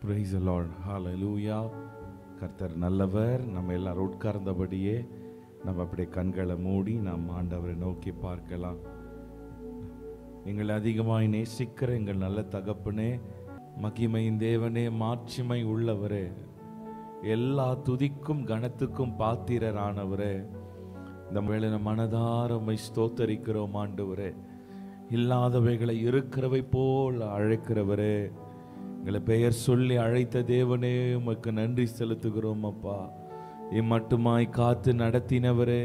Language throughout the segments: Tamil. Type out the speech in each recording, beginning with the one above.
Praise the Lord. Hallelujah. கர்த்தர் நல்லவர் நம்ம எல்லாரும் உட்கார்ந்தபடியே நம்ம அப்படியே கண்களை மூடி நாம் ஆண்டவரை நோக்கி பார்க்கலாம் எங்களை அதிகமாய் நேசிக்கிற எங்கள் நல்ல தகப்பனே மகிமையின் தேவனே மாட்சிமை உள்ளவரே எல்லா துதிக்கும் கனத்துக்கும் பாத்திரரானவரே இந்த வேளையில மனதார உம்மை ஸ்தோத்தரிக்கிறோம் ஆண்டவரே இல்லாதவைகளை இருக்கிறவை போல் அழைக்கிறவரே எங்களை பெயர் சொல்லி அழைத்த தேவனே உமக்கு நன்றி செலுத்துகிறோம் அப்பா இம்மட்டுமாய் காத்து நடத்தினவரே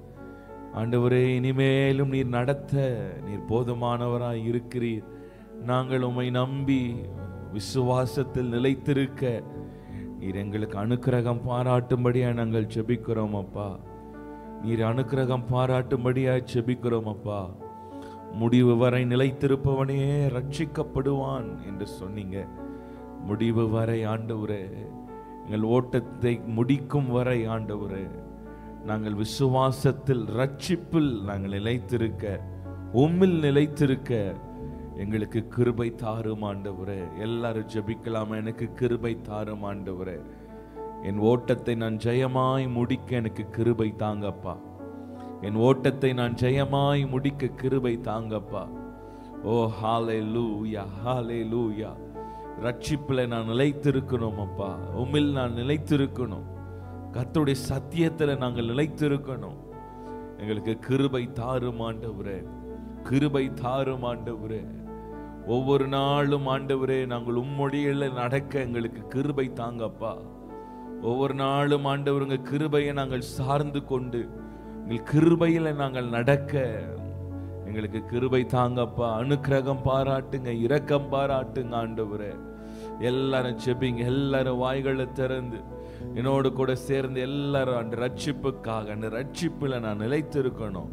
ஆண்டவரே இனிமேலும் நீர் நடத்த நீர் போதுமானவராய் இருக்கிறீர் நாங்கள் உம்மை நம்பி விசுவாசத்தில் நிலைத்திருக்க நீர் எங்களுக்கு அனுக்கிரகம் பாராட்டும்படியா நாங்கள் ஜெபிக்கிறோம் அப்பா நீர் அனுக்கிரகம் பாராட்டும்படியாய் ஜெபிக்கிறோம் அப்பா முடிவு வரை நிலைத்திருப்பவனே ரட்சிக்கப்படுவான் என்று சொன்னீங்க முடிவு வரை ஆண்டவரே எங்கள் ஓட்டத்தை முடிக்கும் வரை ஆண்டவரே நாங்கள் விசுவாசத்தில் ரட்சிப்பில் நாங்கள் நிலைத்திருக்க உம்மில் நிலைத்திருக்க எங்களுக்கு கிருபை தாரும் ஆண்டவரே எல்லாரும் ஜெபிக்கலாம் எனக்கு கிருபை தாரும் ஆண்டவரே என் ஓட்டத்தை நான் ஜெயமாய் முடிக்க எனக்கு கிருபை தாங்கப்பா என் ஓட்டத்தை நான் ஜெயமாய் முடிக்க கிருபை தாங்கப்பா ஓ ஹாலே லூயா ஹாலே லூயா ரட்சிப்பில் நான் நிலைத்திருக்கணும் அப்பா உம்மில் நான் நிலைத்திருக்கணும் கர்த்தருடைய சத்தியத்தில் நாங்கள் நிலைத்திருக்கணும் எங்களுக்கு கிருபை தாரும் ஆண்டவரே கிருபை தாரும் ஆண்டவரே ஒவ்வொரு நாளும் ஆண்டவரே நாங்கள் உம்மொழியில் நடக்க எங்களுக்கு கிருபை தாங்கப்பா ஒவ்வொரு நாளும் ஆண்டவருங்க கிருபையை நாங்கள் சார்ந்து கொண்டு எங்கள் கிருபையில நாங்கள் நடக்க எங்களுக்கு கிருபை தாங்கப்பா அனுக்கிரகம் பாராட்டுங்க இரக்கம் பாராட்டுங்க ஆண்டவரே எல்லாரும் செபிங்க எல்லாரும் வாய்களை திறந்து என்னோடு கூட சேர்ந்து எல்லாரும் அந்த ரட்சிப்புக்காக அந்த ரட்சிப்புல நான் நிலைத்திருக்கணும்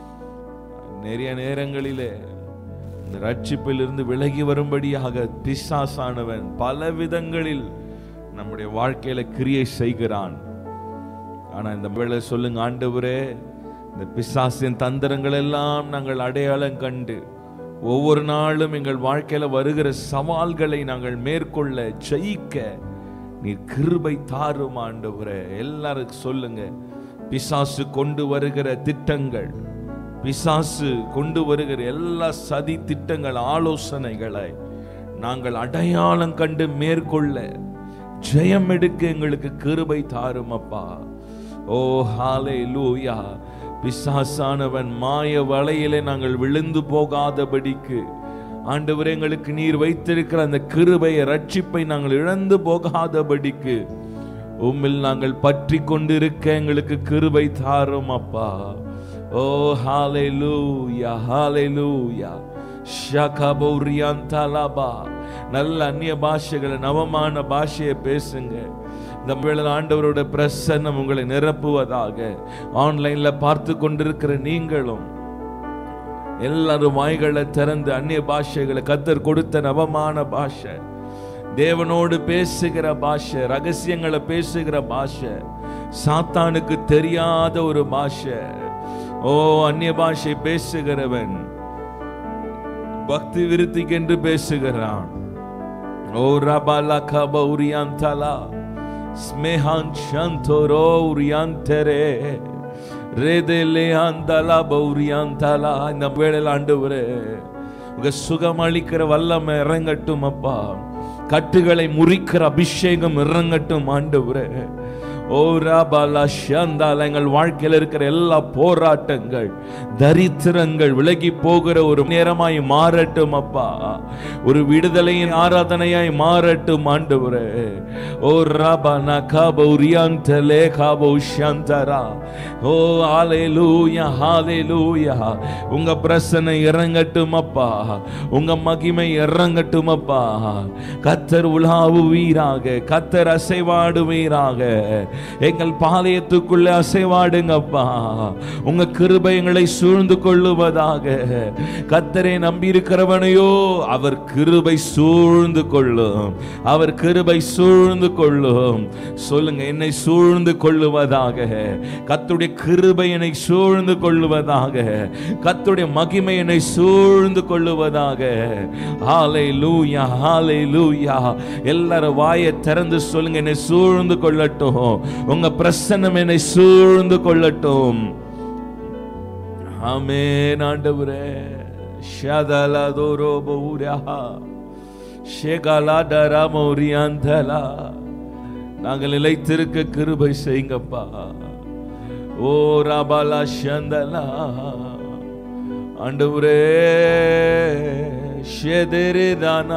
நிறைய நேரங்களிலே இந்த ரட்சிப்பிலிருந்து விலகி வரும்படியாக பிசாசானவன் பல விதங்களில் நம்முடைய வாழ்க்கையில கிரியை செய்கிறான் ஆனா இந்த வேளை சொல்லுங்க ஆண்டவரே இந்த பிசாசின் தந்திரங்கள் எல்லாம் நாங்கள் அடையாளம் கண்டு ஒவ்வொரு நாளும் எங்கள் வாழ்க்கையில வருகிற சவால்களை நாங்கள் மேற்கொள்ள ஜெயிக்க நீர் கிருபை தாரும் ஆண்டவரே எல்லாரும் சொல்லுங்க பிசாசு கொண்டு வருகிற திட்டங்கள் பிசாசு கொண்டு வருகிற எல்லா சதி திட்டங்கள் ஆலோசனைகளை நாங்கள் அடையாளம் கண்டு மேற்கொள்ள ஜெயம் எடுக்க எங்களுக்கு கிருபை தாரும் அப்பா ஓ ஹாலே லூயா பிசாசானவன் மாய வலையிலே நாங்கள் விழுந்து போகாதபடிக்கு ஆண்டவர் எங்களுக்கு நீர் வைத்திருக்கிற அந்த கிருபையை ரட்சிப்பை நாங்கள் இழந்து போகாதபடிக்கு உம்மில் நாங்கள் பற்றி கொண்டிருக்க எங்களுக்கு கிருபை தாரும் அப்பா ஓ ஹாலே லூயா ஹாலே லூயா ஷகபௌரியாந்தலபா நல்ல அந்நிய பாஷைகளை நவமான பாஷையை பேசுங்க இந்த வேளை ஆண்டவரோட பிரசன்னம் உங்களை நிரப்புவதாக ஆன்லைன்ல பார்த்து கொண்டிருக்கிற நீங்களும் எல்லாரும் வாய்களை திறந்து அந்நிய பாஷைகளை கத்தர் கொடுத்த நவமான பாஷை தேவனோடு பேசுகிற பாஷை ரகசியங்களை பேசுகிற பாஷை சாத்தானுக்கு தெரியாத ஒரு பாஷை ஓ அந்நிய பாஷை பேசுகிறவன் பக்தி விருத்திக்கென்று பேசுகிறான் ஓ ரபாலா கபௌரியாந்தலா ஸ்மேஹான் சந்தோரோ உரியாந்தரே ரேதேலே ஆந்தலா பௌரியாந்தலா இந்த வேளையில் ஆண்டவரே உங்க சுகம் அளிக்கிற வல்லமை இறங்கட்டும் அப்பா கட்டுகளை முறிக்கிற அபிஷேகம் இறங்கட்டும் ஆண்டவரே ஓ ராபாலா ஷாந்தால எங்கள் வாழ்க்கையில் இருக்கிற எல்லா போராட்டங்கள் தரித்திரங்கள் விலகி போகிற ஒரு நேரமாய் மாறட்டும் அப்பா ஒரு விடுதலையின் ஆராதனையாய் மாறட்டும் ஆண்டவரே ஓ ராபா நகாபோ ரியாந்தலே காபோ ஷாந்தரா ஓ ஹalleluya ஹalleluya உங்க பிரசனை இறங்கட்டும் அப்பா உங்க மகிமை இறங்கட்டும் அப்பா கத்தர் உலாவுவீராக கத்தர் அசைவாடுவீராக எங்கள் பாளையத்துக்குள்ளே அசைவாடுங்கப்பா உங்க கிருபை எங்களை சூழ்ந்து கொள்ளுவதாக கத்தரை நம்பி இருக்கிறவனையோ அவர் கிருபை சூழ்ந்து கொள்ளும் அவர் கிருபை சூழ்ந்து கொள்ளும் சொல்லுங்க என்னை சூழ்ந்து கொள்ளுவதாக கத்துடைய கிருபை என்னை சூழ்ந்து கொள்ளுவதாக கத்துடைய மகிமை என்னை சூழ்ந்து கொள்ளுவதாக ஹாலை லூயா ஹாலை லூயா எல்லாரும் வாயை திறந்து சொல்லுங்க என்னை சூழ்ந்து கொள்ளட்டும் உங்க பிரசன்னம் என்னை சூழ்ந்து கொள்ளட்டும் ஆமென் ஆண்டவரே ஷதலா தோரோ பௌரா ஷேகலா டரமௌரியாந்தலா நாங்கள் நிலைத்திருக்க கிருபை செய்யுங்கப்பா ஓ ராபாலா ஷந்தலா ஆண்டவரே ஷெதெரிதானா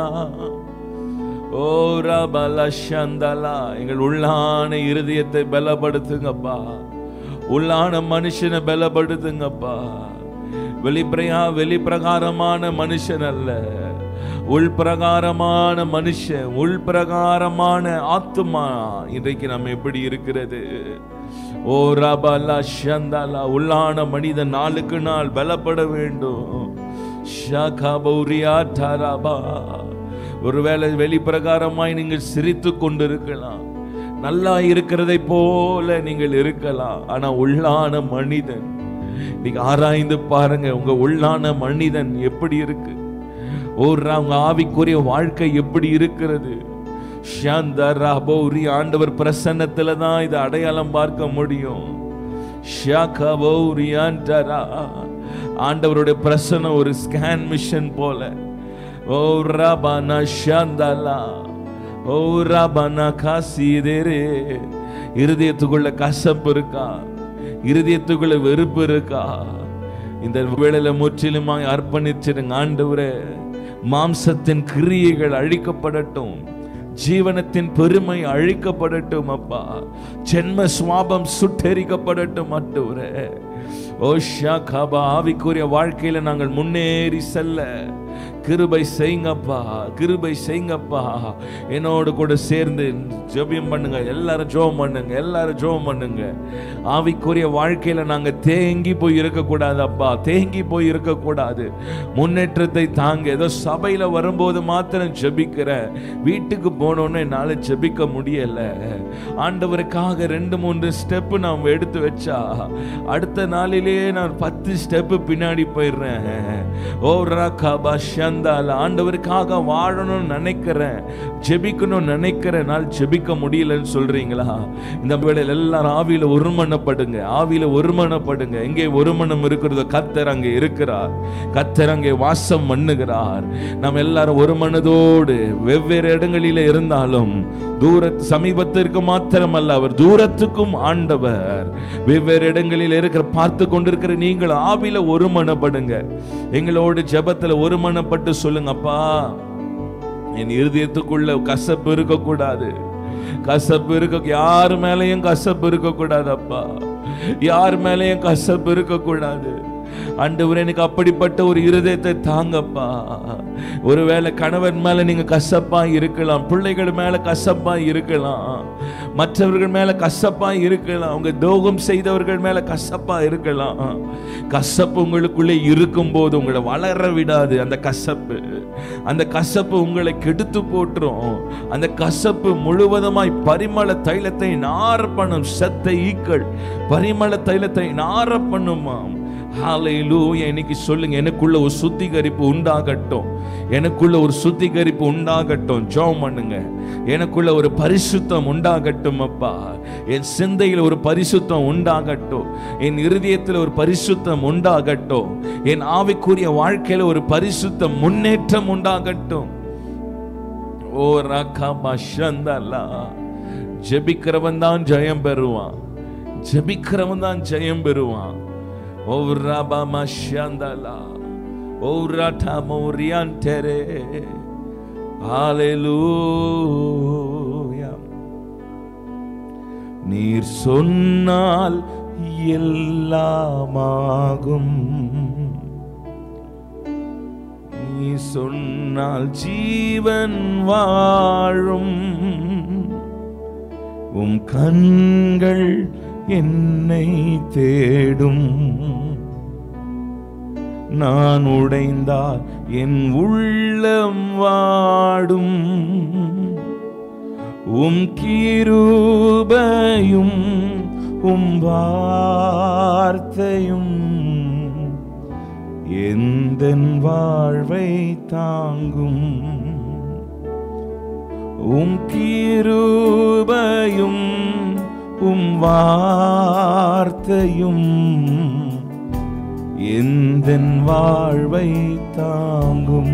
ஓ ராபாலா ஷந்தலா எங்கள் உள்ளான இருதயத்தை பலப்படுத்துங்கப்பா உள்ளான மனுஷனை பலப்படுத்துங்கப்பா வெளிப்பிரயா வெளிப்பிரகாரமான மனுஷன் அல்ல உள்பிரகாரமான மனுஷன் உள்பிரகாரமான ஆத்துமா இன்றைக்கு நம்ம எப்படி இருக்கிறது ஓ ரபலா ஷந்தாலா உள்ளான மனிதன் நாளுக்கு நாள் பலப்பட வேண்டும் ஷாகா பௌரியா டாராபா ஒருவேளை வெளிப்பிரகாரமாய் நீங்கள் சிரித்து கொண்டிருக்கலாம் நல்லா இருக்கிறதை போல நீங்கள் இருக்கலாம் ஆனா உள்ளான மனிதன் நீங்க ஆராய்ந்து பாருங்க உங்க உள்ளான மனிதன் எப்படி இருக்கு ஒரு உங்க ஆவிக்குரிய வாழ்க்கை எப்படி இருக்கிறது ஷாந்தரா பௌரி ஆண்டவர் பிரசன்னத்துல தான் இதை அடையாளம் பார்க்க முடியும் ஷாகா பௌரி ஆண்டரா ஆண்டவருடைய பிரசன்னம் ஒரு ஸ்கேன் மிஷன் போல ஓ ரபானா ஷாந்தலா ஓ ரபானா காசிதேரே இருதயத்துக்குள்ள கசப்பு இருக்கா இருதயத்துக்குள்ள வெறுப்பு இருக்கா இந்த வேளையில முற்றிலுமாய் அர்ப்பணிச்சிருங்க ஆண்டவரே மாம்சத்தின் கிரியைகள் அழிக்கப்படட்டும் ஜீவனத்தின் பெருமை அழிக்கப்படட்டும் அப்பா ஜென்ம சுவாபம் சுட்டெரிக்கப்படட்டும் ஆண்டவரே ஓ ஷாகாபா ஆவிக்குரிய வாழ்க்கையில நாங்கள் முன்னேறி செல்ல கிருபை செய்யுங்கப்பா கிருபை செய்யுங்கப்பா என்னோடு கூட சேர்ந்து ஜெபியம் பண்ணுங்க எல்லாரும் ஜெபம் பண்ணுங்க எல்லாரும் ஜெபம் பண்ணுங்க ஆவிக்குரிய வாழ்க்கையில நாங்க தேங்கி போய் இருக்கக்கூடாது அப்பா தேங்கி போய் இருக்கக்கூடாது முன்னேற்றத்தை தாங்க ஏதோ சபையில வரும்போது மாத்திரம் ஜெபிக்கிற வீட்டுக்கு போனோன்னு என்னால ஜெபிக்க முடியல ஆண்டவருக்காக ரெண்டு மூன்று ஸ்டெப் நான் எடுத்து வச்சா அடுத்த நாளிலேயே நான் பத்து ஸ்டெப் பின்னாடி போயிடுறேன் ஓ ராகாபா ஷந்தால ஆண்டவருக்காக வாழணும்னு நினைக்கிறேன் ஜெபிக்கணும்னு நினைக்கிறேன் நாள் ஜெபிக்க முடியலன்னு சொல்றீங்களா இந்த வேளையில் எல்லாரும் ஆவியில ஒருமனப்படுங்க ஆவியில ஒருமனப்படுங்க எங்கே ஒருமனம் இருக்கிறதோ கத்தர் அங்கே இருக்கிறார் கத்தர் அங்கே வாசம் பண்ணுகிறார் நாம் எல்லாரும் ஒரு மனதோடு வெவ்வேறு இடங்களில இருந்தாலும் தூர சமீபத்திற்கு மாத்திரமல்ல அவர் தூரத்துக்கும் ஆண்டவர் வெவ்வேறு இடங்களில் இருக்கிற பார்த்து கொண்டிருக்கிற நீங்கள் ஆவில ஒருமனப்படுங்க எங்களோடு ஜெபத்துல ஒருமனப்பட்டு சொல்லுங்கப்பா என் இருதயத்துக்குள்ள கசப்பு இருக்கக்கூடாது கசப்பு இருக்க யார் மேலேயும் கசப்பு இருக்கக்கூடாது அப்பா யார் மேலேயும் கசப்பு இருக்கக்கூடாது ஆண்டவர் எனக்கு அப்படிப்பட்ட ஒரு இருதயத்தை தாங்கப்பா ஒருவேளை கணவன் மேல நீங்க கசப்பா இருக்கலாம் பிள்ளைகள் மேல கசப்பா இருக்கலாம் மற்றவர்கள் மேல கசப்பா இருக்கலாம் உங்க துரோகம் செய்தவர்கள் மேல கசப்பா இருக்கலாம் கசப்பு உங்களுக்குள்ளே இருக்கும் போது உங்களை வளர விடாது அந்த கசப்பு அந்த கசப்பு உங்களை கெடுத்து போட்டுரும் அந்த கசப்பு முழுவதுமாய் பரிமள தைலத்தை நார பண்ணும் செத்த ஈக்கள் பரிமள தைலத்தை நார பண்ணுமாம் ஹalleluya இன்னைக்கு சொல்லுங்க எனக்குள்ள ஒரு சுத்திகரிப்பு உண்டாகட்டும் எனக்குள்ள ஒரு சுத்திகரிப்பு உண்டாகட்டும் ஜெபம் பண்ணுங்க எனக்குள்ள ஒரு பரிசுத்தம் உண்டாகட்டும் அப்பா என் சிந்தையில் ஒரு பரிசுத்தம் உண்டாகட்டும் என் இருதயத்தில் ஒரு பரிசுத்தம் உண்டாகட்டும் என் ஆவிக்குரிய வாழ்க்கையில ஒரு பரிசுத்த முன்னேற்றம் உண்டாகட்டும் ஓ ராக்கா பஷந்தலா ஜெபிக்கிறவன் தான் ஜெயம் பெறுவான் ஜெபிக்கிறவன் தான் ஜெயம் பெறுவான் ஓ ரபா மஷந்தலா ஓ ரட்டா மோரியான்டரே ஹalleluya நீர் சொன்னால் எல்லாமாகும் நீ சொன்னால் ஜீவன் வாழும் உம் கண்கள் என்னை தேடும் நான் உடைந்தால் என் உள்ளம் வாடும் உம் கிருபையும் உம் வார்த்தையும் எந்தன் வாழ்வை தாங்கும் உம் கிருபையும் உம் வார்த்தையும் எந்தன் வாழ்வை தாங்கும்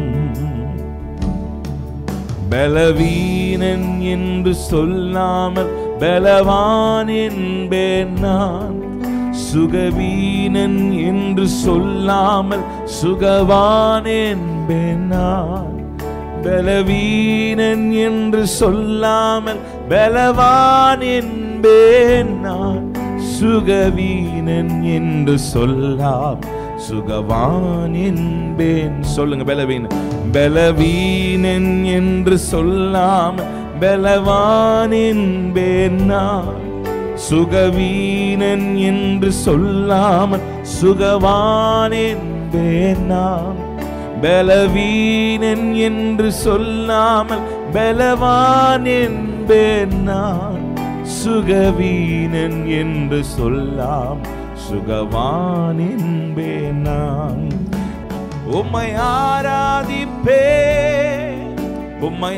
பலவீனன் என்று சொல்லாமல் பலவான் என்பேன் நான் சுகவீனன் என்று சொல்லாமல் சுகவான் என்பேன் நான் பலவீனன் என்று சொல்லாமல் பலவான் என்பேன் நான் சுகவீனன் என்று சொல்லாம் சுகவான் என்பேன் சொல்லுங்க பலவீனன் பலவீனன் என்று சொல்லாமல் பலவான் என்பேன் நான் சுகவீனன் என்று சொல்லாமல் சுகவான் என்பேன் நான் பலவீனன் என்று சொல்லாமல் பலவான் என்பேன் நான் சுகவீனன் என்று சொல்லாம் சுகவான் என்பேன் நான் உம்மை ஆராதிப்பேன் உம்மை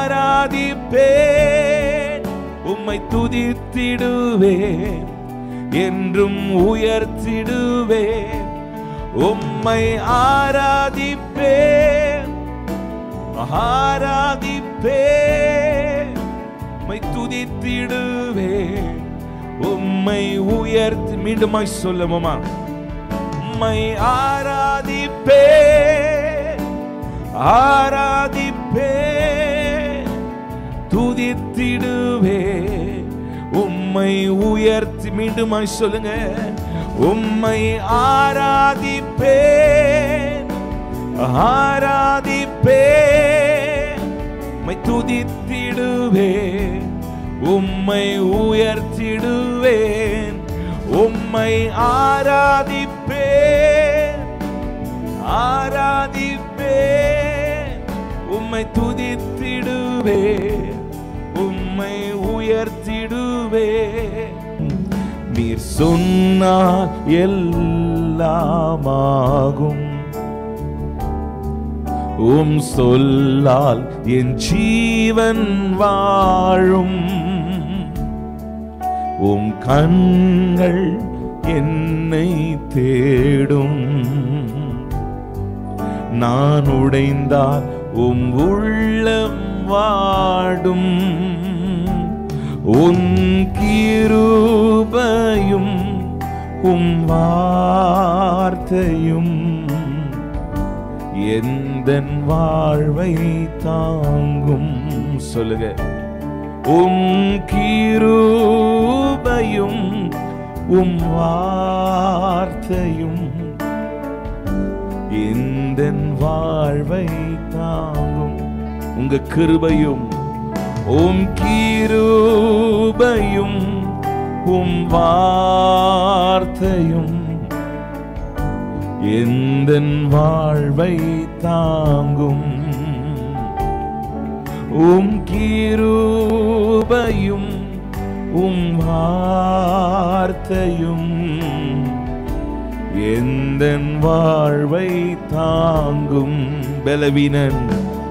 ஆராதிப்பேன் உம்மை துதித்திடுவேன் என்றும் உயர்த்திடுவேன் உம்மை ஆராதிப்பேன் ஆராதிப்பேன் உம்மை துதித்திடுவேன் உம்மை உயர்த்தி மீண்டுமாய் சொல்லுவோமா உம்மை ஆராதிப்பேன் ஆராதிப்பேன் துதித்திடுவேன் உம்மை உயர்த்தி மீண்டுமாய் சொல்லுங்க உம்மை ஆராதிப்பேன் ஆராதிப்பேன் உம்மை துதித்திடுவேன் உம்மை உயர்த்திடுவேன் உம்மை ஆராதிப்பேன் ஆராதிப்பேன் உம்மை துதித்திடுவேன் உம்மை உயர்த்திடுவேன் நீர் சொன்னால் எல்லாமாகும் உம் சொல்லால் என் ஜீவன் வாழும் உம் கண்கள் என்னை தேடும் நான் உடைந்தால் உம் உள்ளம் வாடும் உன் கிருபையும் உம் வார்த்தையும் எந்தன் வாழ்வை தாங்கும் சொல்லுங்க உம் கிருபையும் உம் வார்த்தையும் எந்தன் வாழ்வை தாங்கும் உங்க கிருபையும் உம் கிருபையும் உம் வார்த்தையும் எந்தன் வாழ்வை தாங்கும் உம் கிருபையும் உம் வார்த்தையும் எந்தன் வாழ்வை தாங்கும் பலவீனன்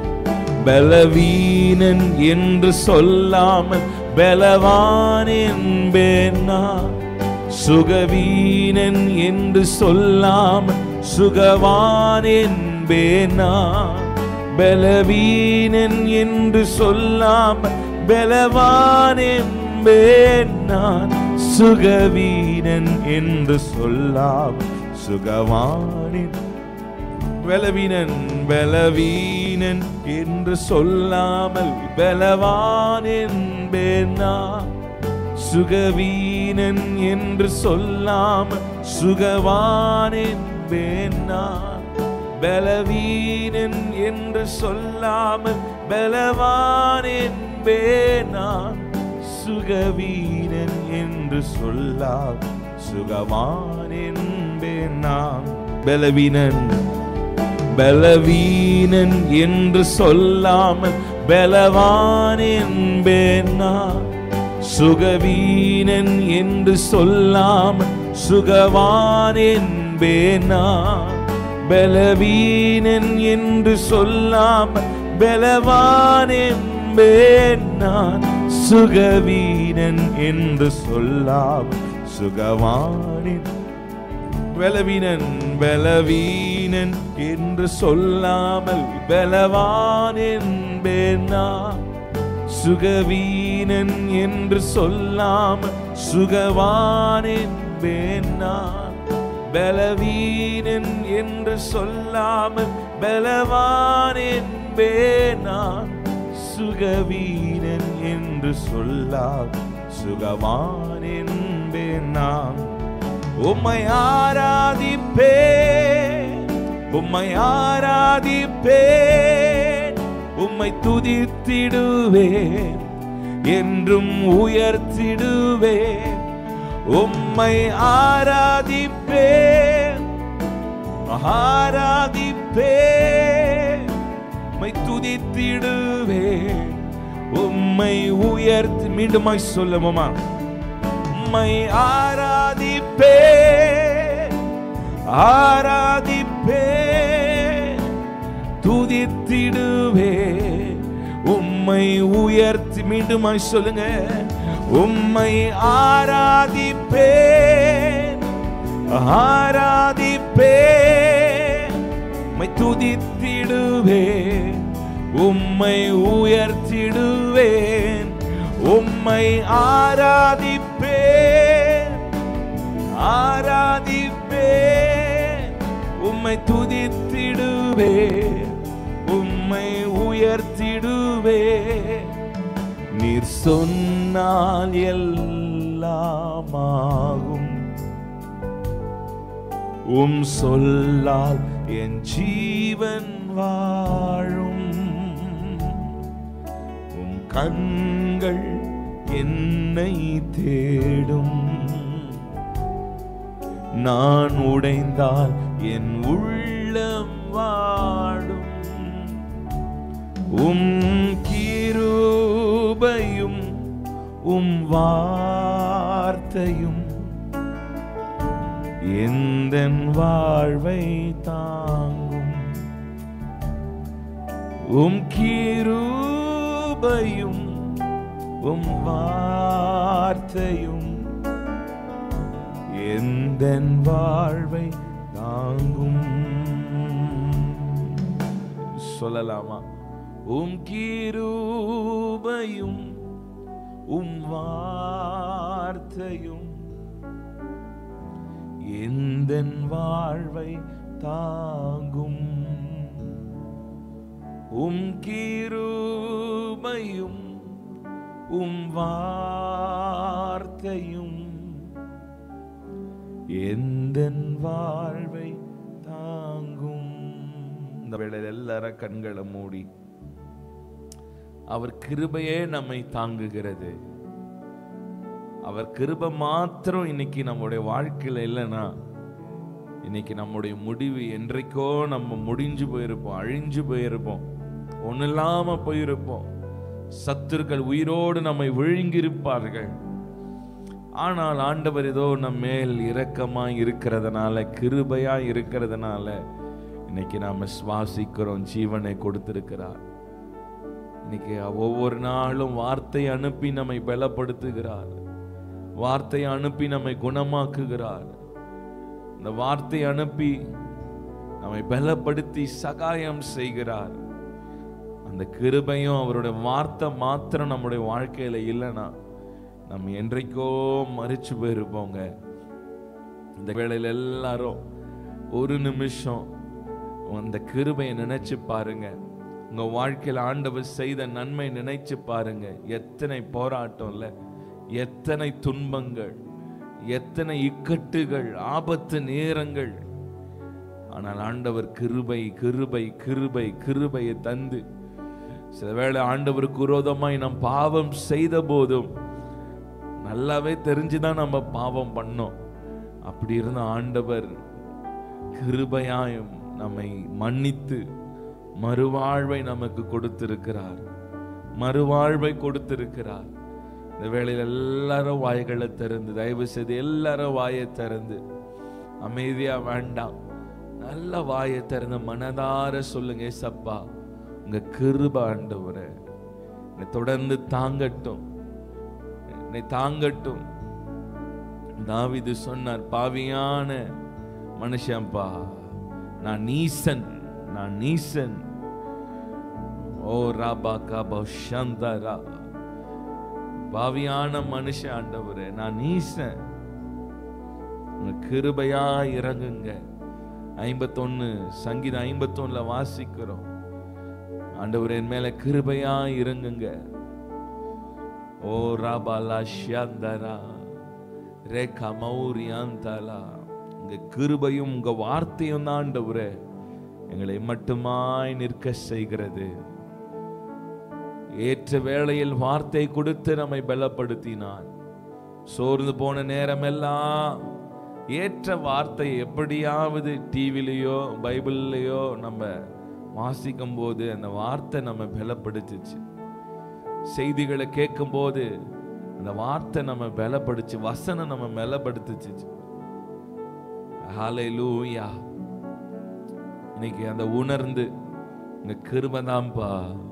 பலவீனன் என்று சொல்லாமல் பலவான் என்பேன் நான் சுகவீனன் என்று சொல்லாமல் சுகவான் என்பேன் நான் பலவீனன் என்று சொல்லாமல் பலவான் என்பேன் நான் சுகவீனன் என்று சொல்லாமல் சுகவானின் பலவீனன் பலவீனன் என்று சொல்லாமல் பலவான் என்பேன் நான் சுகவீனன் என்று சொல்லாமல் சுகவான் என்பேன் நான் பலவீனன் என்று சொல்லாமல் பலவான் என்பேன் நான் சுகவீரன் என்று சொல்லாம் சுகவான் என்பேன் நான் பலவீனன் பலவீனன் என்று சொல்லாமல் பலவான் என்பேன் நான் சுகவீனன் என்று சொல்லாமல் சுகவான் என்பேன் நான் பலவீனன் என்று சொல்லாமல் பலவான் என்பேன் நான் சுகவீனன் என்று சொல்லாமல் சுகவானின் பலவீனன் பலவீனன் என்று சொல்லாமல் பலவான் என்பேன் நான் சுகவீனன் என்று சொல்லாமல் சுகவான் என்பேன் நான் பலவீனன் என்று சொல்லாமல் பலவான் என்பேன் நான் சுகவீனன் என்று சொல்லாமல் சுகவான் என்பேன் நான் உம்மை ஆராதிப்பேன் உம்மை ஆராதிப்பேன் உம்மை துதித்திடுவேன் என்றும் உயர்த்திடுவேன் உம்மை ஆராதிப்பேன் ஆராதிப்பேன் உம்மை துதித்திடுவேன் உம்மை உயர்த்தி மீண்டுமாய் சொல்லுவோமா உம்மை ஆராதிப்பேன் ஆராதிப்பேன் துதித்திடுவேன் உம்மை உயர்த்தி மீண்டுமாய் சொல்லுங்க உம்மை ஆராதிப்பேன் ஆராதிப்பேன் உம்மை துதித்திடுவேன் உம்மை உயர்த்திடுவேன் உம்மை ஆராதிப்பேன் ஆராதிப்பேன் உம்மை துதித்திடுவேன் உம்மை உயர்த்திடுவேன் நீர் சொன்னால் எல்லாமாகும் உம் சொல்லால் என் ஜீவன் வாழும் உம் கண்கள் என்னை தேடும் நான் உடைந்தால் என் உள்ளம் வாடும் உம் கிருபையும் உம் வார்த்தையும் எந்த வாழ்வை தாங்கும் உம் கிருபையும் உம் வார்த்தையும் எந்த வாழ்வை தாங்கும் சொல்லலாமா உம் கிருபையும் உம் வார்த்தையும் எந்த வாழ்வை தாங்கும் உம் கிருபையும் உம் வார்த்தையும் எந்த வாழ்வை தாங்கும் இந்த வேளையில் எல்லாரும் கண்களை மூடி அவர் கிருபையே நம்மை தாங்குகிறது அவர் கிருபை மாத்திரம் இன்னைக்கு நம்முடைய வாழ்க்கையில இல்லைன்னா இன்னைக்கு நம்முடைய முடிவு என்றைக்கோ நம்ம முடிஞ்சு போயிருப்போம் அழிஞ்சு போயிருப்போம் ஒன்றும் இல்லாம போயிருப்போம் சத்துருக்கள் உயிரோடு நம்மை விழுங்கியிருப்பார்கள் ஆனால் ஆண்டவர் ஏதோ நம்ம மேல் இரக்கமா இருக்கிறதுனால கிருபையா இருக்கிறதுனால இன்னைக்கு நாம சுவாசிக்கிறோம் ஜீவனை கொடுத்திருக்கிறார் இன்னைக்கு ஒவ்வொரு நாளும் வார்த்தை அனுப்பி நம்மை பலப்படுத்துகிறார் வார்த்தை அனுப்பி நம்மை குணமாக்குகிறார் இந்த வார்த்தை அனுப்பி நம்மை பலப்படுத்தி சகாயம் செய்கிறார் அந்த கிருபையும் அவருடைய வார்த்தை மாத்திரம் நம்முடைய வாழ்க்கையில இல்லைன்னா நம்ம என்றைக்கோ மறிச்சு போயிருப்போங்க இந்த வேளையில எல்லாரும் ஒரு நிமிஷம் அந்த கிருபையை நினைச்சு பாருங்க உங்க வாழ்க்கையில ஆண்டவர் செய்த நன்மை நினைச்சு பாருங்க எத்தனை போராட்டம்ல எத்தனை துன்பங்கள் எத்தனை இக்கட்டுகள் ஆபத்து நேரங்கள் ஆனால் ஆண்டவர் கிருபை கிருபை கிருபை கிருபையை தந்து சில வேளை ஆண்டவருக்கு விரோதமாய் நாம் பாவம் செய்த போதும் நல்லாவே தெரிஞ்சுதான் நம்ம பாவம் பண்ணோம் அப்படி இருந்த ஆண்டவர் கிருபையாயும் நம்மை மன்னித்து மறுவாழ்வை நமக்கு கொடுத்திருக்கிறார் மறுவாழ்வை கொடுத்திருக்கிறார் இந்த வேளையில் எல்லாரும் வாய்களை திறந்து தயவு செய்து எல்லாரும் வாயை திறந்து அமைதியா வேண்டாம் நல்ல வாயை திறந்து மனதார சொல்லுங்க ஏசப்பா உங்க கிருப ஆண்டவரே என்னை தொடர்ந்து தாங்கட்டும் என்னை தாங்கட்டும் தாவிது சொன்னார் பாவியான மனுஷன்பா நான் நீசன் நான் நீசன் ஓ ராபா காபா சந்தரா பாவியான மனுஷன் ஆண்டவரே நான் நீசன் உங்க கிருபையா இறங்குங்க ஐம்பத்தொன்னு சங்கீதம் ஐம்பத்தொன்னுல வாசிக்கிறோம் ஆண்டவர் என் மேல கிருபையா இறங்குங்க ஓ ராபாலா ஷியாந்தரா ரேகா மௌரியாந்தலா உங்க கிருபையும் உங்க வார்த்தையும் தான் ஆண்டவரே எங்களை மட்டுமாய் நிற்க செய்கிறது ஏற்ற வேளையில் வார்த்தை கொடுத்து நம்மை பலப்படுத்தினான் சோர்ந்து போன நேரமெல்லாம் ஏற்ற வார்த்தை எப்படியாவது டிவிலையோ பைபிள்லையோ நம்ம வாசிக்கும் போது அந்த வார்த்தை நம்ம பலப்படுத்துச்சு செய்திகளை கேட்கும் போது அந்த வார்த்தை நம்ம பலப்படுச்சு வசனம் நம்ம பலப்படுத்துச்சு ஹalleluya இன்னைக்கு அந்த உணர்ந்து இந்த கிருபதாம்பா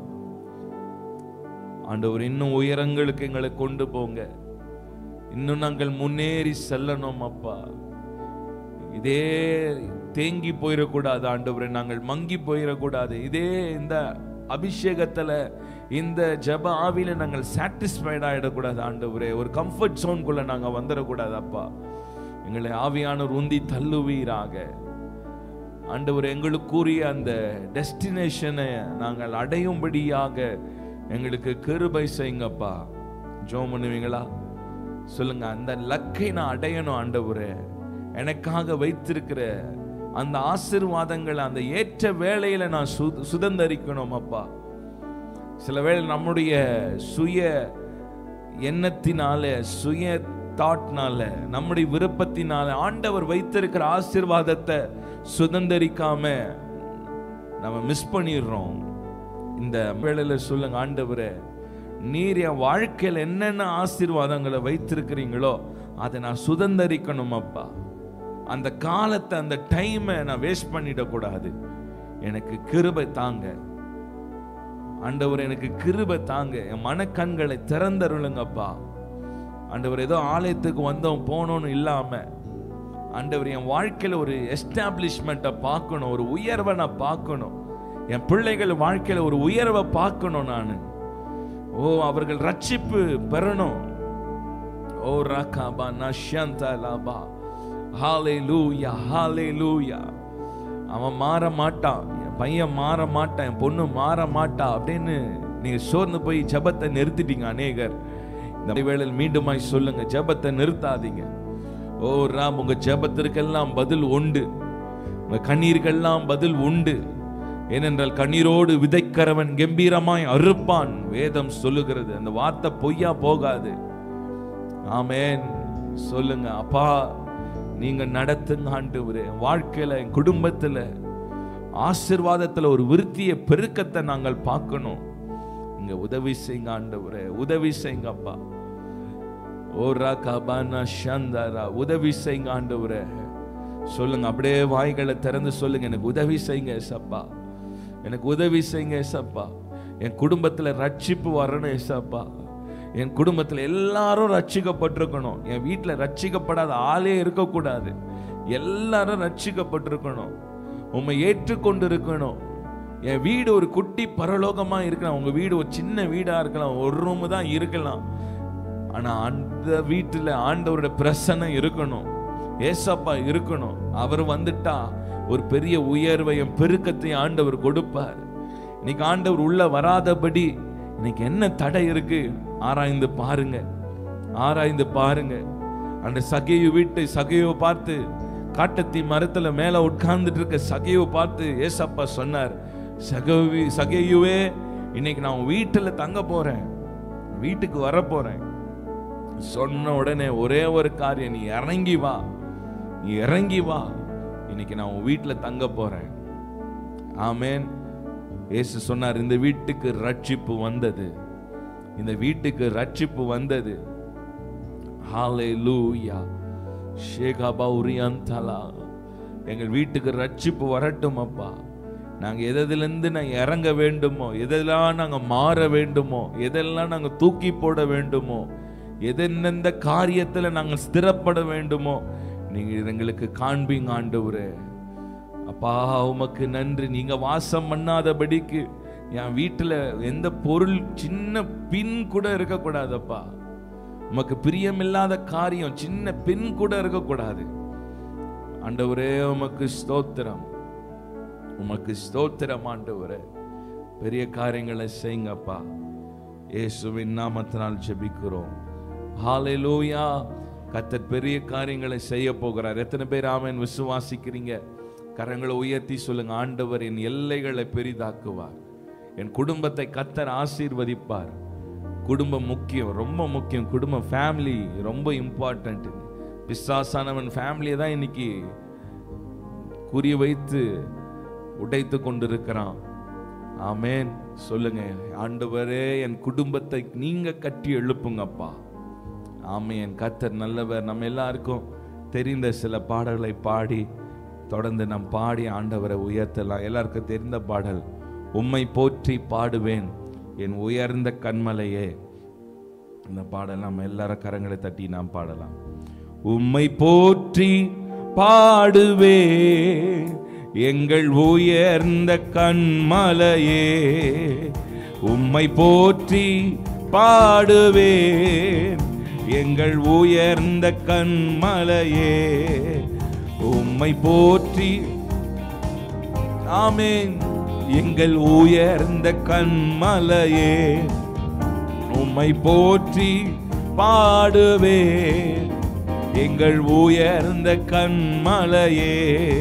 ஆண்டவர் இன்னும் உயரங்களுக்கு எங்களை கொண்டு போங்க இன்னும் நாங்கள் முன்னேறி செல்லணும் அப்பா இதே தேங்கி போயிடக்கூடாது ஆண்டவரே நாங்கள் மங்கி போயிடக்கூடாது இதே இந்த அபிஷேகத்துல இந்த ஜப ஆவியில நாங்கள் சாட்டிஸ்ஃபைட் ஆயிடக்கூடாது ஆண்டவரே ஒரு கம்ஃபர்ட் ஜோன்குள்ள நாங்க வந்துடக்கூடாது அப்பா எங்களை ஆவியானவர் உந்தி தள்ளுவீராக ஆண்டவர் எங்களுக்குரிய அந்த டெஸ்டினேஷனை நாங்கள் அடையும்படியாக எங்களுக்கு கிருபை செய்யுங்கப்பா ஜோம் பண்ணுவீங்களா சொல்லுங்க அந்த லக்கை நான் அடையணும் ஆண்டவரே எனக்காக வைத்திருக்கிற அந்த ஆசிர்வாதங்களை அந்த ஏற்ற வேளையில நான் சு- சுதந்தரிக்கணும் அப்பா சில வேளை நம்முடைய சுய எண்ணத்தினால சுய தாட்னால நம்முடைய விருப்பத்தினால ஆண்டவர் வைத்திருக்கிற ஆசீர்வாதத்தை சுதந்தரிக்காம நம்ம மிஸ் பண்ணிடுறோம் இந்த வேளையில சொல்லுங்க ஆண்டவரே நீர் என் வாழ்க்கையில் என்னென்ன ஆசீர்வாதங்களை வைத்திருக்கிறீங்களோ அதை நான் சுதந்தரிக்கணும் அப்பா அந்த காலத்தை அந்த டைமை நான் வேஸ்ட் பண்ணிடக்கூடாது எனக்கு கிருபை தாங்க ஆண்டவர் எனக்கு கிருபை தாங்க என் மனக்கண்களை திறந்தருளுங்கப்பா ஆண்டவர் ஏதோ ஆலயத்துக்கு வந்தோம் போனோம்னு இல்லாம ஆண்டவர் என் வாழ்க்கையில ஒரு எஸ்டாப்ளிஷ்மெண்ட்டை பார்க்கணும் ஒரு உயர்வை நான் பார்க்கணும் என் பிள்ளைகள் வாழ்க்கையில ஒரு உயர்வை பார்க்கணும் நான் ஓ அவர்கள் ரட்சிப்பு பெறணும் ஓ ராகாபா நஷ்யந்தா லாபா ஹாலே லூயா ஹாலே லூயா அவன் மாற மாட்டான் என் பையன் மாற மாட்டான் என் பொண்ணு மாற மாட்டா அப்படின்னு நீங்க சோர்ந்து போய் ஜெபத்தை நிறுத்திட்டீங்க அநேகர் இந்த வேளையில் மீண்டுமாய் சொல்லுங்க ஜெபத்தை நிறுத்தாதீங்க ஓ ராம் உங்க ஜெபத்திற்கெல்லாம் பதில் உண்டு உங்க கண்ணீருக்கெல்லாம் பதில் உண்டு ஏனென்றால் கண்ணீரோடு விதைக்கிறவன் கம்பீரமாய் அறுப்பான் வேதம் சொல்லுகிறது அந்த வார்த்தை பொய்யா போகாது ஆமென் சொல்லுங்க அப்பா நீங்க நடத்துங்க ஆண்டவரே என் வாழ்க்கையில என் குடும்பத்துல ஆசீர்வாதத்துல ஒரு விருத்திய பெருக்கத்தை நாங்கள் பார்க்கணும் இங்க உதவி செய்யுங்க ஆண்டவரே உதவி செய்யுங்க அப்பா ஓரா கபானா ஷந்தரா உதவி செய்யுங்க ஆண்டவரே சொல்லுங்க அப்படியே வாய்களை திறந்து சொல்லுங்க எனக்கு உதவி செய்யுங்க ஏசப்பா எனக்கு உதவி செய்யுங்க ஏசப்பா என் குடும்பத்துல ரட்சிப்பு வரணும் ஏசப்பா என் குடும்பத்துல எல்லாரும் ரட்சிக்கப்பட்டிருக்கணும் என் வீட்டுல ரட்சிக்கப்படாத ஆளே இருக்கக்கூடாது எல்லாரும் ரட்சிக்கப்பட்டிருக்கணும் உம்மை ஏற்றுக்கொண்டு இருக்கணும் என் வீடு ஒரு குட்டி பரலோகமா இருக்கலாம் உங்க வீடு ஒரு சின்ன வீடா இருக்கலாம் ஒரு ரூம் தான் இருக்கலாம் ஆனா அந்த வீட்டுல ஆண்டவரோட பிரசன்னம் இருக்கணும் ஏசப்பா இருக்கணும் அவர் வந்துட்டா ஒரு பெரிய உயர்வையும் பெருக்கத்தையும் ஆண்டவர் கொடுப்பார் இன்னைக்கு ஆண்டவர் உள்ள வராதபடி இன்னைக்கு என்ன தடை இருக்கு ஆராய்ந்து பாருங்க ஆராய்ந்து பாருங்க அந்த சகையு வீட்டை சகையோ பார்த்து காட்டத்தி மரத்துல மேல உட்கார்ந்துட்டு இருக்க சகையோ பார்த்து ஏசப்பா சொன்னார் சகவி சகையுவே இன்னைக்கு நான் உன் வீட்டுல தங்க போறேன் வீட்டுக்கு வர போறேன் சொன்ன உடனே ஒரே ஒரு காரியம் நீ இறங்கி வா நீ இறங்கி வா இன்னைக்கு நான் உன் வீட்டுல தங்க போறேன் ஆமென் இயேசு சொன்னார் இந்த வீட்டுக்கு ரட்சிப்பு வந்தது இந்த வீட்டுக்கு ரட்சிப்பு வந்தது ஹalleluya ஷேகாபா உரியந்தலா எங்கள் வீட்டுக்கு ரட்சிப்பு வரட்டும் அப்பா நாங்க எதிலிருந்து நான் இறங்க வேண்டுமோ எதெல்லாம் நாங்க மாற வேண்டுமோ எதெல்லாம் நாங்க தூக்கி போட வேண்டுமோ எதெந்த காரியத்துல நாங்க ஸ்திரப்பட வேண்டுமோ நீங்க இது எங்களுக்கு காண்பீங்க ஆண்டவரே அப்பா உமக்கு நன்றி நீங்க வாசம் பண்ணாதபடிக்கு என் வீட்டுல எந்த பொருள் சின்ன பின் கூட இருக்கக்கூடாதப்பா உமக்கு பிரியமில்லாத காரியம் சின்ன பின் கூட இருக்கக்கூடாது ஆண்டவரே உமக்கு ஸ்தோத்திரம் உமக்கு ஸ்தோத்திரம் ஆண்டவரே பெரிய காரியங்களை செய்யுங்கப்பா இயேசுவின் நாமத்தினால் ஜெபிக்கிறோம் ஹalleluya கர்த்தர் பெரிய காரியங்களை செய்ய போகிறார் எத்தனை பேர் ஆமென் விசுவாசிக்கிறீங்க கரங்களை உயர்த்தி சொல்லுங்க ஆண்டவர் என் எல்லைகளை பெரிதாக்குவார் என் குடும்பத்தை கத்தர் ஆசீர்வதிப்பார் குடும்பம் முக்கியம் ரொம்ப முக்கியம் குடும்பம் ஃபேமிலி ரொம்ப இம்பார்ட்டன்ட் பிசாசானவன் ஃபேமிலியை தான் இன்னைக்கு குறி வைத்து உடைத்து கொண்டிருக்கிறான் ஆமென் சொல்லுங்க ஆண்டவரே என் குடும்பத்தை நீங்க கட்டி எழுப்புங்கப்பா ஆமென் கத்தர் நல்லவர் நம்ம எல்லாருக்கும் தெரிந்த சில பாடல்களை பாடி தொடர்ந்து நாம் பாடி ஆண்டவரை உயர்த்தலாம் எல்லாருக்கும் தெரிந்த பாடல் உம்மை போற்றி பாடுவேன் என் உயர்ந்த கண்மலையே இந்த பாடல் நம்ம எல்லாரும் கரங்களை தட்டி நாம் பாடலாம் உம்மை போற்றி பாடுவே எங்கள் உயர்ந்த கண்மலையே உம்மை போற்றி பாடுவேன் எங்கள் உயர்ந்த கண்மலையே உம்மை போற்றி ஆமென் எங்கள் உயர்ந்த கண்மலையே உம்மை போற்றி பாடுவே எங்கள் உயர்ந்த கண்மலையே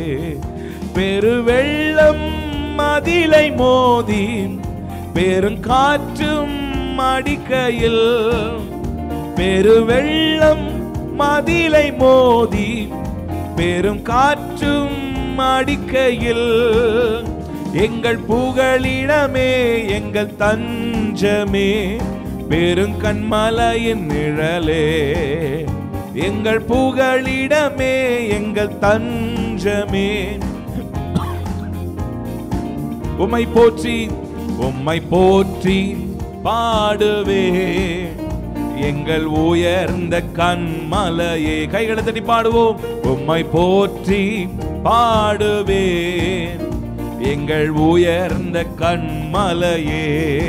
பெருவெள்ளம் மதிலை மோதி பெருங்காற்றும் அடிக்கையில் பெருவெள்ளம் மதிலை மோதி பெரும் காற்றும் அடிக்கையில் எங்கள் புகழிடமே எங்கள் தஞ்சமே பெருங்கண்மலையின் நிழலே எங்கள் புகழிடமே எங்கள் தஞ்சமே உம்மை போற்றி உம்மை போற்றி பாடுவே எங்கள் உயர்ந்த கண்மலையே கைகளை தட்டி பாடுவோம் உம்மை போற்றி பாடுவேன் எங்கள் உயர்ந்த கண்மலையே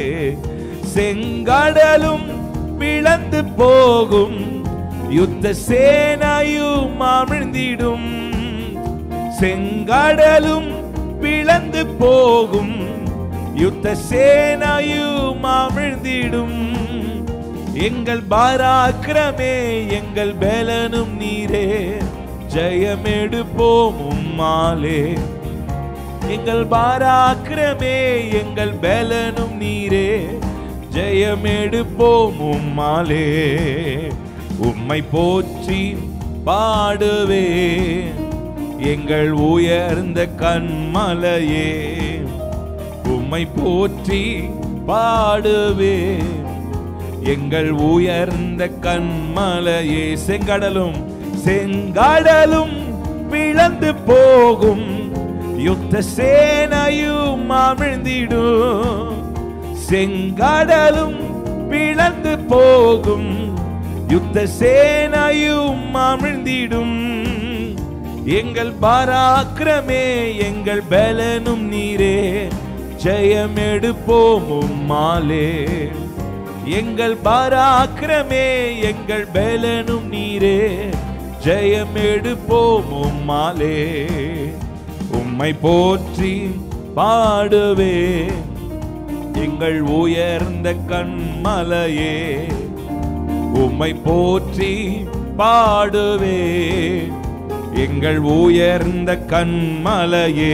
செங்கடலும் பிளந்து போகும் யுத்த சேனையும் அமிழ்ந்திடும் செங்கடலும் பிளந்து போகும் யுத்த சேனையும் அமிழ்ந்திடும் எங்கள் பாராக்கிரமே எங்கள் பலனும் நீரே ஜெயமெடுப்போம் உம்மாலே எங்கள் பாராக்கிரமே எங்கள் பலனும் நீரே ஜெயமெடுப்போம் உம்மாலே உம்மை போற்றி பாடுவே எங்கள் உயர்ந்த கண்மலையே உம்மை போற்றி பாடுவே எங்கள் உயர்ந்த கண்மலையே செங்கடலும் செங்கடலும் பிளந்து போகும் யுத்த சேனையும் அமிழ்ந்திடும் செங்கடலும் பிளந்து போகும் யுத்த சேனையும் அமிழ்ந்திடும் எங்கள் பராக்கிரமே எங்கள் பலனும் நீரே ஜெயமெடுப்போம் உம்மாலே எங்கள் பராக்கிரமே எங்கள் பலனும் நீரே ஜெயமெடுப்போம் உம்மாலே உம்மை போற்றி பாடுவே எங்கள் உயர்ந்த கண்மலையே உம்மை போற்றி பாடுவே எங்கள் உயர்ந்த கண்மலையே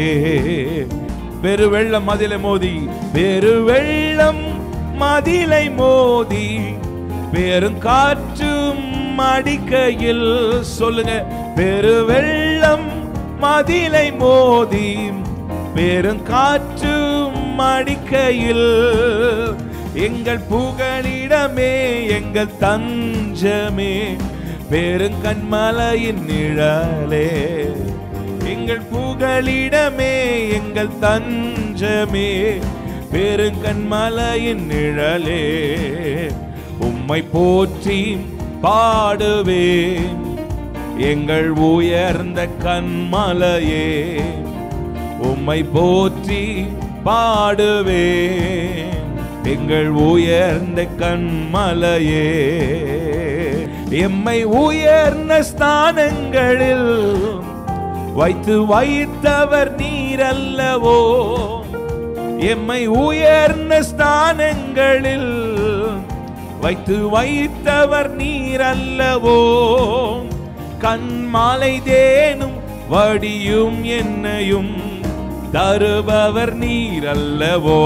பெருவெள்ளம் மதிலை மோதி பெருவெள்ளம் மதிலை மோதி பெருங்காற்றும் அடிக்கையில் சொல்லுங்க பெருவெள்ளம் மதிலை மோதி பெருங்காற்றும் அடிக்கையில் எங்கள் புகலிடமே எங்கள் தஞ்சமே பெருங்கண்மலையின் நிழலே எங்கள் புகலிடமே எங்கள் தஞ்சமே பெருங்கண்மலையின் நிழலே உம்மை போற்றி பாடுவேன் எங்கள் உயர்ந்த கண்மலையே உம்மை போற்றி பாடுவேன் எங்கள் உயர்ந்த கண்மலையே எம்மை உயர்ந்த ஸ்தானங்களில் வைத்து வைத்தவர் நீரல்லவோ எம்மை உயர்ந்த ஸ்தானங்களில் வைத்து வைத்தவர் நீரல்லவோ கண்மாலை தேனும் வடியும் என்னையும் தருபவர் நீரல்லவோ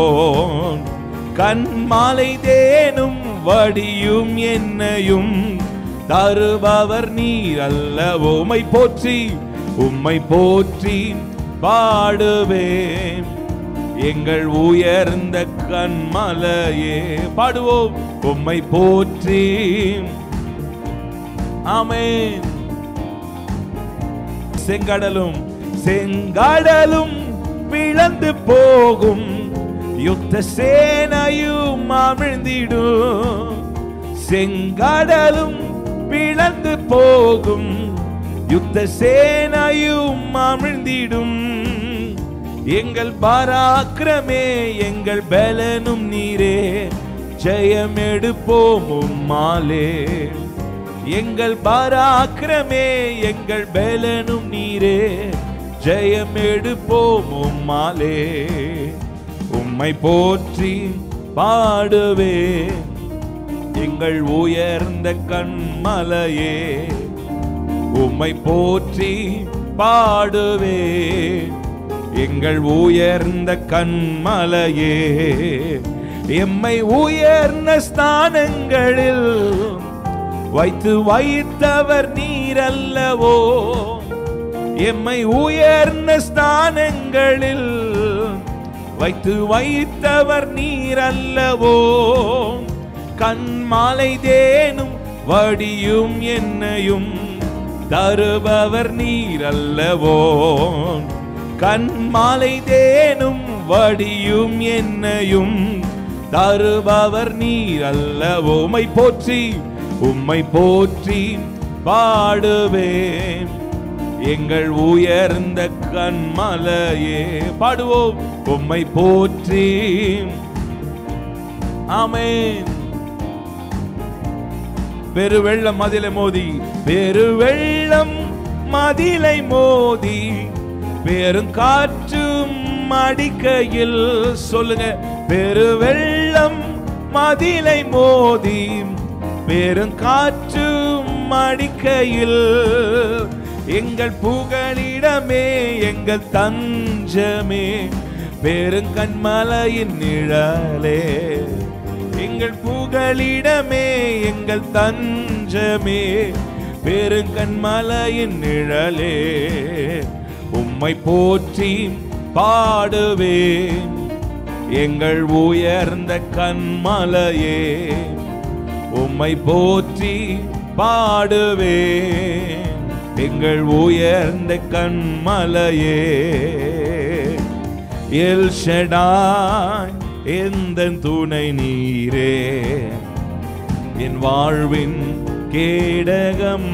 கண்மாலை தேனும் வடியும் என்னையும் தருபவர் நீரல்லவோ உம்மை போற்றி உம்மை போற்றி பாடுவேன் எங்கள் உயர்ந்த கண்மலையே பாடுவோம் உம்மை போற்றி ஆமென் செங்கடலும் செங்கடலும் பிளந்து போகும் யுத்த சேனையும் அமிழ்ந்திடும் செங்கடலும் பிளந்து போகும் யுத்த சேனையும் அமிழ்ந்திடும் எங்கள் பராக்கிரமே எங்கள் பலனும் நீரே ஜெயம் எடுப்போம் உம்மாலே எங்கள் பராக்கிரமே எங்கள் பலனும் நீரே ஜெயம் எடுப்போம் உம்மாலே உம்மை போற்றி பாடுவேன் எங்கள் உயர்ந்த கண்மலையே உம்மை போற்றி பாடுவேன் எங்கள் உயர்ந்த கண்மலையே எம்மை உயர்ந்த ஸ்தானங்களில் வைத்து வைத்தவர் நீரல்லவோ எம்மை உயர்ந்த ஸ்தானங்களில் வைத்து வைத்தவர் நீரல்லவோ கண்மாலை தேனும் வடியும் என்னையும் தருபவர் நீரல்லவோ கண்மாலை தேனும் வடியும் என்னையும் தருபவர் நீரல்லவோ உம்மை போற்றி உம்மை போற்றி பாடுவேன் எங்கள் உயர்ந்த கண்மலையே பாடுவோம் உம்மை போற்றி ஆமென் பெருவெள்ளம் மதிலை மோதி பெருவெள்ளம் மதிலை மோதி பெருங்காற்றும் அடிக்கையில் சொல்லுங்க பெருவெள்ளம் மதிலை மோதி பெருங்காற்றும் அடிக்கையில் எங்கள் புகலிடமே எங்கள் தஞ்சமே பெருங்கண்மலையின் நிழலே எங்கள் புகலிடமே எங்கள் தஞ்சமே பெருங்கண்மலையின் நிழலே உம்மை போற்றி பாடுவேன் எங்கள் உயர்ந்த கண்மலையே உம்மை போற்றி பாடுவேன் எங்கள் உயர்ந்த கண்மலையே எல் ஷடாய் எந்த துணை நீரே என் வாழ்வின் கேடகம்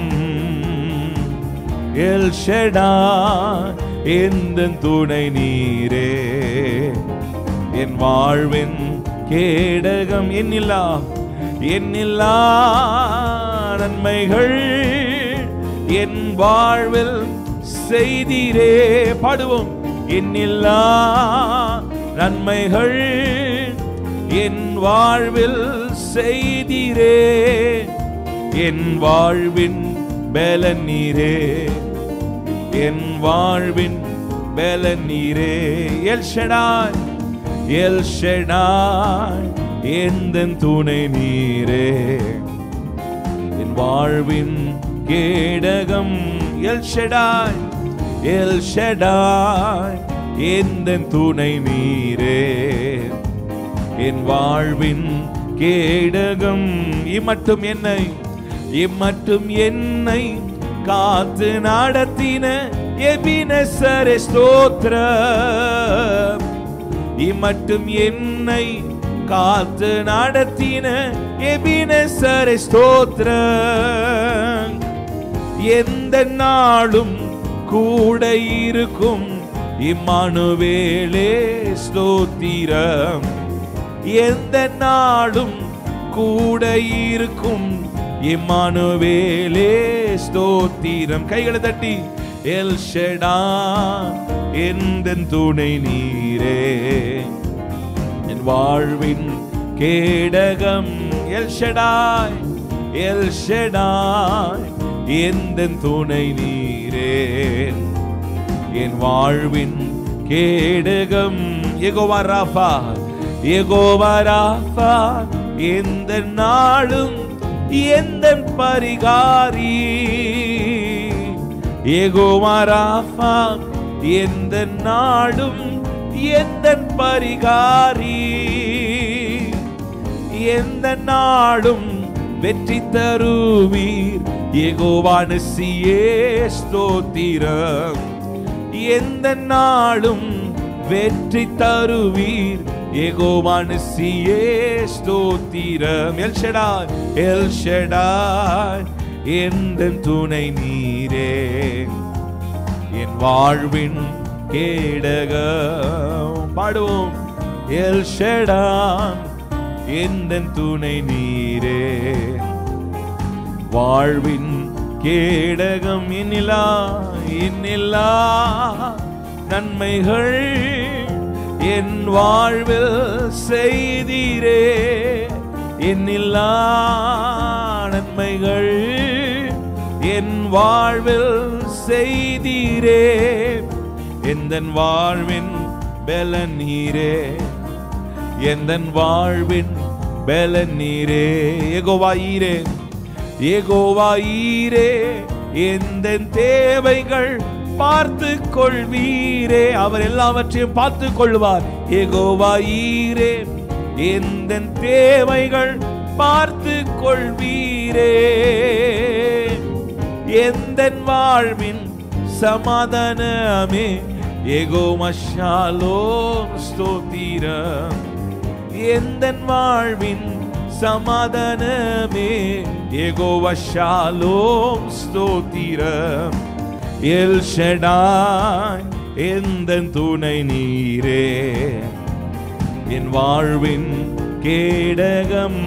எல் ஷடாய் எந்த துணை நீரே என் வாழ்வின் கேடகம் என்னில்லா என்னில்லா நன்மைகள் என் வாழ்வில் செய்தீரே பாடுவோம் என்னில்லா நன்மைகள் என் வாழ்வில் செய்தீரே என் வாழ்வின் பலன் நீரே என் வாழ்வின் பலன் நீரே எல் ஷடாய் எல் ஷடாய் எந்த துணை நீரே வாழ்வின் கேடகம் எல் ஷெடாய் எல் ஷெடாய் எந்த துணை நீரே என் வாழ்வின் கேடகம் இம்மட்டும் என்னை இம்மட்டும் என்னை காத்து நடத்தின எபினசரே ஸ்தோத்திரம் இம்மட்டும் என்னை காத்து நடத்தின எபினசரே ஸ்தோத்திரம் எந்த நாளும் கூட இருக்கும் இம்மானுவேலே ஸ்தோத்திரம் எந்த நாளும் கூட இருக்கும் இம்மானுவேலே ஸ்தோத்திரம் கைகளை தட்டி எல் ஷெடா எந்த துணை நீரே என் வாழ்வின் கேடகம் எல் ஷெடாய் எல் ஷெடாய் எந்த துணை நீரே என் வாழ்வின் கேடகம் எகோவா ராஃபா எகோவா ராஃபா எந்த நாளும் எந்த பரிகாரி எகோவா ராஃபா எந்த நாளும் எந்த பரிகாரி எந்த நாளும் வெற்றி தருவீர் எகோவானுசியே ஸ்தோத்திரம் எந்த நாளும் வெற்றி தருவீர் எகோவானுசியே ஸ்தோத்திரம் எல் ஷெடாய் எல் ஷெடாய் எந்த துணை நீரே என் வாழ்வின் கேடகம் பாடுவோம் எல் ஷெடாய் எந்த துணை நீரே வாழ்வின் கேடகம் என்னிலா என்னிலா நன்மைகள் என் வாழ்வில் செய்தீரே என்னில்லா நன்மைகள் என் வாழ்வில் செய்தீரே எந்தன் வாழ்வின் பெல நீரே எந்தன் வாழ்வின் பெல நீரே எகோவாயிரே ஏகோவாயிரே எந்த தேவைகள் பார்த்து கொள்வீரே அவர் எல்லாவற்றையும் பார்த்து கொள்வார் ஏகோவாயிரே எந்த தேவைகள் பார்த்து கொள்வீரே எந்த வாழ்வின் சமாதானமே ஏகோ மஷாலோம் ஸ்தோத்திரம் எந்த வாழ்வின் சமாதானமே ஏகோ வஷாலோம் ஸ்தோத்திரம் எல் ஷெடாய் எந்த துணை நீரே என் வாழ்வின் கேடகம்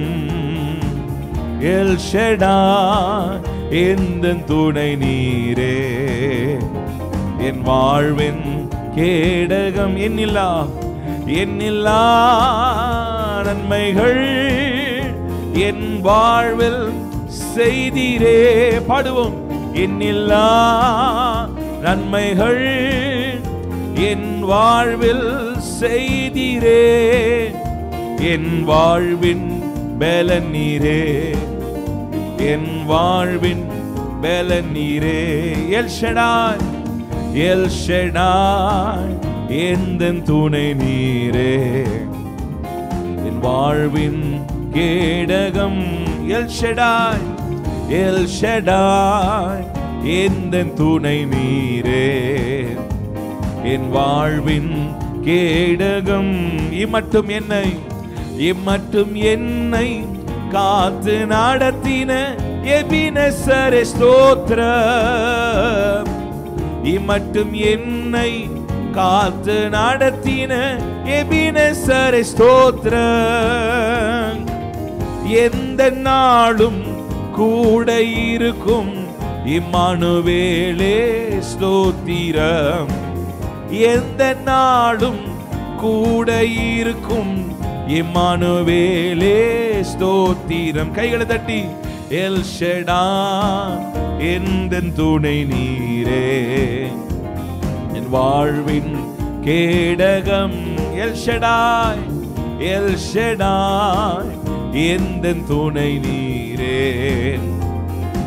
எல் ஷெடாய் எந்த துணை நீரே என் வாழ்வின் கேடகம் என்னில்லா என்னில்லா நன்மைகள் என் வாழ்வில் செய்தீரே பாடுவோம் என்னில்லா நன்மைகள் என் வாழ்வில் செய்தீரே என் வாழ்வின் பல நீரே என் வாழ்வின் பல நீரே எல் ஷெடாய் எல் ஷெடாய் எந்த துணை நீரே என் வாழ்வின் கேடகம் எல் ஷெடாய் எல் ஷெடாய் எந்த துணை நீரே என் வாழ்வின் கேடகம் இம்மட்டும் என்னை இம்மட்டும் என்னை காத்து நடத்தின எபினசரே ஸ்தோத்திரம் இம்மட்டும் என்னை காத்து நடத்தின எபினசரே ஸ்தோத்திரம் எந்த நாளும் கூட இருக்கும் இம்மானுவேலே ஸ்தோத்திரம் எந்த நாளும் கூட இருக்கும் இம்மானுவேலே ஸ்தோத்திரம் கைகளை தட்டி எல் ஷெடா எந்த துணை நீரே என் வாழ்வின் கேடகம் எல் ஷெடாய் எல் ஷெடாய் எந்த துணை நீரே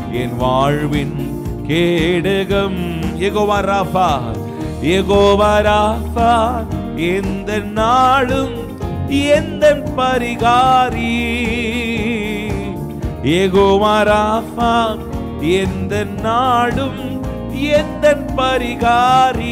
என் வாழ்வின் கேடகம் எகோவா ராஃபா எகோவா ராஃபா எந்த நாளும் எந்த பரிகாரி எகோவா ராஃபா எந்த நாளும் எந்த பரிகாரி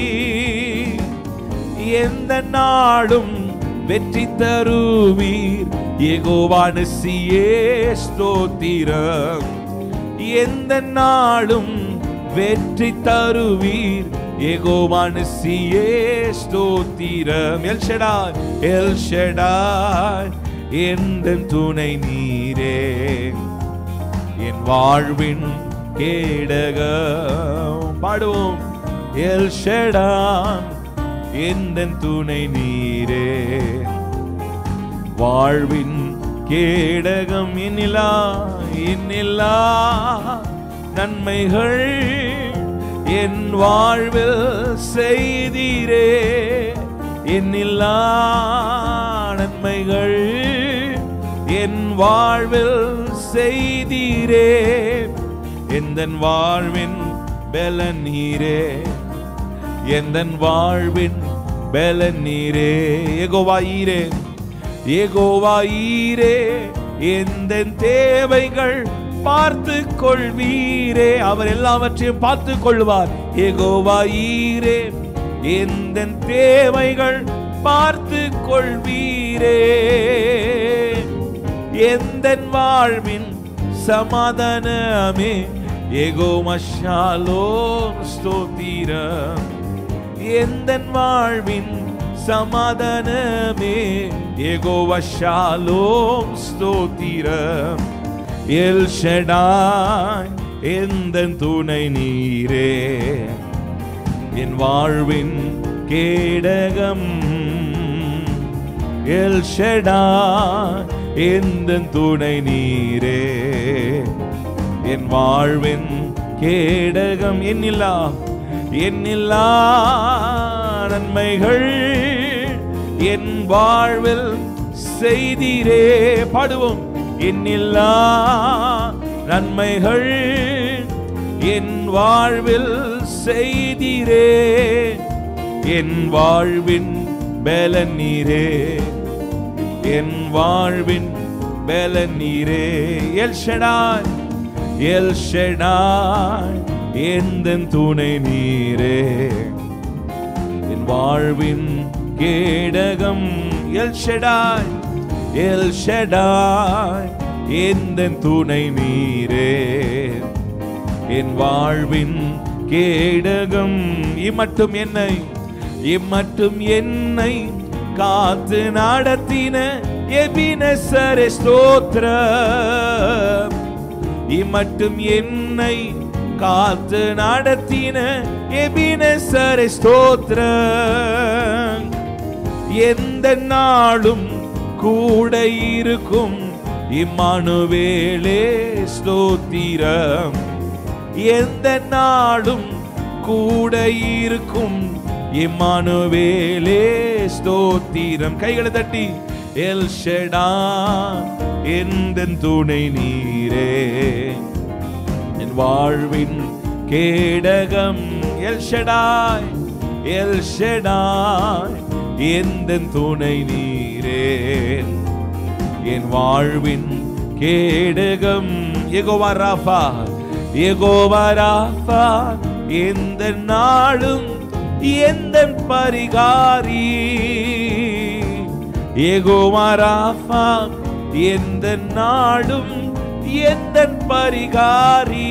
எந்த நாளும் வெற்றி தருவீர் ஏகோவானசியே ஸ்தோத்திரம் எந்த நாளும் வெற்றி தருவீர் ஏகோவானசியே ஸ்தோத்திரம் எல் ஷடாய் எல் ஷடாய் எந்த துணை நீரே என் வாழ்வின் கேடகம் பாடுவோம் எல் ஷடான் எந்த துணை நீரே வாழ்வின் கேடகம் என்னிலா என்னிலா நன்மைகள் என் வாழ்வில் செய்தீரே என்னில்லா நன்மைகள் என் வாழ்வில் செய்தீரே எந்தன் வாழ்வின் பெல நீரே எந்தன் வாழ்வின் பெல நீரே ஏகோவாயிரே ஏகோவாயிரே எந்த தேவைகள் பார்த்து கொள்வீரே அவர் எல்லாவற்றையும் பார்த்து கொள்வார் ஏகோவாயிரே எந்த தேவைகள் பார்த்து கொள்வீரே எந்த வாழ்வின் சமாதானமே ஏகோ மஷாலோ ஸ்தோத்திரம் எந்த வாழ்வின் சமாதானமே ஏகோ வஷாலோம் ஸ்தோத்திரம் எல் ஷடாய் எந்த துணை நீரே என் வாழ்வின் கேடகம் எல் ஷடாய் எந்த துணை நீரே என் வாழ்வின் கேடகம் என்னில்லா என்னில்லா நன்மைகள் என் வாழ்வில் செய்தீரே பாடுவோம் என்னில்லா நன்மைகள் என் வாழ்வில் செய்தீரே என் வாழ்வின் பலன் நீரே என் வாழ்வின் பலன் நீரே எல் ஷடாய் எல் ஷடாய் எந்த துணை நீரே என் வாழ்வின் கேடகம் எல் ஷடாய் எல் ஷடாய் எந்த துணை நீரே என் வாழ்வின் கேடகம் இம்மட்டும் என்னை இம்மட்டும் என்னை காத்து நடத்தின எபினசரே ஸ்தோத்திரம் இம்மட்டும் என்னை காத்து நடத்தின எபினசரே ஸ்தோத்திரம் எந்த நாளும் கூட இருக்கும் இம்மானுவேலே ஸ்தோத்திரம் எந்த நாளும் கூட இருக்கும் இம்மானுவேலே ஸ்தோத்திரம் கைகளை தட்டி எல் ஷெடா எந்த துணை நீரே என் வாழ்வின் கேடகம் எல் ஷெடாய் எல் ஷெடாய் எந்த துணை நீரே என் வாழ்வின் கேடகம் எகோவா ராஃபா எகோவா ராஃபா எந்த நாளும் எந்த பரிகாரி எகோவா ராஃபா எந்த நாளும் எந்த பரிகாரி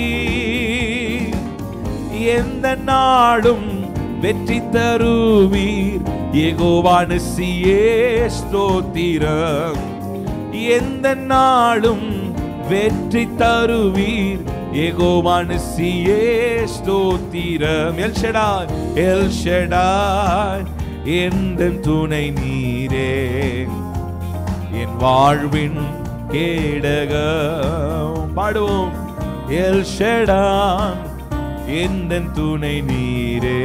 எந்த நாளும் வெற்றி தருவீர் ஏகோவானசியே ஸ்தோத்திரம் எந்த நாளும் வெற்றி தருவீர் ஏகோவானசியே ஸ்தோத்திரம் எல் ஷடாய் எல் ஷடாய் எந்த துணை நீரே என் வாழ்வின் கேடகம் பாடுவோம் எல் ஷடான் எந்த துணை நீரே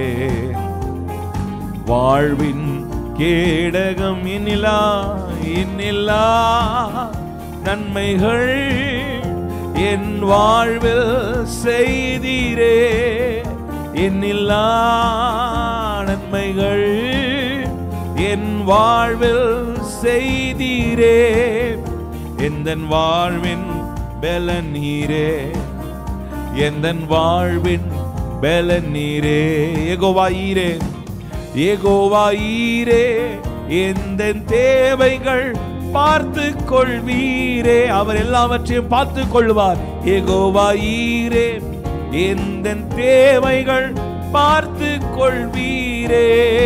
வாழ்வின் கேடகம் என்னிலா என்னில்லா நன்மைகள் என் வாழ்வில் செய்தீரே என்னில்லா நன்மைகள் என் வாழ்வில் செய்தீரே எந்தன் வாழ்வின் பலன் நீரே எந்தன் வாழ்வின் பலன் நீரே ஏகோவாயீரே ஏகோவாயீரே எந்த தேவைகள் பார்த்து கொள்வீரே அவர் எல்லாவற்றையும் பார்த்து கொள்வார் ஏகோவாயீரே எந்த தேவைகள் பார்த்து கொள்வீரே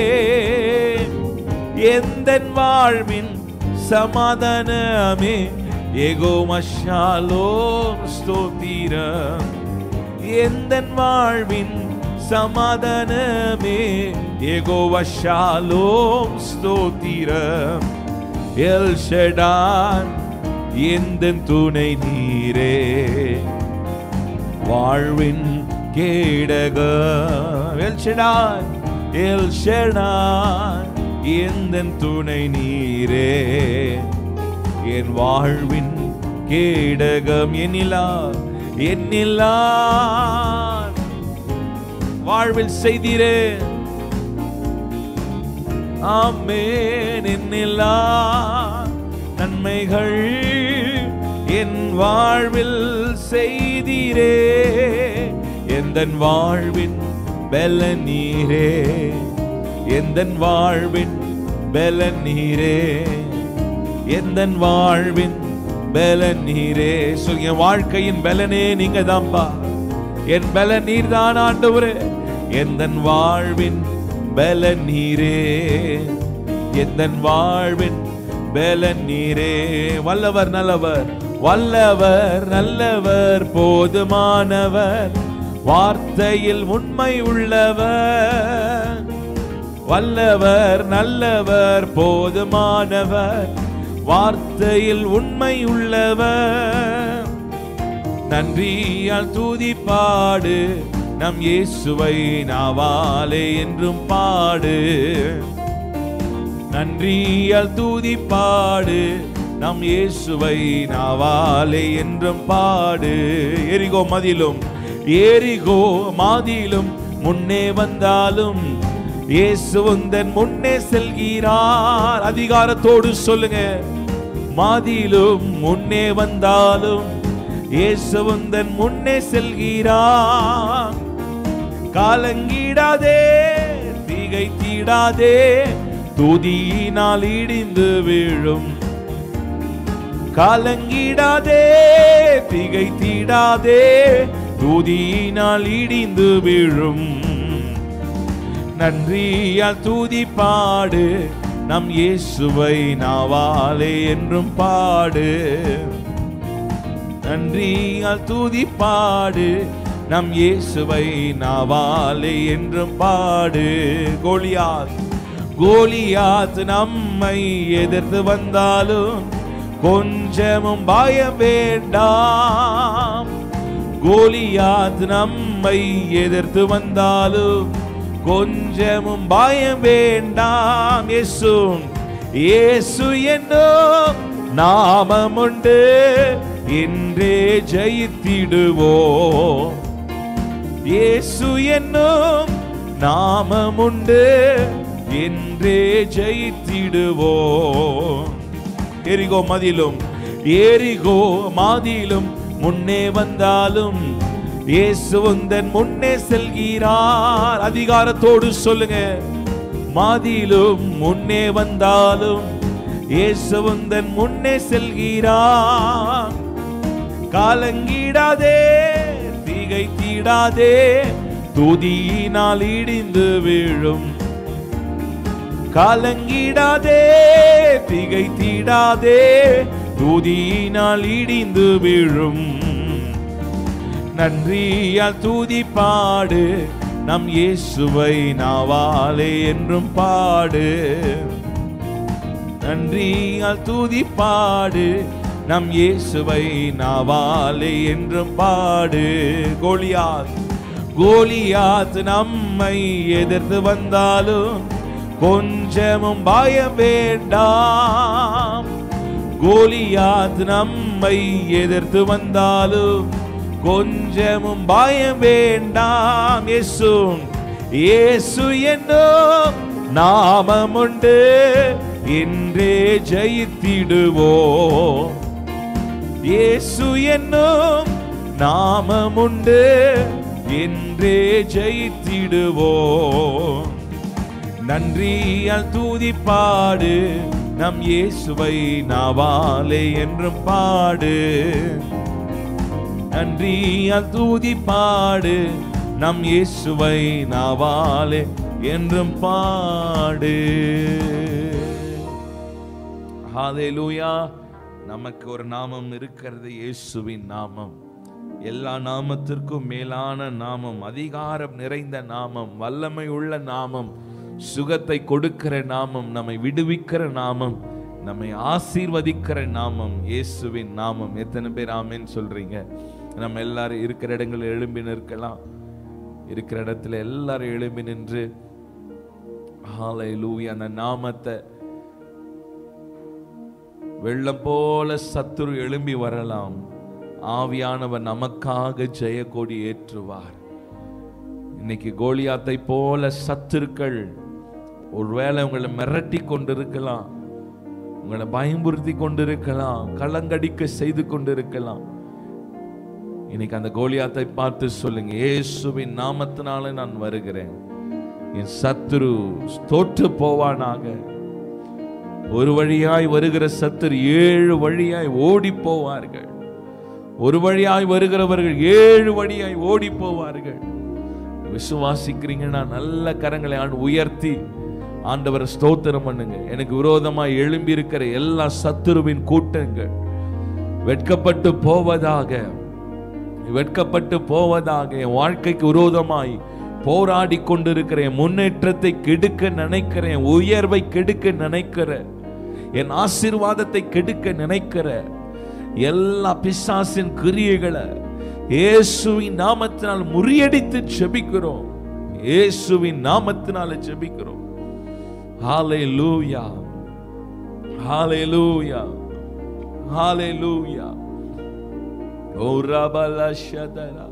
எந்த வாழ்வின் சமாதானமே ஏகோமஷாலோம் ஸ்தோத்திரம் எந்த வாழ்வின் சமாதானமே ஏகோவஷாலோம் ஸ்தோத்திரம் எல் ஷெடான் எந்த துணை நீரே வாழ்வின் கேடக எல் ஷெடான் எல் ஷெடான் எந்த துணை நீரே என் வாழ்வின் கேடகம் எண்ணிலா எண்ணிலா வாழ்வில் செய்தீரே ஆமேன் என்னில்லா நன்மைகள் என் வாழ்வில் செய்தீரே எந்தன் வாழ்வின் பெல நீரே எந்தன் வாழ்வின் பெல நீரே எந்தன் வாழ்வின் பெல நீரே சொல்லுங்க என் வாழ்க்கையின் பலனே நீங்க தான்ப்பா என் பல நீர்தான் ஆண்டவரே எந்தன் வாழ்வின் பல நீரே எந்தன் வாழ்வின் பல நீரே வல்லவர் நல்லவர் வல்லவர் நல்லவர் போதுமானவர் வார்த்தையில் உண்மை உள்ளவர் வல்லவர் நல்லவர் போதுமானவர் வார்த்தையில் உண்மை உள்ளவர் நன்றியால் தூதி பாடு நம் இயேசுவை நாவாலே என்றும் பாடு நன்றியால் தூதி பாடு நம் இயேசுவை நாவாலே என்றும் பாடு எரிகோ மதிலும் ஏரிகோ மாதிலும் முன்னே வந்தாலும் இயேசு உந்தன் முன்னே செல்கிறார் அதிகாரத்தோடு சொல்லுங்க மாதிலும் முன்னே வந்தாலும் இயேசு உந்தன் முன்னே செல்கிறார் காலங்கிடாதே திகை தீடாதே துதியினால் இடிந்து வீழும் காலங்கிடாதே திகை தீடாதே துதியினால் இடிந்து வீழும் நன்றியால் தூதி பாடு நம் இயேசுவை நாவாலே என்றும் பாடு நன்றியால் தூதி பாடு நம் இயேசுவை நாவாலே என்றும் பாடு கோலியாத் கோலியாத் நம்மை எதிர்த்து வந்தாலும் கொஞ்சமும் பயம் வேண்டாம் கோலியாத் நம்மை எதிர்த்து வந்தாலும் கொஞ்சமும் பயம் வேண்டாம் இயேசு இயேசு என்னும் நாமம் உண்டு என்றே ஜெயித்திடுவோம் இயேசு என்னும் நாமம் உண்டு என்றே ஜெயித்திடுவோம் எரிகோ மதிலும் ஏரிகோ மாதிலும் முன்னே வந்தாலும் இயேசு உந்தன் முன்னே செல்கிறார் அதிகாரத்தோடு சொல்லுங்க மாதிலும் முன்னே வந்தாலும் இயேசு உந்தன் முன்னே செல்கிறார் காலங்கிடாதே திகை தீடாதே துதியினால் இடிந்து வீழும் காலங்கிடாதே திகை தீடாதே துதியினால் இடிந்து வீழும் நன்றியால் தூதி பாடு நம் இயேசுவை நாவாலே என்றும் பாடு நன்றியால் தூதி பாடு நம் இயேசுவை நாவாலே என்றும் பாடு கோலியாத் கோலியாத் நம்மை எதிர்த்து வந்தாலும் கொஞ்சமும் பயம் வேண்டாம் கோலியாத் நம்மை எதிர்த்து வந்தாலும் கொஞ்சமும் பயம் வேண்டாம் இயேசு இயேசு என்னும் நாமம் உண்டு இன்றே ஜெயித்திடுவோம் இயேசு என்னும் நாமம் உண்டு என்றே ஜெயித்திடுவோம் நன்றியால் தூதி பாடு நம் இயேசுவை நாவாலே என்றும் பாடு நன்றியால் தூதி பாடு நம் இயேசுவை நாவாலே என்றும் பாடு ஹalleluya நமக்கு ஒரு நாமம் இருக்கிறது இயேசுவின் நாமம் எல்லா நாமத்திற்கும் மேலான நாமம் அதிகாரம் நிறைந்த நாமம் வல்லமை உள்ள நாமம் சுகத்தை கொடுக்கிற நாமம் நம்மை விடுவிக்கிற நாமம் நம்மை ஆசீர்வதிக்கிற நாமம் இயேசுவின் நாமம் எத்தனை பேர் ஆமென்னு சொல்றீங்க நம்ம எல்லாரும் இருக்கிற இடங்களில் எழும்பி நிற்கலாம் இருக்கிற இடத்துல எல்லாரும் எழும்பி நின்று ஹalleluya அந்த நாமத்தை வெள்ளம் போல சத்துரு எழும்பி வரலாம் ஆவியானவர் நமக்காக ஜெயக்கொடி ஏற்றுவார் இன்னைக்கு கோலியாத்தை போல சத்துருக்கள் ஒருவேளை உங்களை மிரட்டி கொண்டிருக்கலாம் உங்களை பயமுறுத்தி கொண்டிருக்கலாம் கலங்கடிக்க செய்து கொண்டிருக்கலாம் இன்னைக்கு அந்த கோலியாத்தை பார்த்து சொல்லுங்க இயேசுவின் நாமத்தினால நான் வருகிறேன் என் சத்துரு தோற்று போவானாக ஒரு வழியாய் வருகிற சத்துரு ஏழு வழியாய் ஓடி போவார்கள் ஒரு வழியாய் வருகிறவர்கள் ஏழு வழியாய் ஓடி போவார்கள் விசுவாசிக்கிறீங்கன்னா நல்ல கரங்களை ஆண்டு உயர்த்தி ஆண்டவரை ஸ்தோத்திரம் பண்ணுங்க எனக்கு விரோதமாய் எழும்பி இருக்கிற எல்லா சத்துருவின் கூட்டங்கள் வெட்கப்பட்டு போவதாக வெட்கப்பட்டு போவதாக என் வாழ்க்கைக்கு விரோதமாய் போராடி கொண்டிருக்கிற என் முன்னேற்றத்தை கெடுக்க நினைக்கிறேன் உயர்வை கெடுக்க நினைக்கிற என் ஆசீர்வாதத்தை கெடுக்க நினைக்கிற எல்லா பிசாசின் கிரியைகளை இயேசுவின் நாமத்தினால் முறியடித்து ஜெபிக்கிறோம் இயேசுவின் நாமத்தினால ஜெபிக்கிறோம் ஹalleluya ஹalleluya ஹalleluya ஓ ரபல ஷதரா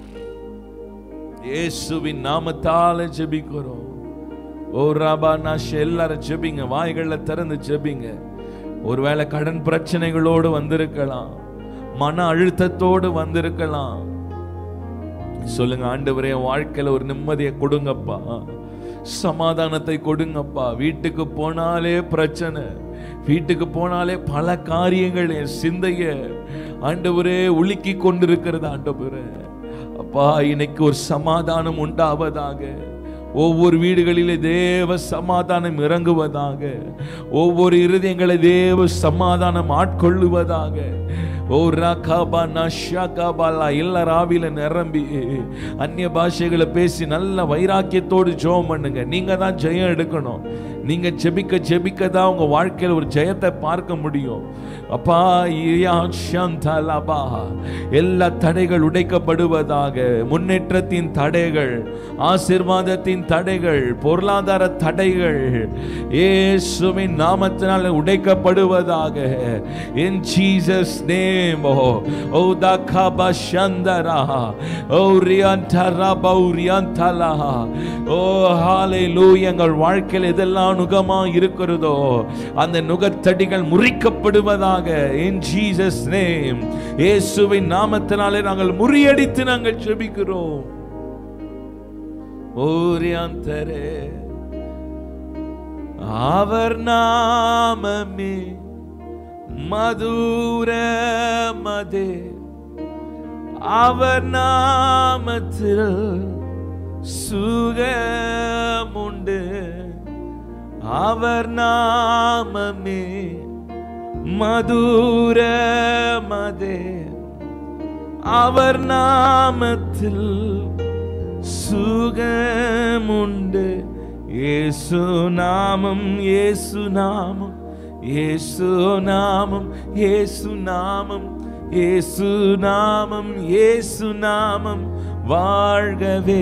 இயேசுவின் நாமத்தால ஜெபிக்கிறோம் ஓ ரபா நாஷ் எல்லாரும் ஜெபிங்க வாய்களை திறந்து ஜெபிங்க ஒருவேளை கடன் பிரச்சனைகளோடு வந்திருக்கலாம் மன அழுத்தத்தோடு வந்திருக்கலாம் சொல்லுங்க ஆண்டவரே என் வாழ்க்கையில ஒரு நிம்மதியை கொடுங்கப்பா சமாதானத்தை கொடுங்கப்பா வீட்டுக்கு போனாலே பிரச்சனை வீட்டுக்கு போனாலே பல காரியங்கள் என் சிந்தைய ஆண்டவரே உலுக்கி கொண்டிருக்கிறது ஆண்டவரே அப்பா இன்னைக்கு ஒரு சமாதானம் உண்டாவதாக ஒவ்வொரு வீடுகளிலே தேவ சமாதானம் இறங்குவதாக ஒவ்வொரு இருதயங்களை தேவ சமாதானம் ஆட்கொள்ளுவதாக ஓ ராகாபா நஷாகாபாலா எல்லா ராவில நிரம்பி அந்நிய பாஷைகளை பேசி நல்ல வைராக்கியத்தோடு ஜெபம் பண்ணுங்க நீங்க தான் ஜெயம் எடுக்கணும் நீங்க ஜெபிக்க ஜெபிக்க தான் உங்க வாழ்க்கையில ஒரு ஜெயத்தை பார்க்க முடியும் அப்பா இயா ஷந்தலபா எல்லா தடைகள் உடைக்கப்படுவதாக முன்னேற்றத்தின் தடைகள் ஆசீர்வாதத்தின் தடைகள் பொருளாதார தடைகள் இயேசுவின் நாமத்தினால் உடைக்கப்படுவதாக in Jesus name oh oh dakaba shandara oh riantara bauriantala oh hallelujah எங்கள் வாழ்க்கையில் எதெல்லாம் நுகமா இருக்கிறதோ அந்த நுகத்தடிகள் முறிக்கப்படுவதாக in Jesus name இயேசுவின் நாமத்தினாலே நாங்கள் முறியடித்து நாங்கள் ஜெபிக்கிறோம் ஓரியாந்தரே அவர் நாமமே மதுரமதே அவர் நாமத்தில் சுகமுண்டு அவர் நாமமே மதுரமதே அவர் நாமத்தில் சுகமுண்டு இயேசு நாமம் இயேசு நாமம் இயேசு நாமம் இயேசு நாமம் இயேசு நாமம் இயேசு நாமம் வாழ்கவே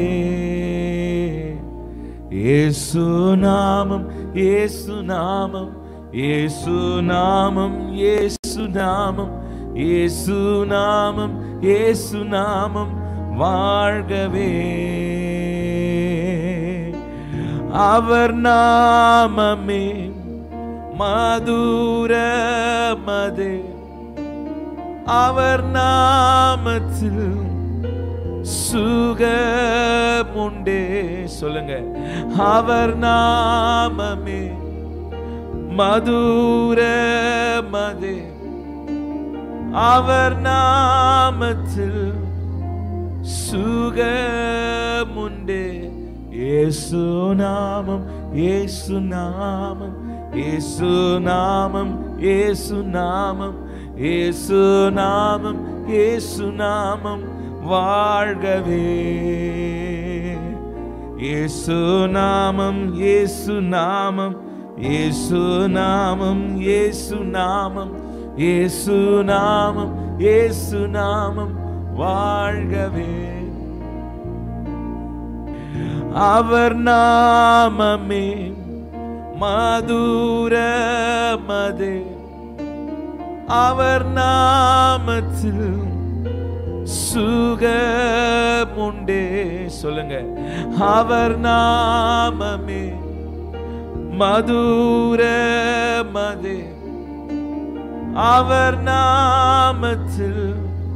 இயேசு நாமம் இயேசு நாமம் இயேசு நாமம் இயேசு இயேசு நாமம் இயேசு நாமம் இயேசு நாமம் வாழ்கவே அவர் நாமமே மதுரமதே அவர் நாமத்தில் சுகமுண்டே சொல்லுங்க அவர் நாமமே மதுரமதே அவர் நாமத்தில் சுகமுண்டே இயேசு நாமம் இயேசு நாமம் இயேசு நாமம் இயேசு நாமம் இயேசு நாமம் இயேசு நாமம் வாழ்கவே இயேசு நாமம் இயேசு நாமம் இயேசு நாமம் இயேசு நாமம் இயேசு நாமம் இயேசு நாமம் வாழ்கவே அவர் நாமமே மதுரமதே அவர் நாமத்தில் சுகமுண்டே சொல்லுங்க அவர் நாமமே மதுரமதே அவர் நாமத்தில்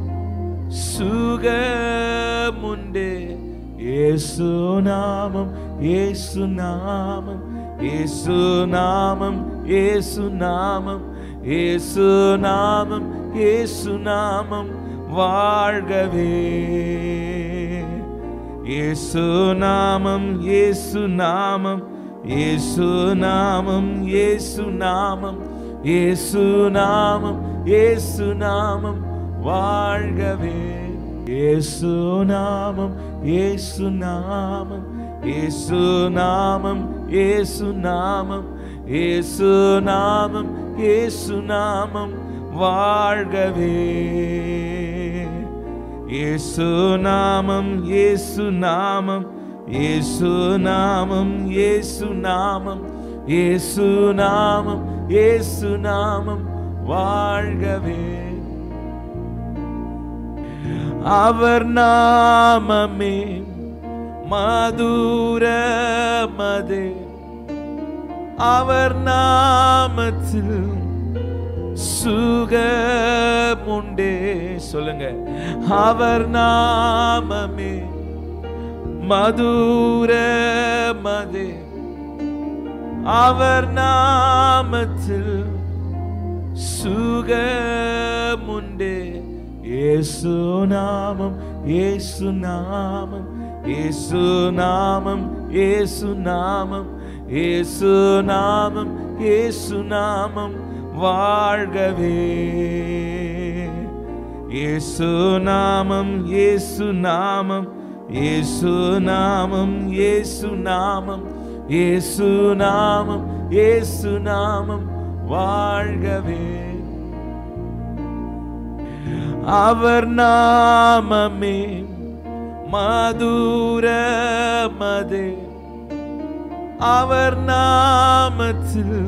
சுகமுண்டே இயேசு நாமம் இயேசு நாமம் இயேசு நாமம் இயேசு நாமம் இயேசு நாமம் இயேசு நாமம் வாழ்கவே இயேசு நாமம் இயேசு நாமம் இயேசு நாமம் இயேசு நாமம் இயேசு நாமம் இயேசு நாமம் வாழ்கவே இயேசு நாமம் இயேசு நாமம் இயேசு நாமம் இயேசு நாமம் இயேசு நாமம் இயேசு நாமம் வாழ்கவே இயேசு நாமம் இயேசு நாமம் இயேசு நாமம் இயேசு நாமம் இயேசு நாமம் இயேசு நாமம் வாழ்கவே அவர் நாமமே மதுரமதே அவர் நாமத்தில் சுகமுண்டே சொல்லுங்க அவர் நாமமே மதுரமதே அவர் நாமத்தில் சுகமுண்டே இயேசு நாமம் இயேசு நாமம் இயேசு நாமம் இயேசு நாமம் இயேசு நாமம் இயேசு நாமம் வாழ்கவே இயேசு நாமம் இயேசு நாமம் இயேசு நாமம் இயேசு நாமம் இயேசு நாமம் இயேசு நாமம் வாழ்கவே அவர் நாமமே மதுரமதே அவர் நாமத்தில்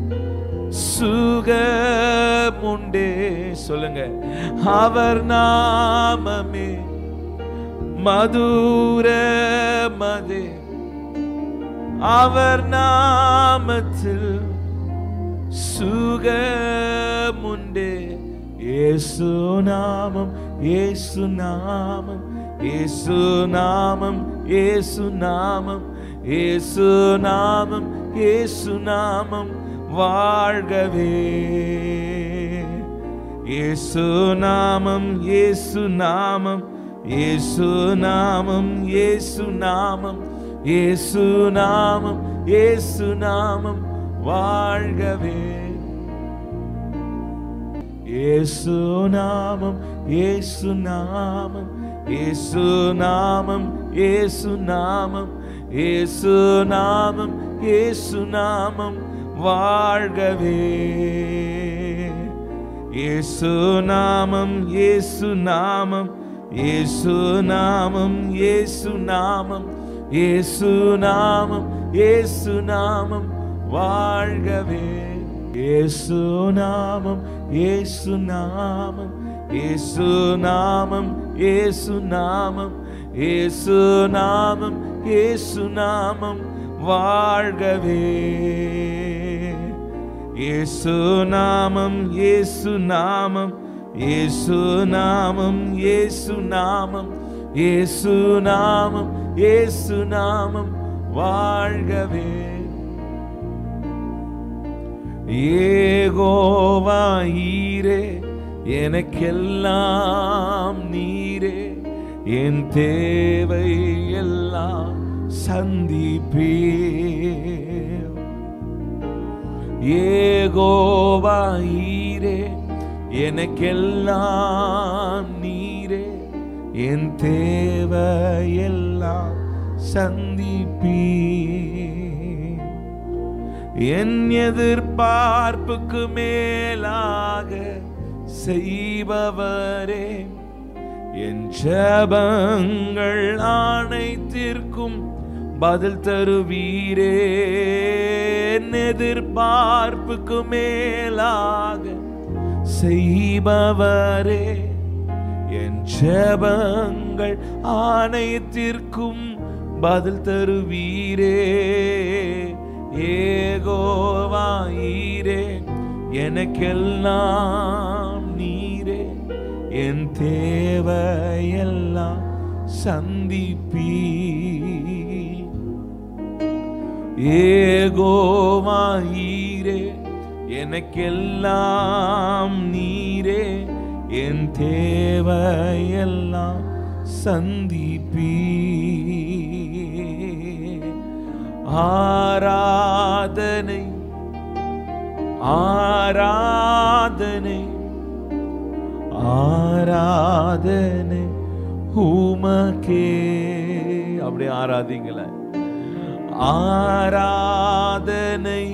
சுகமுண்டே சொல்லுங்க அவர் நாமமே மதுரமதே அவர் நாமத்தில் சுகமுண்டே இயேசு நாமம் இயேசு நாமம் இயேசு நாமம் இயேசு நாமம் இயேசு நாமம் இயேசு நாமம் வாழ்கவே இயேசு நாமம் இயேசு நாமம் இயேசு நாமம் இயேசு நாமம் இயேசு நாமம் இயேசு நாமம் வாழ்கவே இயேசு நாமம் இயேசு நாமம் இயேசு நாமம் இயேசு நாமம் இயேசு நாமம் இயேசு நாமம் வாழ்கவே இயேசு நாமம் இயேசு நாமம் இயேசு நாமம் இயேசு நாமம் இயேசு நாமம் இயேசு நாமம் வாழ்கவே இயேசு நாமம் இயேசு நாமம் இயேசு நாமம் இயேசு நாமம் இயேசு நாமம் இயேசு நாமம் வாழ்கவே இயேசு நாமம் இயேசு நாமம் இயேசு நாமம் இயேசு நாமம் இயேசு நாமம் இயேசு நாமம் வாழ்கவே ஏகோவாயிரே எனக்கெல்லாம் நீரே என் தேவை எல்லாம் சந்திப்பே ஏகோவாயிரே எனக்கெல்லாம் நீரே என் தேவையெல்லாம் சந்திப்பீ என் எதிர்பார்ப்புக்கு மேலாக செய்பவரே என் ஜபங்கள் அனைத்திற்கும் பதில் தருவீரே என் எதிர்பார்ப்புக்கு மேலாக செய்பவரே என் ஜபங்கள் அனைத்திற்கும் பதில் தருவீரே ஏகோவாயிரே எனக்கெல்லாம் நீரே என் தேவையெல்லாம் சந்திப்பீ ஏகோவாயிரே எனக்கெல்லாம் நீரே என் தேவையெல்லாம் சந்திப்பீ ஆராதனை ஆராதனை ஆராதனை உமக்கே அப்படியே ஆராதிங்களேன் ஆராதனை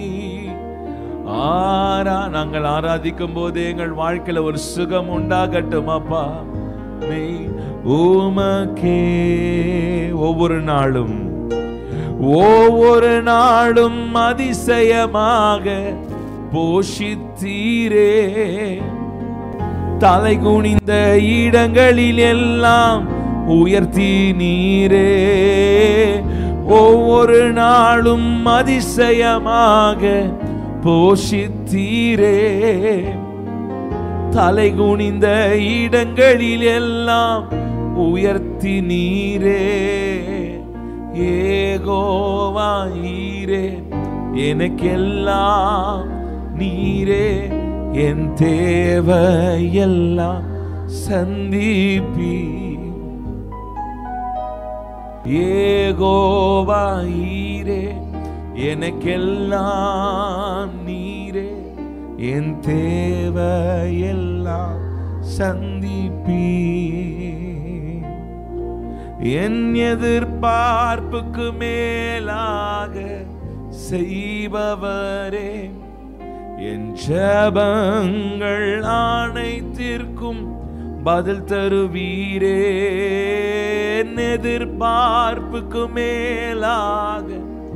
ஆரா நாங்கள் ஆராதிக்கும் போது எங்கள் வாழ்க்கையில ஒரு சுகம் உண்டாகட்டும் அப்பா மெய் உமக்கே ஒவ்வொரு நாளும் ஒவ்வொரு நாளும் அதிசயமாக போஷித்தீரே தலை குனிந்த இடங்களில் எல்லாம் உயர்த்தி நீரே ஒவ்வொரு நாளும் அதிசயமாக போஷித்தீரே தலை குனிந்த இடங்களில் எல்லாம் உயர்த்தி நீரே ஏகோவாயிரே எனக்கெல்லாம் நீரே என் தேவையெல்லாம் சந்திப்பி ஏகோவாயிரே எனக்கெல்லாம் நீரே என் தேவையெல்லாம் சந்திப்பீ என் எதிர்பார்ப்புக்கு மேலாக செய்பவரே என் ஜபங்கள் அனைத்திற்கும் பதில் தருவீரே என் எதிர்பார்ப்புக்கு மேலாக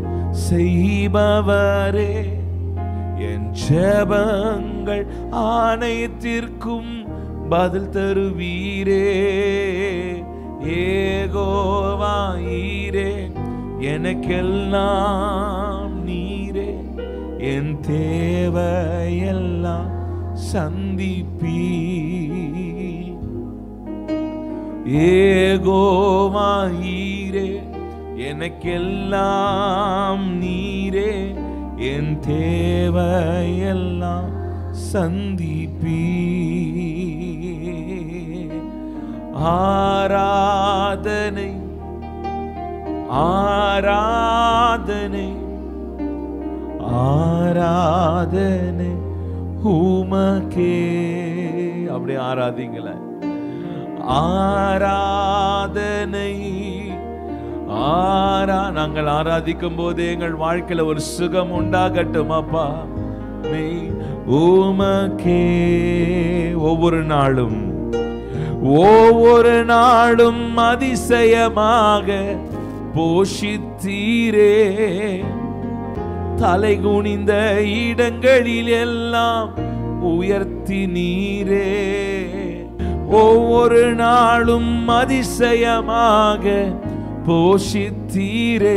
செய்பவரே என் ஜபங்கள் அனைத்திற்கும் பதில் தருவீரே ஏகோவாயிரே எனக்கெல்லாம் நீரே என் தேவையெல்லாம் சந்திப்பீ ஏகோவாயிரே எனக்கெல்லாம் நீரே என் தேவையெல்லாம் சந்திப்பீ ஆராதனை ஆராதனை ஆராதனை உமக்கே அப்படியே ஆராதிங்களேன் ஆராதனை ஆரா நாங்கள் ஆராதிக்கும் போது எங்கள் வாழ்க்கையில ஒரு சுகம் உண்டாகட்டும் அப்பா மெய் உமக்கே ஒவ்வொரு நாளும் ஒவ்வொரு நாளும் அதிசயமாக போஷித்தீரே தலை குனிந்த இடங்களில் எல்லாம் உயர்த்தி நீரே ஒவ்வொரு நாளும் அதிசயமாக போஷித்தீரே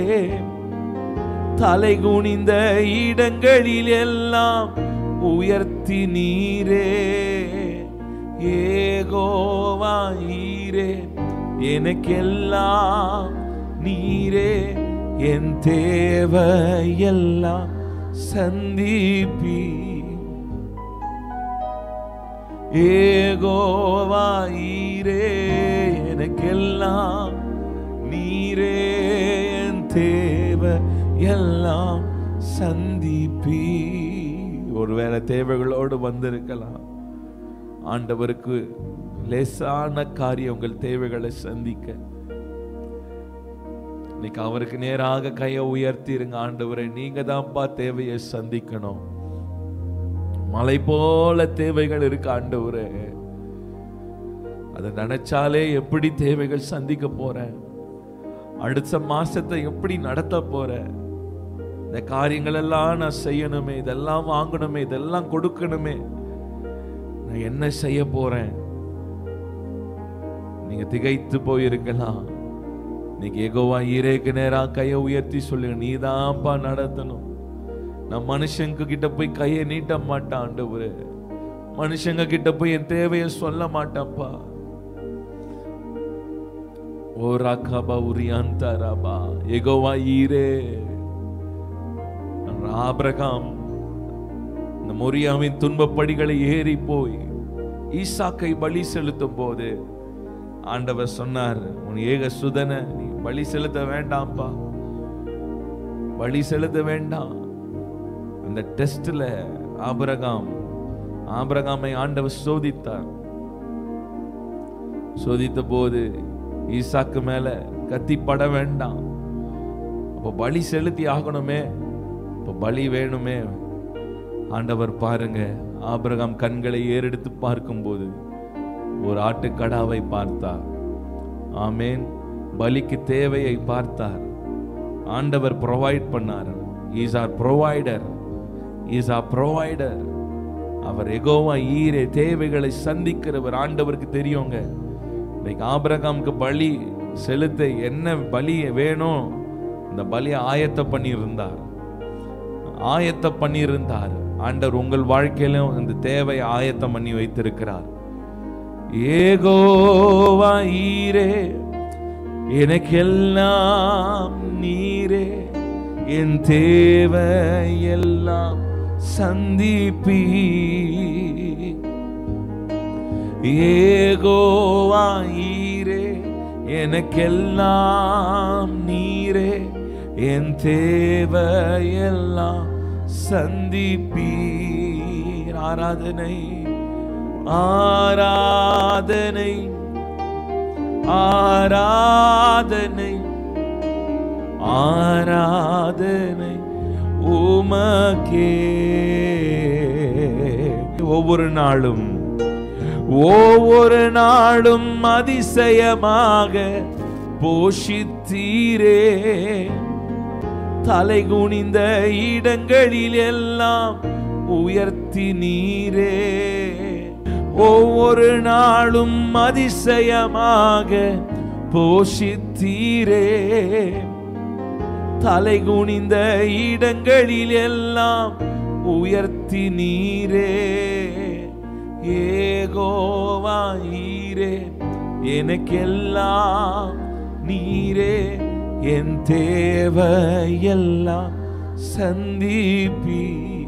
தலை குனிந்த இடங்களில் எல்லாம் உயர்த்தி நீரே ஏகோவாயிரே எனக்கெல்லாம் நீரே என் தேவையெல்லாம் சந்திப்பி ஏகோவாயிரே எனக்கெல்லாம் நீரே என் தேவை எல்லாம் சந்திப்பி ஒருவேளை தேவைகளோடு வந்திருக்கலாம் ஆண்டவருக்கு லேசான காரியம் உங்கள் தேவைகளை சந்திக்க இன்னைக்கு அவருக்கு நேராக கையை உயர்த்திருங்க ஆண்டவரை நீங்க தான்ப்பா தேவையை சந்திக்கணும் மலை போல தேவைகள் இருக்கு ஆண்டவரே அதை நினைச்சாலே எப்படி தேவைகள் சந்திக்க போறேன் அடுத்த மாசத்தை எப்படி நடத்த போறேன் இந்த காரியங்கள் எல்லாம் நான் செய்யணுமே இதெல்லாம் வாங்கணுமே இதெல்லாம் கொடுக்கணுமே நான் என்ன செய்ய போறேன் நீங்க திகைத்து போயிருக்கலாம் இன்னைக்கு எகோவா ஈரேக்கு நேரா கையை உயர்த்தி சொல்லுங்க நீதான்ப்பா நடத்தணும் நான் மனுஷங்க கிட்ட போய் கையை நீட்ட மாட்டான் ஆண்டவரே மனுஷங்க கிட்ட போய் என் தேவையை சொல்ல மாட்டேன்ப்பா ஓ ராகாபா உரியாந்தா ராபா எகோவா ஈரே ஆபிரகாம் இந்த மொரியாவின் துன்பப்படிகளை ஏறி போய் ஈசாக்கை பலி செலுத்தும் போது ஆண்டவர் சொன்னார் உன் ஏக சுதனை நீ பலி செலுத்த வேண்டாம்ப்பா பலி செலுத்த வேண்டாம் அந்த டெஸ்ட்ல ஆபிரகாம் ஆபிரகாமை ஆண்டவர் சோதித்தார் சோதித்த போது ஈசாக்கு மேல கத்தி பட வேண்டாம் அப்ப பலி செலுத்தி ஆகணுமே இப்ப பலி வேணுமே ஆண்டவர் பாருங்க ஆபிரகாம் கண்களை ஏறெடுத்து பார்க்கும்போது ஒரு ஆட்டுக்கடாவை பார்த்தார் ஆமேன் பலிக்கு தேவையை பார்த்தார் ஆண்டவர் ப்ரொவைட் பண்ணார் is our provider is our provider அவர் எகோவா ஈரே தேவைகளை சந்திக்கிறவர் ஆண்டவருக்கு தெரியுங்க இன்னைக்கு ஆபிரகாமுக்கு பலி செலுத்த என்ன பலி வேணும் இந்த பலியை ஆயத்த பண்ணியிருந்தார் ஆயத்த பண்ணியிருந்தார் ஆண்டவர் உங்கள் வாழ்க்கையிலும் இந்த தேவை ஆயத்தம் பண்ணி வைத்திருக்கிறார் ஏகோவா ஈரே எனக்கெல்லாம் நீரே என் தேவையெல்லாம் சந்திப்பீ ஏகோவா ஈரே எனக்கெல்லாம் நீரே என் தேவையெல்லாம் சந்திப்பீர் ஆராதனை ஆராதனை ஆராதனை ஆராதனை உமக்கே ஒவ்வொரு நாளும் ஒவ்வொரு நாளும் அதிசயமாக போஷித்தீரே தலை குனிந்த இடங்களில் எல்லாம் உயர்த்தி நீரே ஒவ்வொரு நாளும் அதிசயமாக போஷித்தீரே தலை குனிந்த இடங்களில் எல்லாம் உயர்த்தி நீரே ஏகோவா ஈரே எனக்கெல்லாம் நீரே என் தேவையெல்லாம் சந்திப்பி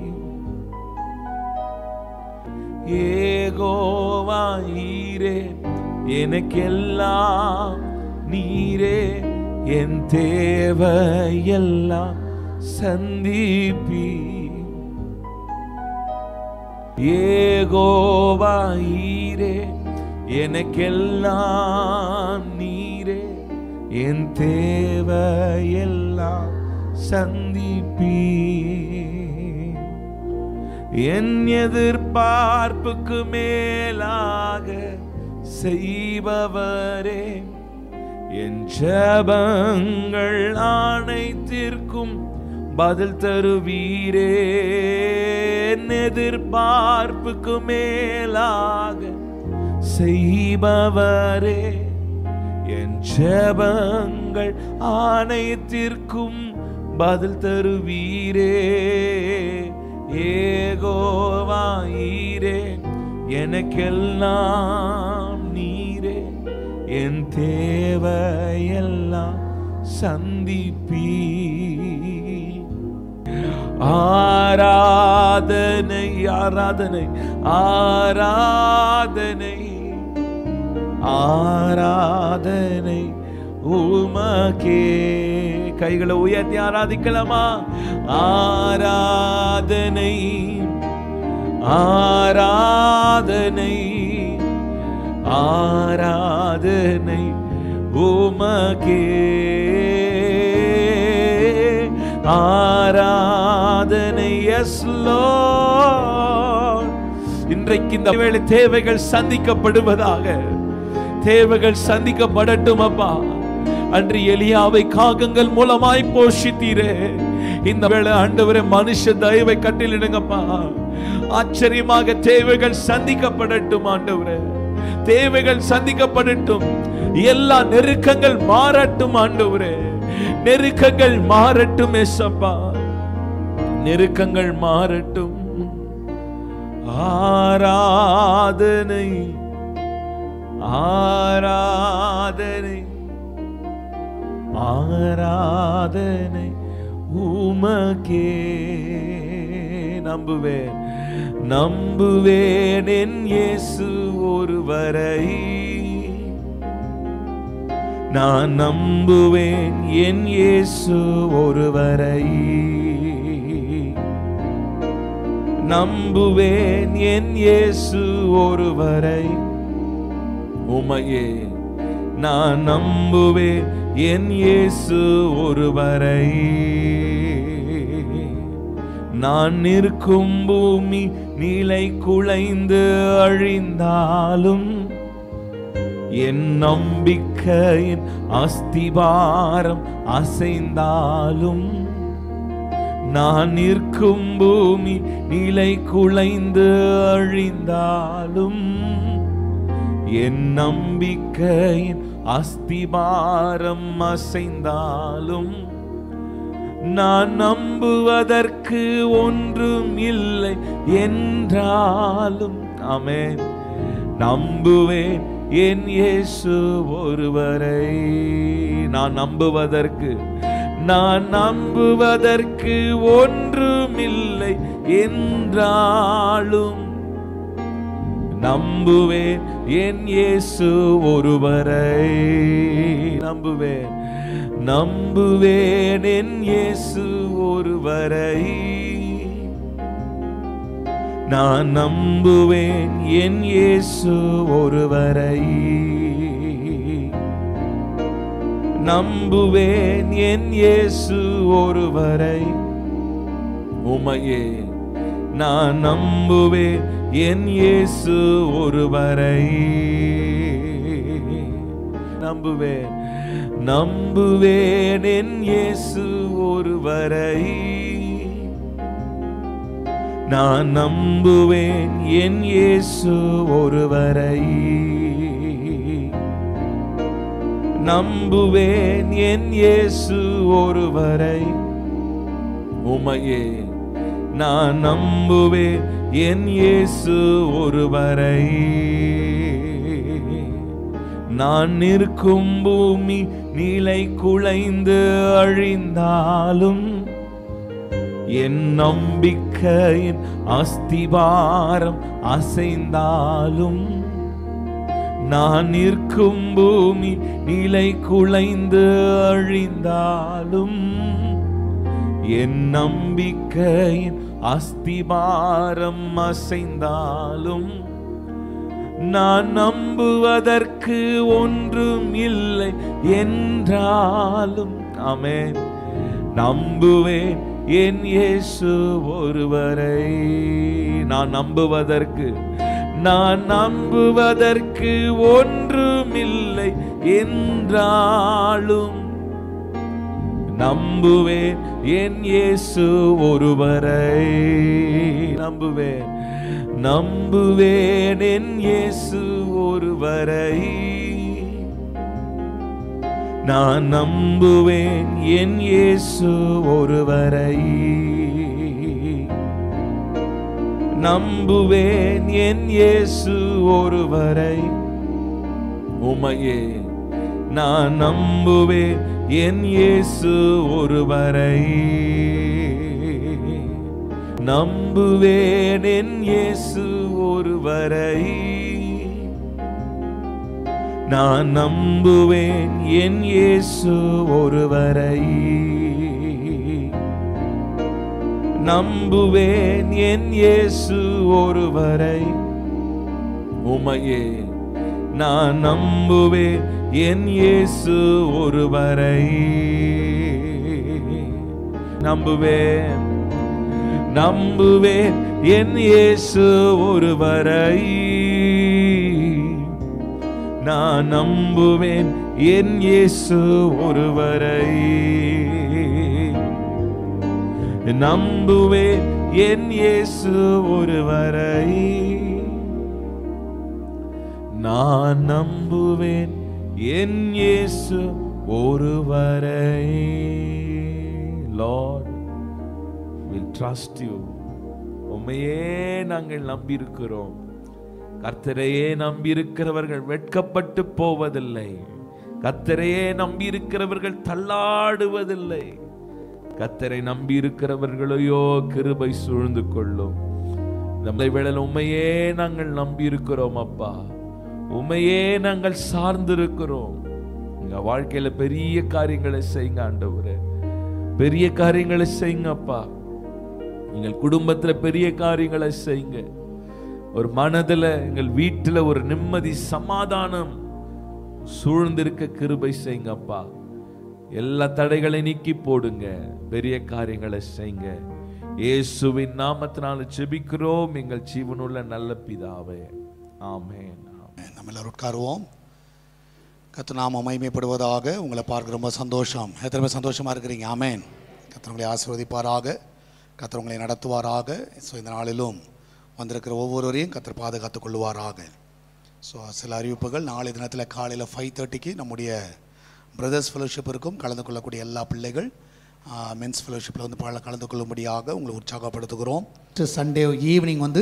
ஏகோவா ஈரே எனக்கெல்லாம் நீரே என் தேவையெல்லாம் சந்திப்பி ஏகோவா ஈரே எனக்கெல்லாம் நீரே என் தேவையெல்லாம் சந்திப்பீ என் எதிர்பார்ப்புக்கு மேலாக செய்பவரே என் ஜபங்கள் அனைத்திற்கும் பதில் தருவீரே என் எதிர்பார்ப்புக்கு மேலாக செய்பவரே என் ஜெபங்கள் ஆணையத்திற்கும் பதில் தருவீரே ஏகோவாயிரே எனக்கெல்லாம் நீரே என் தேவையெல்லாம் சந்திப்பீ ஆராதனை ஆராதனை ஆராதனை ஆராதனை உமக்கே கைகளை உயர்த்தி ஆராதிக்கலாமா ஆராதனை ஆராதனை ஆராதனை உமக்கே ஆராதனை எஸ் இன்றைக்கு இந்த வேளை தேவைகள் சந்திக்கப்படுவதாக தேவைகள் சந்திக்கப்படட்டும் அப்பா அன்று எலியாவை காகங்கள் மூலமாய் போஷித்தீரே இந்த வேளை ஆண்டவரே மனுஷ தயவை கட்டிலிடுங்கப்பா ஆச்சரியமாக தேவைகள் சந்திக்கப்படட்டும் ஆண்டவரே தேவைகள் சந்திக்கப்படட்டும் எல்லா நெருக்கங்கள் மாறட்டும் ஆண்டவரே நெருக்கங்கள் மாறட்டும் எசப்பா நெருக்கங்கள் மாறட்டும் ஆராதனை ஆராதனை ஆராதனை உமக்கே நம்புவேன் நம்புவேன் என் இயேசு ஒருவரை நான் நம்புவேன் என் இயேசு ஒருவரை நம்புவேன் என் இயேசு ஒருவரை உமையே நான் நம்புவேன் என் இயேசு ஒருவரை நான் நிற்கும் பூமி நிலை குலைந்து அழிந்தாலும் என் நம்பிக்கையின் அஸ்திபாரம் அசைந்தாலும் நான் நிற்கும் பூமி நிலை குலைந்து அழிந்தாலும் என் நம்பிக்கையின் அஸ்திபாரம் அசைந்தாலும் நான் நம்புவதற்கு ஒன்றும் இல்லை என்றாலும் ஆமென் நம்புவேன் என் இயேசு ஒருவரை நான் நம்புவதற்கு நான் நம்புவதற்கு ஒன்றுமில்லை என்றாலும் நம்புவேன் என் இயேசு ஒருவரை நம்புவேன் நம்புவேன் என் இயேசு ஒருவரை நான் நம்புவேன் என் இயேசு ஒருவரை நம்புவேன் என் இயேசு ஒருவரை உமையே நான் நம்புவேன் என் இயேசு ஒருவரை நம்புவேன் நம்புவேன் என் இயேசு ஒருவரை நான் நம்புவேன் என் இயேசு ஒருவரை நம்புவேன் என் இயேசு ஒருவரை உமையே நான் நம்புவேன் என் இயேசு ஒருவரை நான் நிற்கும் பூமி நிலை குலைந்து அழிந்தாலும் என் நம்பிக்கையின் அஸ்திபாரம் அசைந்தாலும் நான் நிற்கும் பூமி நிலை குலைந்து அழிந்தாலும் என் நம்பிக்கையின் அஸ்திபாரம் அசைந்தாலும் நான் நம்புவதற்கு ஒன்றும் இல்லை என்றாலும் ஆமென் நம்புவேன் என் இயேசு ஒருவரை நான் நம்புவதற்கு நான் நம்புவதற்கு ஒன்றுமில்லை என்றாலும் நம்புவேன் என் இயேசு ஒருவரை நம்புவேன் நம்புவேன் என் இயேசு ஒருவரை நான் நம்புவேன் என் இயேசு ஒருவரை நம்புவேன் என் இயேசு ஒருவரை உமையே நான் நம்புவேன் என் இயேசு ஒருவரை நம்புவேன் என் இயேசு ஒருவரை நான் நம்புவேன் என் இயேசு ஒருவரை நம்புவேன் என் இயேசு ஒருவரை உமையே நான் நம்புவேன் என் இயேசு ஒருவரை நம்புவேன் நம்புவேன் என் இயேசு ஒருவரை நான் நம்புவேன் என் இயேசு ஒருவரை நம்புவேன் என் இயேசு ஒருவரை நான் நம்புவேன் என் இயேசு ஒருவரை லார்ட் வில் ட்ரஸ்ட் யூ உண்மையே நாங்கள் நம்பியிருக்கிறோம் கர்த்தரையே நம்பியிருக்கிறவர்கள் வெட்கப்பட்டு போவதில்லை கர்த்தரையே நம்பியிருக்கிறவர்கள் தள்ளாடுவதில்லை கர்த்தரை நம்பியிருக்கிறவர்களையோ கிருபை சூழ்ந்து கொள்ளும் இந்த வேளையில் உண்மையே நாங்கள் நம்பியிருக்கிறோம் அப்பா உண்மையே நாங்கள் சார்ந்திருக்கிறோம் எங்க வாழ்க்கையில பெரிய காரியங்களை செய்யுங்க ஆண்டவரே பெரிய காரியங்களை செய்யுங்க அப்பா எங்கள் குடும்பத்துல பெரிய காரியங்களை செய்யுங்க ஒரு மனதுல எங்கள் வீட்டுல ஒரு நிம்மதி சமாதானம் சூழ்ந்திருக்க கிருபை செய்யுங்க அப்பா எல்லா தடைகளை நீக்கி போடுங்க பெரிய காரியங்களை செய்யுங்க இயேசுவின் நாமத்தினால ஜெபிக்கிறோம் எங்கள் ஜீவனுள்ள நல்ல பிதாவே ஆமென் ஆமென். நம்ம எல்லாரும் உட்காருவோம் கத்து நாம மகிமைப்படுவதாக உங்களை பார்க்க ரொம்ப சந்தோஷம் எத்தனை பேர் சந்தோஷமாக இருக்கிறீங்க ஆமேன் கத்தர் உங்களை ஆசீர்வதிப்பாராக கத்தர் உங்களை நடத்துவாராக ஸோ இந்த நாளிலும் வந்திருக்கிற ஒவ்வொருவரையும் கத்தர் பாதுகாத்துக் கொள்வாராக ஸோ சில அறிவிப்புகள் நாளை தினத்தில் காலையில் ஃபைவ் தேர்ட்டிக்கு நம்முடைய பிரதர்ஸ் ஃபெலோஷிப் இருக்கும் கலந்து கொள்ளக்கூடிய எல்லா பிள்ளைகள் மென்ஸ் ஃபெலோஷிப்பில் வந்து பல கலந்து கொள்ளும்படியாக உங்களை உற்சாகப்படுத்துகிறோம் சண்டே ஈவினிங் வந்து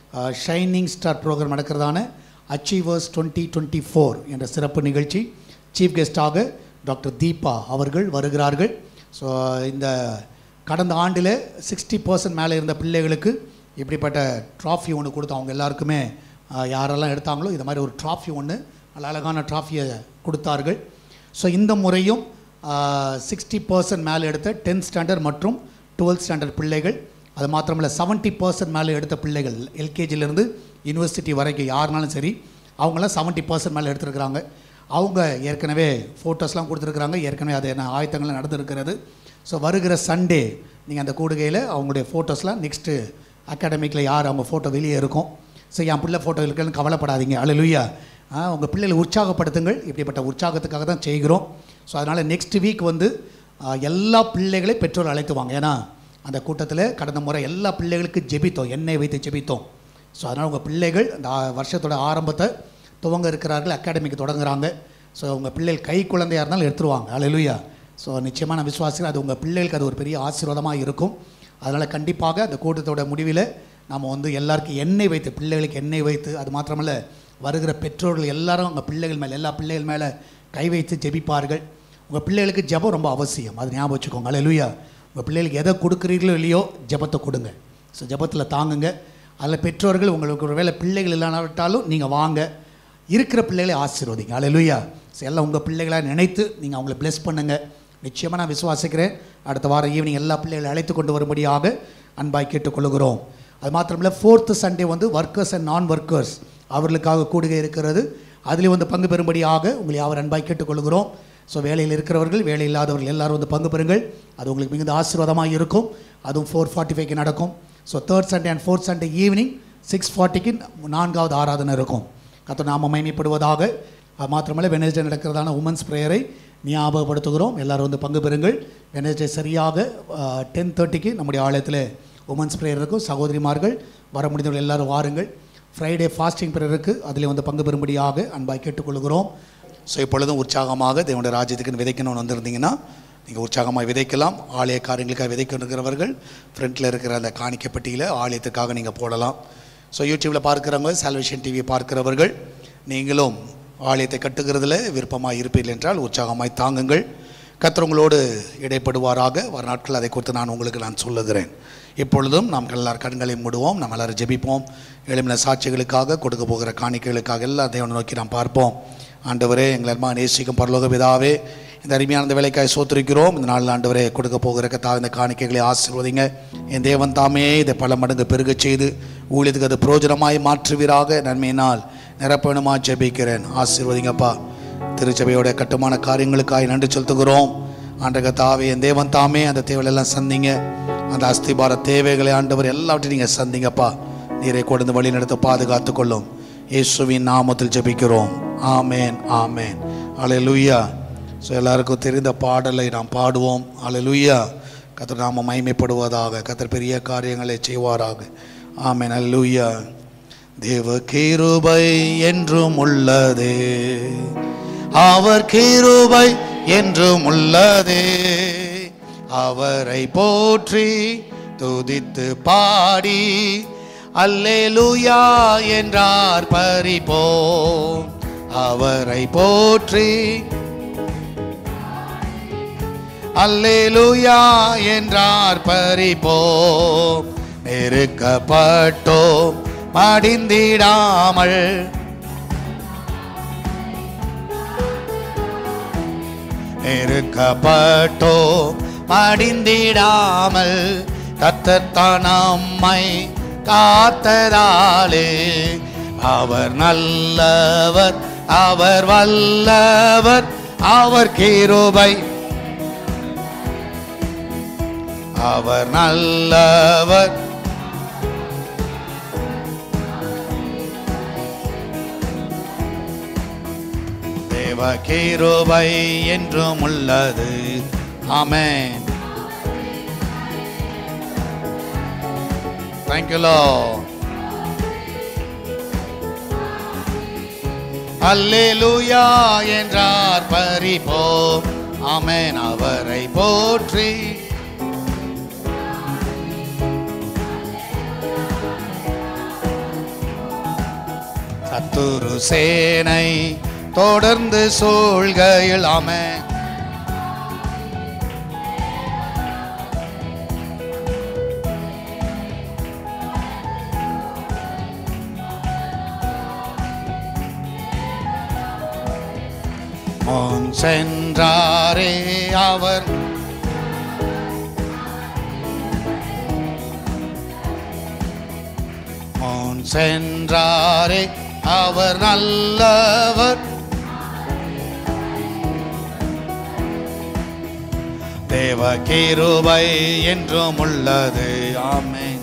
ஷைனிங் ஸ்டார் ப்ரோக்ராம் நடக்கிறதான அச்சீவர்ஸ் டுவெண்ட்டி டுவெண்ட்டி ஃபோர் என்ற சிறப்பு நிகழ்ச்சி சீஃப் கெஸ்டாக டாக்டர் தீபா அவர்கள் வருகிறார்கள் ஸோ இந்த கடந்த ஆண்டில் சிக்ஸ்டி பர்சன்ட் மேலே இருந்த பிள்ளைகளுக்கு இப்படிப்பட்ட ட்ராஃபி ஒன்று கொடுத்து அவங்க எல்லாருக்குமே ஆஹ், யாரெல்லாம் எடுத்தாங்களோ இது மாதிரி ஒரு ட்ராஃபி ஒன்று நல்ல அழகான ட்ராஃபியை கொடுத்தார்கள் ஸோ இந்த முறையும் சிக்ஸ்டி பர்சன்ட் மேலே எடுத்த டென்த் ஸ்டாண்டர்ட் மற்றும் டுவெல்த் ஸ்டாண்டர்ட் பிள்ளைகள் அது மாத்திரமல்ல செவன்ட்டி பர்சன்ட் மேலே எடுத்த பிள்ளைகள் எல்கேஜிலேருந்து யூனிவர்சிட்டி வரைக்கும் யாருனாலும் சரி அவங்களாம் செவன்ட்டி பர்சன்ட் மேலே எடுத்திருக்கிறாங்க அவங்க ஏற்கனவே ஃபோட்டோஸ்லாம் கொடுத்துருக்குறாங்க ஏற்கனவே அது என்ன ஆயத்தங்கள்லாம் நடந்திருக்கிறது ஸோ வருகிற சண்டே நீங்கள் அந்த கூடுகையில் அவங்களுடைய ஃபோட்டோஸ்லாம் நெக்ஸ்ட்டு அகாடமிக்கில் யார் அவங்க ஃபோட்டோ வெளியே இருக்கும் ஸோ என் பிள்ளை ஃபோட்டோ இருக்குன்னு கவலைப்படாதீங்க அழலுயா உங்கள் பிள்ளைகளை உற்சாகப்படுத்துங்கள் இப்படிப்பட்ட உற்சாகத்துக்காக தான் செய்கிறோம் ஸோ அதனால் நெக்ஸ்ட் வீக் வந்து ஆ, எல்லா பிள்ளைகளையும் பெற்றோர் அழைத்து வாங்க ஏன்னா அந்த கூட்டத்தில் கடந்த முறை எல்லா பிள்ளைகளுக்கு ஜெபித்தோம் எண்ணெய் வைத்து ஜெபித்தோம் ஸோ அதனால் உங்கள் பிள்ளைகள் இந்த ஆ- வருஷத்தோட ஆரம்பத்தை துவங்க இருக்கிறார்கள் அகாடமிக்கு தொடங்குறாங்க ஸோ உங்கள் பிள்ளைகள் கை குழந்தையாக இருந்தாலும் எடுத்துருவாங்க அழலுயா ஸோ நிச்சயமாக நான் விசுவாசிக்கிறேன் அது உங்கள் பிள்ளைகளுக்கு அது ஒரு பெரிய ஆசீர்வாதமாக இருக்கும் அதனால் கண்டிப்பாக அந்த கூட்டத்தோட முடிவில் நம்ம வந்து எல்லாருக்கும் எண்ணெய் வைத்து பிள்ளைகளுக்கு எண்ணெய் வைத்து அது மாத்திரமல்ல வருகிற பெற்றோர்கள் எல்லாரும் உங்கள் பிள்ளைகள் மேலே எல்லா பிள்ளைகள் மேலே கை வைத்து ஜெபிப்பார்கள் உங்கள் பிள்ளைகளுக்கு ஜெபம் ரொம்ப அவசியம் அது ஞாபகம் வச்சுக்கோங்க அல்லேலூயா உங்கள் பிள்ளைகளுக்கு எதை கொடுக்குறீங்களோ இல்லையோ ஜெபத்தை கொடுங்க ஸோ ஜெபத்தில் தாங்குங்க அதில் பெற்றோர்கள் உங்களுக்கு ஒரு வேளை பிள்ளைகள் இல்லாவிட்டாலும் நீங்கள் வாங்க இருக்கிற பிள்ளைகளை ஆசீர்வதிங்க அல்லேலூயா ஸோ எல்லாம் உங்கள் பிள்ளைகளாக நினைத்து நீங்கள் அவங்கள bless பண்ணுங்க நிச்சயமாக நான் விசுவாசிக்கிறேன் அடுத்த வாரம் ஈவினிங் எல்லா பிள்ளைகளை அழைத்து கொண்டு வரும்படியாக அன்பாய் கேட்டுக்கொள்கிறோம் அது மாத்திரமில்ல ஃபோர்த்து சண்டே வந்து ஒர்க்கர்ஸ் அண்ட் நான் ஒர்க்கர்ஸ் அவர்களுக்காக கூடுகை இருக்கிறது அதில் வந்து பங்கு பெறும்படியாக உங்களை அவர் அன்பாய் கேட்டுக்கொள்கிறோம் ஸோ வேலையில் இருக்கிறவர்கள் வேலை இல்லாதவர்கள் எல்லாரும் வந்து பங்கு பெறுங்கள் அது உங்களுக்கு மிகுந்த ஆசீர்வாதமாக இருக்கும் அதுவும் ஃபோர் ஃபார்ட்டி ஃபைவ்க்கு நடக்கும் so third Sunday and fourth Sunday evening six ஃபார்ட்டிக்கு நான்காவது ஆராதனை இருக்கும் கத்த நாம மகிமைப்படுவதாக அது மாத்திரமல்ல வெனஸ்டே நடக்கிறதான உமன்ஸ் ப்ரேயரை ஞாபகப்படுத்துகிறோம் எல்லாரும் வந்து பங்கு பெறுங்கள் வெனஸ்டே சரியாக டென் தேர்ட்டிக்கு நம்முடைய ஆலயத்தில் உமன்ஸ் ப்ரேயர் இருக்கும் சகோதரிமார்கள் வர முடிந்தவர்கள் எல்லாரும் வாருங்கள் ஃப்ரைடே ஃபாஸ்டிங் ப்ரேயர் இருக்குது அதில் வந்து பங்கு பெறும்படியாக அன்பாய் கேட்டுக்கொள்கிறோம் ஸோ இப்பொழுதும் உற்சாகமாக தேவனுடைய ராஜ்யத்துக்கு விதைக்கணும்னு வந்திருந்தீங்கன்னா நீங்கள் உற்சாகமாக விதைக்கலாம் ஆலய காரியங்களுக்காக விதைக்கணுங்கிறவர்கள் ஃப்ரண்ட்டில் இருக்கிற அந்த காணிக்கை பெட்டியில் ஆலயத்துக்காக நீங்கள் போடலாம் ஸோ யூடியூப்பில் பார்க்குறவங்க சால்வேஷன் டிவி பார்க்கிறவர்கள் நீங்களும் ஆலயத்தை கட்டுகிறதுல விருப்பமாக இருப்பீர்கள் என்றால் உற்சாகமாய் தாங்குங்கள் கர்த்தர் உங்களோடு இடைப்படுவாராக வர நாட்கள் அதை குறித்து நான் உங்களுக்கு நான் சொல்லுகிறேன் இப்பொழுதும் நாம் எல்லார் கண்களை மூடுவோம் நாம் எல்லாரும் ஜெபிப்போம் எளிமையான சாட்சிகளுக்காக கொடுக்க போகிற காணிக்கைகளுக்காக எல்லா தேவனை நோக்கி நாம் பார்ப்போம் ஆண்டவரே எங்கள் அம்மா நேசிக்கும் பரலோக பிதாவே இந்த அருமையான இந்த வேலைக்காய் சோத்திருக்கிறோம் இந்த நாளில் ஆண்டவரே கொடுக்க போகிற கத்தா இந்த காணிக்கைகளை ஆசீர்வதிங்க என் தேவன் தாமே இதை பல மடங்கு பெருகச் செய்து ஊழியத்துக்கு அது பிரயோஜனமாய் மாற்றுவீராக நன்மையினால் நிரப்பணுமா ஜெபிக்கிறேன் ஆசீர்வதிங்கப்பா திருச்சபையோட கட்டுமான காரியங்களுக்காக நன்றி செலுத்துகிறோம் ஆண்டக தாவே என் தேவன் தாமே அந்த தேவையெல்லாம் சந்திங்க அந்த அஸ்திபார தேவைகளை ஆண்டவர் எல்லாவற்றையும் நீங்கள் சந்திங்கப்பா நீரை கொடுத்து வழி நடத்த பாதுகாத்து கொள்ளும் இயேசுவின் நாமத்தில் ஜெபிக்கிறோம் ஆமேன் ஆமேன் அலையலுய்யா ஸோ எல்லாருக்கும் தெரிந்த பாடலை நாம் பாடுவோம் அலையலுய்யா கத்தர் நாம மகிமைப்படுவதாக கத்தர் பெரிய காரியங்களை செய்வாராக ஆமேன் அலையலுய்யா தேவ கிருபை என்றும் உள்ளதே அவர் கிருபை என்றும் உள்ளதே அவரை போற்றி துதித்து பாடி அல்லேலூயா என்றார் பறிப்போம் அவரை போற்றி அல்லேலூயா என்றார் பறிப்போம் நெருக்கப்பட்டோம் மடிந்திடாமல் நெருக்கப்பட்டோ மடிந்திடாமல் கத்தத்தான் நம்மை காத்ததாலே அவர் நல்லவர் அவர் வல்லவர் அவர் கிருபை அவர் நல்லவர் தேவ கிருபை என்றும் உள்ளது ஆமென் தேங்க்யூ லோ அல்லேலூயா என்றார் பரிபோ ஆமென் அவரை போற்றி சத்துரு சேனை தொடர்ந்து சூழ்கையில் ஆமென் முன் சென்றாரே அவர் முன் சென்றாரே அவர் நல்லவர் தேவ கிருபை என்றும் உள்ளது ஆமென்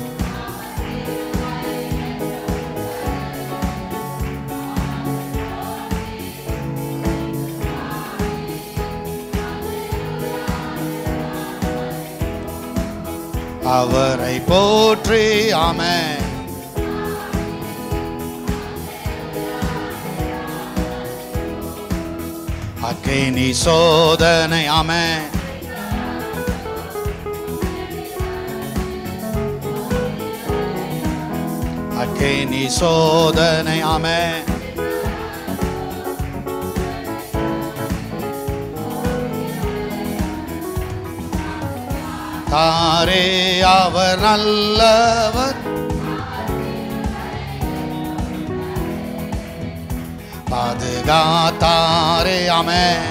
அவரை போற்றி ஆமென் அக்கினி சோதனை ஆமென் அக்கினி சோதனை ஆமென் தாரே அவர் நல்லவர் பாதுகாத்தாரே ஆமென்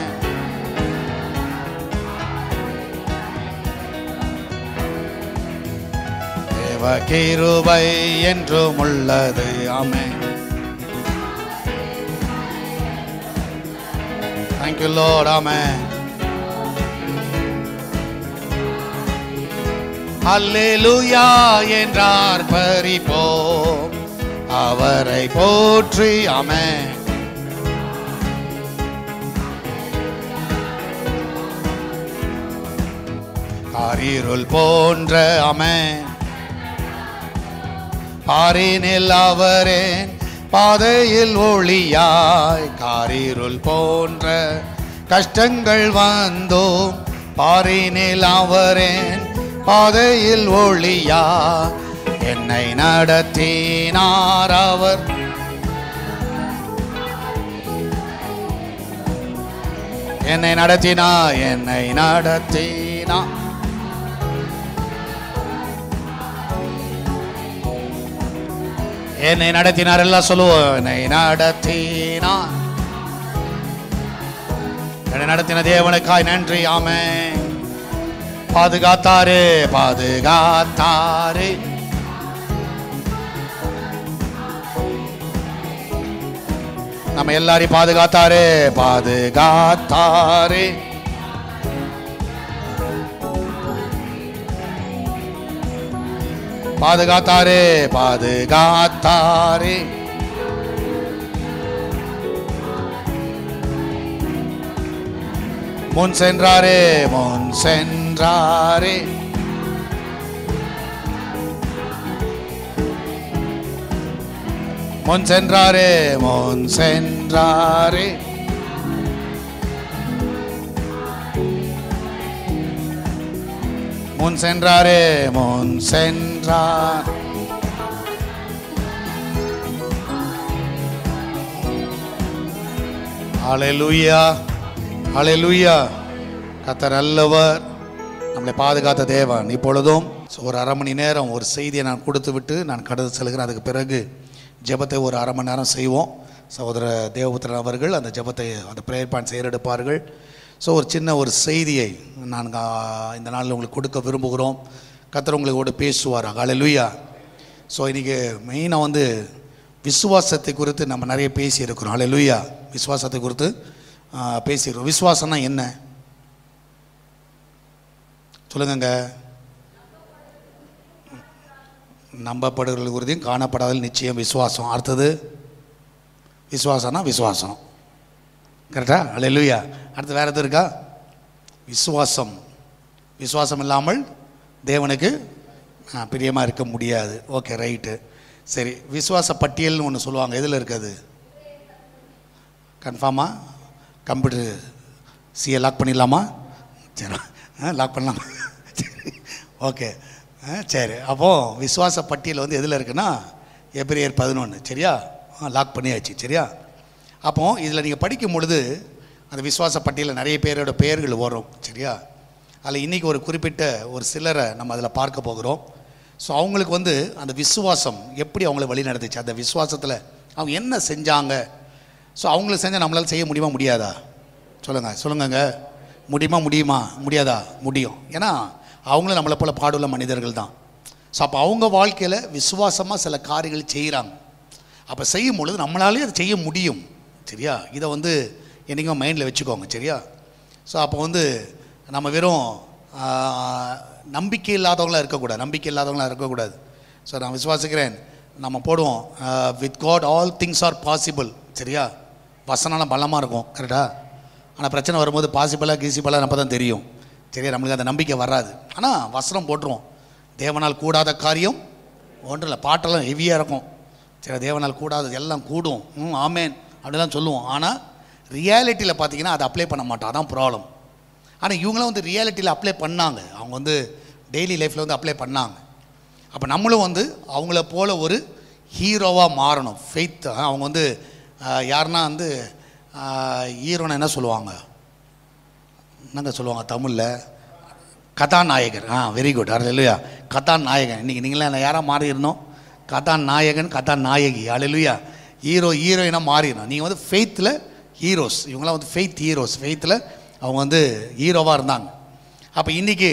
தேவ கிருபை என்றும் உள்ளது ஆமென் தேங்க்யூ லோட் ஆமென் அல்லேலூயா என்றார் பறிப்போம் அவரை போற்றி ஆமென் காரிருள் போன்ற அமேன் பாரினில் அவரேன் பாதையில் ஒளியாய் காரிருள் போன்ற கஷ்டங்கள் வந்தோம் பாரினில் அவரேன் பாதையில் ஒளியா என்னை நடத்தினார் அவர் என்னை நடத்தினா என்னை நடத்தினா என்னை நடத்தினார் எல்லாம் சொல்லுவோம் என்னை நடத்தினார் என்னை நடத்தின தேவனுக்காய் நன்றி ஆமே பாதுகாத்தாரு பாதுகாத்தாரு நம்ம எல்லாரையும் பாதுகாத்தாரு பாதுகாத்தாரு பாதுகாத்தாரு பாதுகாத்தாரு முன் சென்றாரே முன் சென்றாரே முன் சென்றாரே முன் சென்றாரே முன் சென்றாரே முன் சென்றார் ஹalleluya ஹalleluya கர்த்தர் நல்லவர் நம்மளை பாதுகாத்த தேவன் இப்பொழுதும் ஒரு அரை மணி நேரம் ஒரு செய்தியை நான் கொடுத்து விட்டு நான் கடந்து செல்கிறேன் அதுக்கு பிறகு ஜெபத்தை ஒரு அரை மணி நேரம் செய்வோம் சகோதர தேவபுத்திரன் அவர்கள் அந்த ஜெபத்தை அந்த ப்ரேயர் பாயிண்ட் செயலெடுப்பார்கள் ஸோ ஒரு சின்ன ஒரு செய்தியை நான் ஆ, இந்த நாளில் உங்களுக்கு கொடுக்க விரும்புகிறோம் கர்த்தர் உங்களோட பேசுவார் ஹalleluya ஸோ இன்றைக்கி மெயினாக வந்து விசுவாசத்தை குறித்து நம்ம நிறைய பேசியிருக்கிறோம் ஹalleluya விசுவாசத்தை குறித்து ஆ, பேசியிருக்கிறோம் விசுவாசம்னா என்ன சொல்லுங்கங்க நம்பப்படுகிறது உறுதியும் காணப்படாத நிச்சயம் விசுவாசம் அடுத்தது விசுவாசம்னா விசுவாசம் கரெக்டா அல்லேலூயா அடுத்து வேறு எதுவும் இருக்கா விசுவாசம் விசுவாசம் இல்லாமல் தேவனுக்கு பிரியமாக இருக்க முடியாது ஓகே ரைட்டு சரி விசுவாச பட்டியல்னு ஒன்று சொல்லுவாங்க எதில் இருக்குது கன்ஃபார்மா கம்ப்யூட்டர் சிஏ லாக் பண்ணிடலாமா சரி லாக் பண்ணலாமா சரி ஓகே ஆ, சரி அப்போது விசுவாச பட்டியல் வந்து எதில் இருக்குன்னா எபிரேயர் பதினொன்று சரியா லாக் பண்ணியாச்சு சரியா அப்போ இதில் நீங்கள் படிக்கும் பொழுது அந்த விசுவாச பட்டியலில் நிறைய பேரோட பெயர்கள் வரும் சரியா அதில் இன்றைக்கி ஒரு குறிப்பிட்ட ஒரு சிலரை நம்ம அதில் பார்க்க போகிறோம் ஸோ அவங்களுக்கு வந்து அந்த விசுவாசம் எப்படி அவங்கள வழி நடத்துச்சு அந்த விசுவாசத்தில் அவங்க என்ன செஞ்சாங்க ஸோ அவங்களுக்கு செஞ்சால் நம்மளால் செய்ய முடியுமா முடியாதா சொல்லுங்கள் சொல்லுங்கங்க முடியுமா முடியுமா முடியாதா முடியும் ஏன்னா அவங்களும் நம்மளை போல பாடுள்ள மனிதர்கள் தான் ஸோ அப்போ அவங்க வாழ்க்கையில் விசுவாசமாக சில காரியங்கள் செய்கிறாங்க அப்போ செய்யும் பொழுது நம்மளாலே அதை செய்ய முடியும் சரியா இதை வந்து என்றைக்கும் மைண்டில் வச்சுக்கோங்க சரியா ஸோ அப்போ வந்து நம்ம வெறும் ஆ, நம்பிக்கை இல்லாதவங்களாக இருக்கக்கூடாது நம்பிக்கை இல்லாதவங்களாக இருக்கக்கூடாது ஸோ நான் விசுவாசிக்கிறேன் நம்ம போடுவோம் with God all things are possible சரியா வசனம்லாம் பலமாக இருக்கும் கரெக்டா ஆனால் பிரச்சனை வரும்போது பாசிபிளாக கீசிபிளாக நம்ம தான் தெரியும் சரியா நம்மளுக்கு அந்த நம்பிக்கை வராது ஆனால் வசனம் போட்டுருவோம் தேவனால் கூடாத காரியம் ஒன்றும் இல்லை பாட்டெல்லாம் ஹெவியாக இருக்கும் சரி தேவனால் கூடாதது எல்லாம் கூடும் ம் ஆமேன் அப்படிலாம் சொல்லுவோம் ஆனால் ரியாலிட்டியில் பார்த்தீங்கன்னா அதை அப்ளை பண்ண மாட்டோம் அதான் ப்ராப்ளம் ஆனால் இவங்களும் வந்து ரியாலிட்டியில் அப்ளை பண்ணாங்க அவங்க வந்து டெய்லி லைஃப்பில் வந்து அப்ளை பண்ணாங்க அப்போ நம்மளும் வந்து அவங்கள போல ஒரு ஹீரோவாக மாறணும் ஃபெய்த் அவங்க வந்து ஆஹ், யாருன்னா வந்து ஹீரோன்னு என்ன சொல்லுவாங்க என்னங்க சொல்லுவாங்க தமிழில் கதாநாயகர் ஆ வெரி குட் அது இல்லையா கதாநாயகன் இன்றைக்கி நீங்களாம் யாராக மாறி இருந்தோம் கதாநாயகன் கதாநாயகி அலையிலுயா ஹீரோ ஹீரோயினாக மாறிடணும் நீங்கள் வந்து ஃபெய்த்தில் ஹீரோஸ் இவங்களாம் வந்து ஃபெய்த் ஹீரோஸ் ஃபெய்த்தில் அவங்க வந்து ஹீரோவாக இருந்தாங்க அப்போ இன்றைக்கி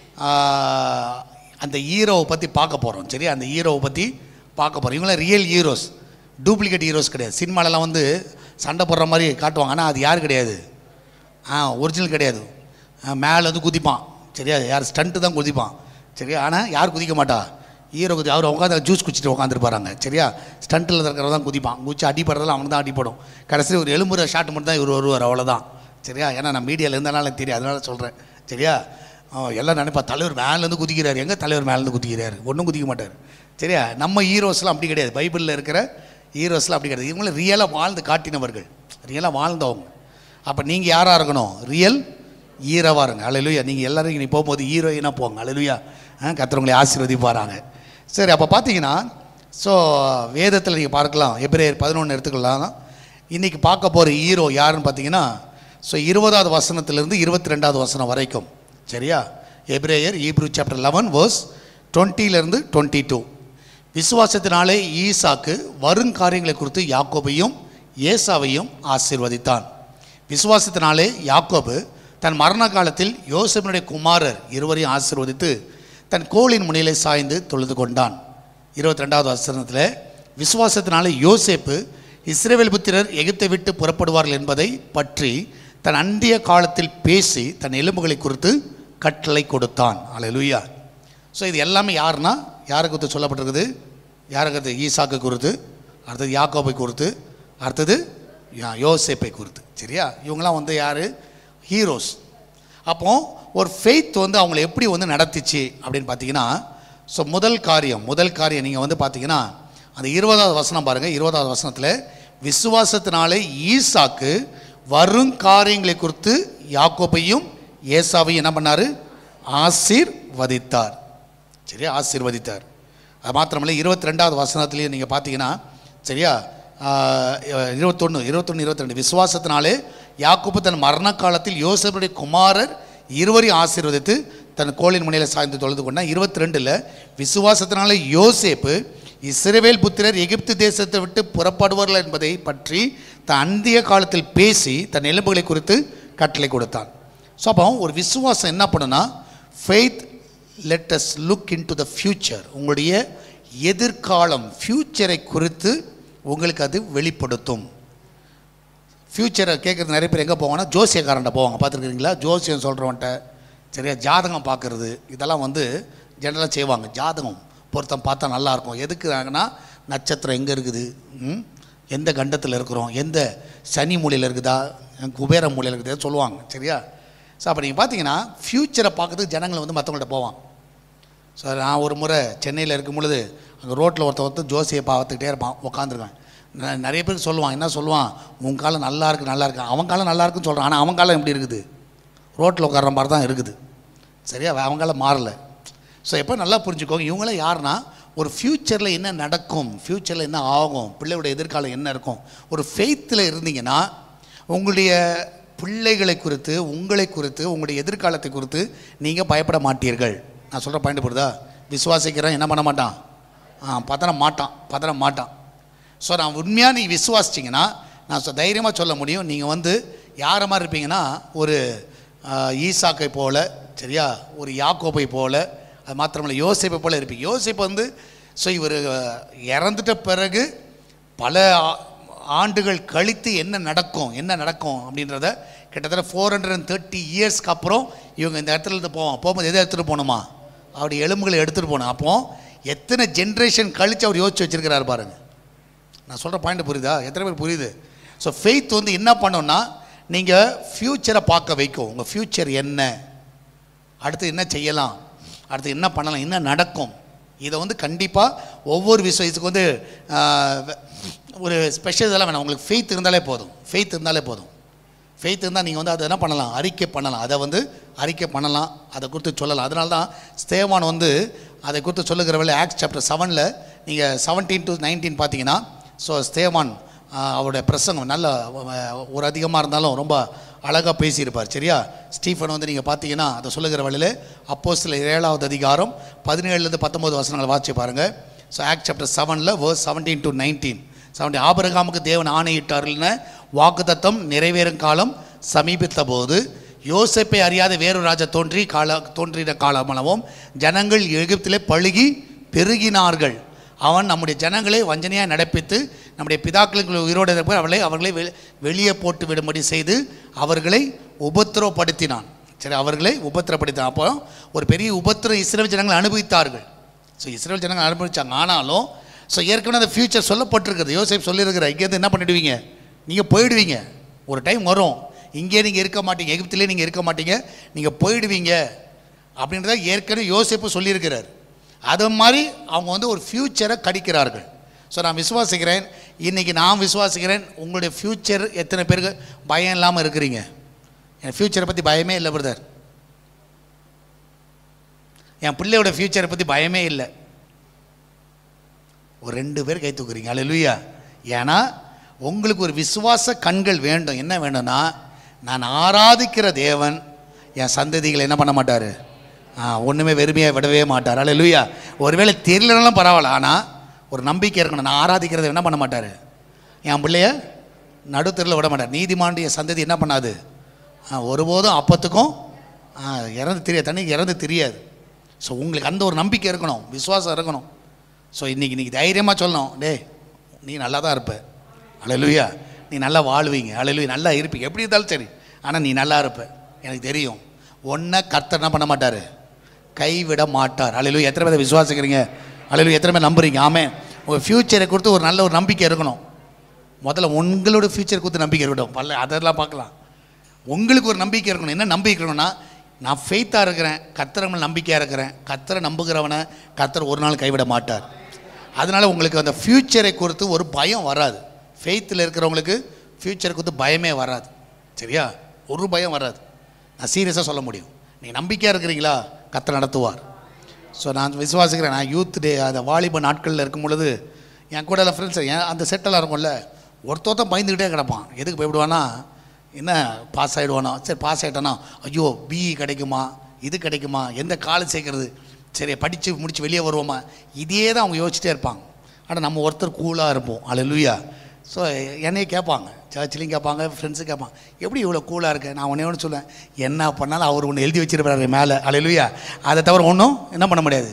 அந்த ஹீரோவை பற்றி பார்க்க போகிறோம் சரி அந்த ஹீரோவை பற்றி பார்க்க போகிறோம் இவங்களாம் ரியல் ஹீரோஸ் டூப்ளிகேட் ஹீரோஸ் கிடையாது சினிமாலலாம் வந்து சண்டை போடுற மாதிரி காட்டுவாங்க ஆனால் அது யார் கிடையாது ஆ ஒரிஜினல் கிடையாது மேலே வந்து குதிப்பான் சரியா யார் ஸ்டண்ட்டு தான் குதிப்பான் சரியா ஆனால் யார் குதிக்க மாட்டா ஹீரோ குதி அவர் உட்காந்து ஜூஸ் குடிச்சிட்டு உட்காந்துருப்பாங்க சரியா ஸ்டண்ட்டில் இருக்கிறவங்க தான் குதிப்பான் குதிச்சு அடிப்படுறதுல அவனுக்கு தான் அடிப்படும் கடைசியில் ஒரு எலும்புற ஷாட் மட்டும் தான் இவர் வருவார் அவ்வளோதான் சரியா ஏன்னா நான் மீடியாவில் இருந்தனால தெரியும் அதனால சொல்கிறேன் சரியா ஆ, எல்லாம் நினைப்பா தலைவர் மேலேருந்து குதிக்கிறார் எங்கே தலைவர் மேலேருந்து குதிக்கிறார் ஒன்றும் குதிக்க மாட்டார் சரியா நம்ம ஹீரோஸ்லாம் அப்படி கிடையாது பைபிளில் இருக்கிற ஹீரோஸ்லாம் அப்படி கிடையாது இவங்களும் ரியலாக வாழ்ந்து காட்டினவர்கள் ரியலாக வாழ்ந்தவங்க அப்போ நீங்கள் யாராக இருக்கணும் ரியல் ஹீரோவாக இருங்க அலையிலுயா நீங்கள் எல்லாரும் நீ போகும்போது ஹீரோயினாக போங்க அலையிலுயா கத்துறவங்களை ஆசீர்வதிப்பாராங்க சரி அப்போ பார்த்தீங்கன்னா ஸோ வேதத்தில் நீங்கள் பார்க்கலாம் எபிரேயர் பதினொன்று எடுத்துக்கலாம் இன்றைக்கி பார்க்க போகிற ஹீரோ யாருன்னு பார்த்தீங்கன்னா ஸோ இருபதாவது வசனத்திலிருந்து இருபத்தி ரெண்டாவது வசனம் வரைக்கும் சரியா எபிரேயர் ஈப்ரூ சாப்டர் லெவன் வேர்ஸ் டுவெண்ட்டிலேருந்து டுவெண்ட்டி டூ விசுவாசத்தினாலே ஈசாக்கு வருங்காரியங்களை குறித்து யாக்கோபையும் ஏசாவையும் ஆசீர்வதித்தான் விசுவாசத்தினாலே யாக்கோபு தன் மரண காலத்தில் யோசேப்பினுடைய குமாரர் இருவரையும் ஆசீர்வதித்து தன் கோளின் முனையிலே சாய்ந்து தொழுது கொண்டான் இருபத்தி ரெண்டாவது வசனத்தில் விசுவாசத்தினாலே யோசேப்பு இஸ்ரேவேல் புத்திரர் எகிப்தை விட்டு புறப்படுவார்கள் என்பதை பற்றி தன் அந்திய காலத்தில் பேசி தன் எலும்புகளை குறித்து கட்டளை கொடுத்தான் அல்லேலூயா ஸோ இது எல்லாமே யாருன்னா யாரை குறித்து சொல்லப்பட்டிருக்குது யாரை குறித்து ஈசாக்கு குறித்து அடுத்தது யாக்கோபை குறித்து அடுத்தது யா- யோசேப்பை குறித்து சரியா இவங்களாம் வந்து யார் ஹீரோஸ் அப்போ ஒரு ஃபெய்த் வந்து அவங்கள எப்படி வந்து நடத்திச்சு அப்படின்னு பார்த்தீங்கன்னா ஸோ முதல் காரியம் முதல் காரியம் நீங்கள் வந்து பார்த்தீங்கன்னா அந்த இருபதாவது வசனம் பாருங்கள் இருபதாவது வசனத்தில் விசுவாசத்தினாலே ஈசாக்கு வருங்காரியங்களை குறித்து யாக்கோபையும் ஏசாவையும் என்ன பண்ணார் ஆசீர்வதித்தார் சரியா ஆசீர்வதித்தார் அது மாத்திரமல்ல இருபத்தி ரெண்டாவது வசனத்துலேயும் நீங்கள் பார்த்தீங்கன்னா சரியா இருபத்தொன்று இருபத்தொன்று இருபத்தி ரெண்டு விசுவாசத்தினாலே யாக்கோபு தன் மரண காலத்தில் யோசேப்புடைய குமாரர் இருவரையும் ஆசீர்வதித்து தன் கோளின் முனையில் சாய்ந்து தொழுது கொண்டான் இருபத்தி ரெண்டில் விசுவாசத்தினாலே யோசேப்பு இஸ்ரவேல் புத்திரர் எகிப்து தேசத்தை விட்டு புறப்படுவார்கள் என்பதை பற்றி தன் அந்திய காலத்தில் பேசி தன் எலும்புகளை குறித்து கட்டளை கொடுத்தான் ஸோ அப்போ ஒரு விசுவாசம் என்ன பண்ணுன்னா faith let us look into the future உங்களுடைய எதிர்காலம் ஃப்யூச்சரை குறித்து உங்களுக்கு அது வெளிப்படுத்தும் ஃப்யூச்சரை கேட்குறது நிறைய பேர் எங்கே போவாங்கன்னா ஜோசியக்காரன்ட்ட போவாங்க பார்த்துருக்கீங்களா ஜோசியம் சொல்கிறவன்ட்ட சரியா ஜாதகம் பார்க்குறது இதெல்லாம் வந்து ஜெனரலாக செய்வாங்க ஜாதகம் பொருத்தம் பார்த்தா நல்லாயிருக்கும் எதுக்குறாங்கன்னா நட்சத்திரம் எங்கே இருக்குது ம்? எந்த கண்டத்தில் இருக்கிறோம் எந்த சனி மூலையில் இருக்குதா குபேர மூலையில் இருக்குதா சொல்லுவாங்க சரியா ஸோ அப்போ நீங்கள் பார்த்தீங்கன்னா ஃப்யூச்சரை பார்க்கறதுக்கு ஜனங்கள் வந்து மற்றவங்கள்ட்ட போவாங்க ஸோ நான் ஒரு முறை சென்னையில் இருக்கும் பொழுது அங்கே ரோட்டில் ஒருத்தன் ஒருத்தர் ஜோசியை பார்த்துக்கிட்டே இருப்பான் உட்காந்துருக்கான் நிறைய பேருக்கு சொல்லுவான் என்ன சொல்லுவான் உன் காலம் நல்லா இருக்கு நல்லா இருக்கு அவன் காலம் நல்லா இருக்குன்னு சொல்கிறான் ஆனால் அவன் காலம் எப்படி இருக்குது ரோட்டில் உட்கார்ற மாதிரி தான் இருக்குது சரியா அவன் காலம் மாறலை ஸோ எப்போ நல்லா புரிஞ்சுக்கோங்க இவங்களாம் யாருன்னா ஒரு ஃப்யூச்சரில் என்ன நடக்கும் ஃப்யூச்சரில் என்ன ஆகும் பிள்ளையோட எதிர்காலம் என்ன இருக்கும் ஒரு ஃபெய்த்தில் இருந்தீங்கன்னா உங்களுடைய பிள்ளைகளை குறித்து உங்களை குறித்து உங்களுடைய எதிர்காலத்தை குறித்து நீங்கள் பயப்பட மாட்டீர்கள் நான் சொல்கிற பாயிண்ட் புரியுதா விசுவாசிக்கிறேன் என்ன பண்ண மாட்டான் ஆ பதற மாட்டான் பதற மாட்டான் ஸோ நான் உண்மையாக நீங்கள் விசுவாசிச்சிங்கன்னா நான் சொ- தைரியமா சொல்ல முடியும் நீங்கள் வந்து யாரை மாதிரி இருப்பீங்கன்னா ஒரு ஆ, ஈசாக்கை போல சரியா ஒரு யாக்கோபை போல அது மாத்திரமல்ல யோசேப்பை போல இருப்பீங்க யோசேப்பு வந்து ஸோ இவர் இறந்துட்ட பிறகு பல ஆ- ஆண்டுகள் கழித்து என்ன நடக்கும் என்ன நடக்கும் அப்படின்றத கிட்டத்தட்ட ஃபோர் ஹண்ட்ரட் அண்ட் தேர்ட்டி இயர்ஸ்க்கு அப்புறம் இவங்க இந்த இடத்துல இருந்து போவாங்க போகும்போது எதை எடுத்துகிட்டு போகணுமா அவருடைய எலும்புகளை எடுத்துகிட்டு போகணும் அப்போ எத்தனை ஜென்ரேஷன் கழித்து அவர் யோசிச்சு வச்சிருக்கிறாரு பாருங்க நான் சொல்கிற பாயிண்ட் புரியுதா எத்தனை பேர் புரியுது ஸோ ஃபெய்த் வந்து என்ன பண்ணோம்னா நீங்கள் ஃப்யூச்சரை பார்க்க வைக்கும் உங்கள் ஃப்யூச்சர் என்ன அடுத்து என்ன செய்யலாம் அடுத்து என்ன பண்ணலாம் என்ன நடக்கும் இதை வந்து கண்டிப்பாக ஒவ்வொரு விஷயம் இதுக்கு வந்து ஆஹ், வெ- ஒரு ஸ்பெஷல் இதெல்லாம் வேணாம் உங்களுக்கு ஃபெய்த் இருந்தாலே போதும் ஃபெய்த் இருந்தாலே போதும் ஃபெய்த் இருந்தால் நீங்கள் வந்து அதை என்ன பண்ணலாம் அறிக்கை பண்ணலாம் அதை வந்து அறிக்கை பண்ணலாம் அதை குறித்து சொல்லலாம் அதனால தான் ஸ்தேவான் வந்து அதை குறித்து சொல்லுகிற வேலை ஆக்ஸ் சாப்டர் செவனில் நீங்கள் செவன்டீன் டு நைன்டீன் பார்த்தீங்கன்னா ஸோ ஸ்தேவான் ஆஹ், அவருடைய பிரசங்கம் நல்ல அஹ், ஒரு அதிகமாக இருந்தாலும் ரொம்ப அழகாக பேசியிருப்பார் சரியா ஸ்டீஃபன் வந்து நீங்கள் பார்த்தீங்கன்னா அதை சொல்லுகிற வழியில் அப்போ சில ஏழாவது அதிகாரம் பதினேழுலேருந்து பத்தொம்போது வசனங்களை வாசிச்சு பாருங்கள் ஸோ ஆக்ட் சாப்டர் செவனில் verse seventeen to nineteen seventeen ஆபிரகாமுக்கு தேவன் ஆணையிட்டார்னு வாக்குத்தத்தம் நிறைவேறும் காலம் சமீபித்த போது யோசேப்பை அறியாத வேறொரு ராஜா தோன்றி கால தோன்றின காலமளவும் ஜனங்கள் எகிப்திலே பழுகி பெருகினார்கள் அவன் நம்முடைய ஜனங்களை வஞ்சனையாக நடப்பித்து நம்முடைய பிதாக்களுக்கு உயிரோடு இருப்ப அவளை அவர்களை வெ- வெளியே போட்டு விடும்படி செய்து அவர்களை உபத்திரப்படுத்தினான் சரி அவர்களை உபத்திரப்படுத்தினான் அப்போ ஒரு பெரிய உபத்திரம் இஸ்ரேல் ஜனங்கள் அனுபவித்தார்கள் ஸோ இஸ்ரேல் ஜனங்கள் அனுபவிச்சாங்க ஆனாலும் ஸோ ஏற்கனவே அந்த ஃபியூச்சர் சொல்லப்பட்டிருக்குது யோசேப் சொல்லியிருக்கிற இங்கேருந்து என்ன பண்ணிடுவீங்க நீங்கள் போயிடுவீங்க ஒரு டைம் வரும் இங்கே நீங்கள் இருக்க மாட்டீங்க எகிப்திலே நீங்கள் இருக்க மாட்டீங்க நீங்கள் போயிடுவீங்க அப்படின்றத ஏற்கனவே யோசிப்பு சொல்லியிருக்கிறார் அது மாதிரி அவங்க வந்து ஒரு ஃப்யூச்சரை கடிக்கிறார்கள் ஸோ நான் விசுவாசிக்கிறேன் இன்றைக்கி நான் விசுவாசிக்கிறேன் உங்களுடைய ஃப்யூச்சர் எத்தனை பேருக்கு பயம் இல்லாமல் இருக்கிறீங்க என் ஃப்யூச்சரை பற்றி பயமே இல்லை பிரதர் என் பிள்ளையோட ஃப்யூச்சரை பற்றி பயமே இல்லை ஒரு ரெண்டு பேர் கை தூக்குறீங்க அல்லேலூயா ஏன்னா உங்களுக்கு ஒரு விசுவாச கண்கள் வேண்டும் என்ன வேணும்னா நான் ஆராதிக்கிற தேவன் என் சந்ததிகளை என்ன பண்ண மாட்டார் ஒன்றுமே வெறுமையாக விடவே மாட்டார் அல்லேலூயா ஒருவேளை தெரியலனாலும் பரவாயில்ல ஆனால் ஒரு நம்பிக்கை இருக்கணும் நான் ஆராதிக்கிறத என்ன பண்ண மாட்டார் என் பிள்ளைய நடுத்தரில் விட மாட்டார் நீதிமாண்டிய சந்ததி என்ன பண்ணாது ஆ, ஒருபோதும் அப்பத்துக்கும் ஆ, இறந்து தெரியாது தண்ணிக்கு இறந்து தெரியாது ஸோ உங்களுக்கு அந்த ஒரு நம்பிக்கை இருக்கணும் விசுவாசம் இருக்கணும் ஸோ இன்றைக்கி இன்றைக்கி தைரியமாக சொல்லணும் டேய் நீ நல்லா தான் இருப்ப அழலுயா நீ நல்லா வாழ்வீங்க அழலுயா நல்லா இருப்பீங்க எப்படி இருந்தாலும் சரி ஆனால் நீ நல்லா இருப்ப எனக்கு தெரியும் ஒன்றை கர்த்தர் என்ன பண்ண மாட்டார் கைவிட மாட்டார் அழலுயா எத்தனை பேர் விசுவாசிக்கிறீங்க அழலுயா எத்தனை பேர் நம்புறீங்க ஆமே உங்கள் ஃப்யூச்சரை கொடுத்து ஒரு நல்ல ஒரு நம்பிக்கை இருக்கணும் முதல்ல உங்களோட ஃப்யூச்சர் கொடுத்து நம்பிக்கை இருக்கட்டும் பல்ல அதெல்லாம் பார்க்கலாம் உங்களுக்கு ஒரு நம்பிக்கை இருக்கணும் என்ன நம்பிக்கை இருக்கணும்னா நான் ஃபெய்த்தாக இருக்கிறேன் கர்த்தர் மேல் நம்பிக்கையாக இருக்கிறேன் கர்த்தரை நம்புகிறவனை கர்த்தர் ஒரு நாள் கைவிட மாட்டார் அதனால் உங்களுக்கு அந்த ஃப்யூச்சரை குறித்து ஒரு பயம் வராது ஃபெய்த்தில் இருக்கிறவங்களுக்கு ஃப்யூச்சரை குறித்து பயமே வராது சரியா ஒரு பயம் வராது நான் சீரியஸாக சொல்ல முடியும் நீங்கள் நம்பிக்கையாக இருக்கிறீங்களா கர்த்தர் நடத்துவார் ஸோ நான் விசுவாசிக்கிறேன் நான் யூத் டே அந்த வாலிப நாட்களில் இருக்கும் பொழுது என் கூட ஃப்ரெண்ட்ஸ் என் அந்த செட்டெல்லாம் இருக்கும்ல ஒருத்தொருத்தன் பயந்துக்கிட்டே கிடப்பான் எதுக்கு பயப்படுவானா என்ன பாஸ் ஆகிடுவானா சரி பாஸ் ஆகிட்டானா ஐயோ பிஇ கிடைக்குமா இது கிடைக்குமா எந்த காலேஜ் சேர்க்கறது சரி படித்து முடித்து வெளியே வருவோமா இதே தான் அவங்க யோசிச்சிட்டே இருப்பாங்க ஆனால் நம்ம ஒருத்தர் கூலாக இருப்போம் அல்லேலூயா ஸோ என்னையே கேட்பாங்க சர்ச்சிலையும் கேட்பாங்க ஃப்ரெண்ட்ஸும் கேட்பாங்க எப்படி இவ்வளோ கூலாக இருக்க நான் ஒன்றே ஒன்று சொல்லுவேன் என்ன பண்ணாலும் அவர் ஒன்று எழுதி வச்சிருப்பாரு மேலே அல்லேலூயா அதை தவிர ஒன்றும் என்ன பண்ண முடியாது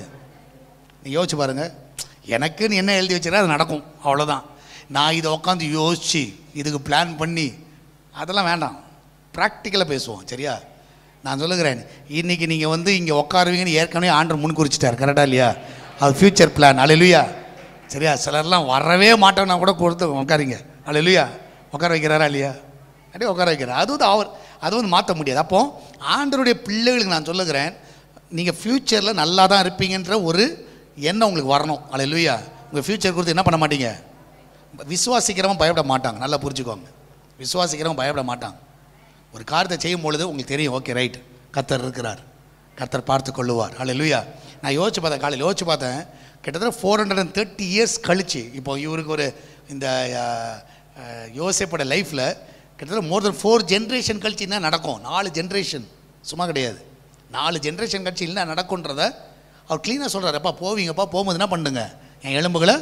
நீ யோசிச்சு பாருங்க எனக்குன்னு என்ன எழுதி வச்சிருக்கா அது நடக்கும் அவ்வளோதான் நான் இதை உட்காந்து யோசிச்சு இதுக்கு பிளான் பண்ணி அதெல்லாம் வேண்டாம் ப்ராக்டிக்கலாக பேசுவோம் சரியா நான் சொல்லுகிறேன் இன்றைக்கி நீங்கள் வந்து இங்கே உட்காருவீங்கன்னு ஏற்கனவே ஆண்டர் முன் குறிச்சிட்டார் கரெக்டாக இல்லையா அது ஃப்யூச்சர் பிளான் அலையிலுயா சரியா சிலர்லாம் வரவே மாட்டோம்னா கூட கொடுத்து உட்காருங்க அலையிலுயா உட்கார வைக்கிறாரா இல்லையா அப்படியே உட்கார வைக்கிறார் அது வந்து அவர் அது வந்து மாற்ற முடியாது அப்போ ஆண்டருடைய பிள்ளைகளுக்கு நான் சொல்லுகிறேன் நீங்கள் ஃப்யூச்சரில் நல்லா தான் இருப்பீங்கன்ற ஒரு எண்ணம் உங்களுக்கு வரணும் அலையிலுயா உங்கள் ஃப்யூச்சர் குறித்து என்ன பண்ண மாட்டீங்க விசுவாசிக்கிறவன் பயப்பட மாட்டாங்க நல்லா புரிஞ்சுக்கோங்க விசுவாசிக்கிறவன் பயப்பட மாட்டாங்க ஒரு காரியத்தை செய்யும் பொழுது உங்களுக்கு தெரியும் ஓகே ரைட் கர்த்தர் இருக்கிறார் கர்த்தர் பார்த்து கொள்ளுவார் அல்ல நான் யோசிச்சு பார்த்தேன் காலையில் யோசிச்சு பார்த்தேன் கிட்டத்தட்ட four hundred and thirty years கழிச்சு இப்போ இவருக்கு ஒரு இந்த அஹ், அஹ், யோசேப்போட லைஃப்பில் கிட்டத்தட்ட மோர் தென் ஃபோர் ஜென்ரேஷன் கழிச்சு என்ன நடக்கும் நாலு ஜென்ரேஷன் சும்மா கிடையாது நாலு ஜென்ரேஷன் கழிச்சு என்ன நடக்குன்றத அவர் க்ளீனாக சொல்கிறார் அப்பா போவீங்கப்பா போகும்போது என்ன பண்ணுங்க என் எலும்புகளை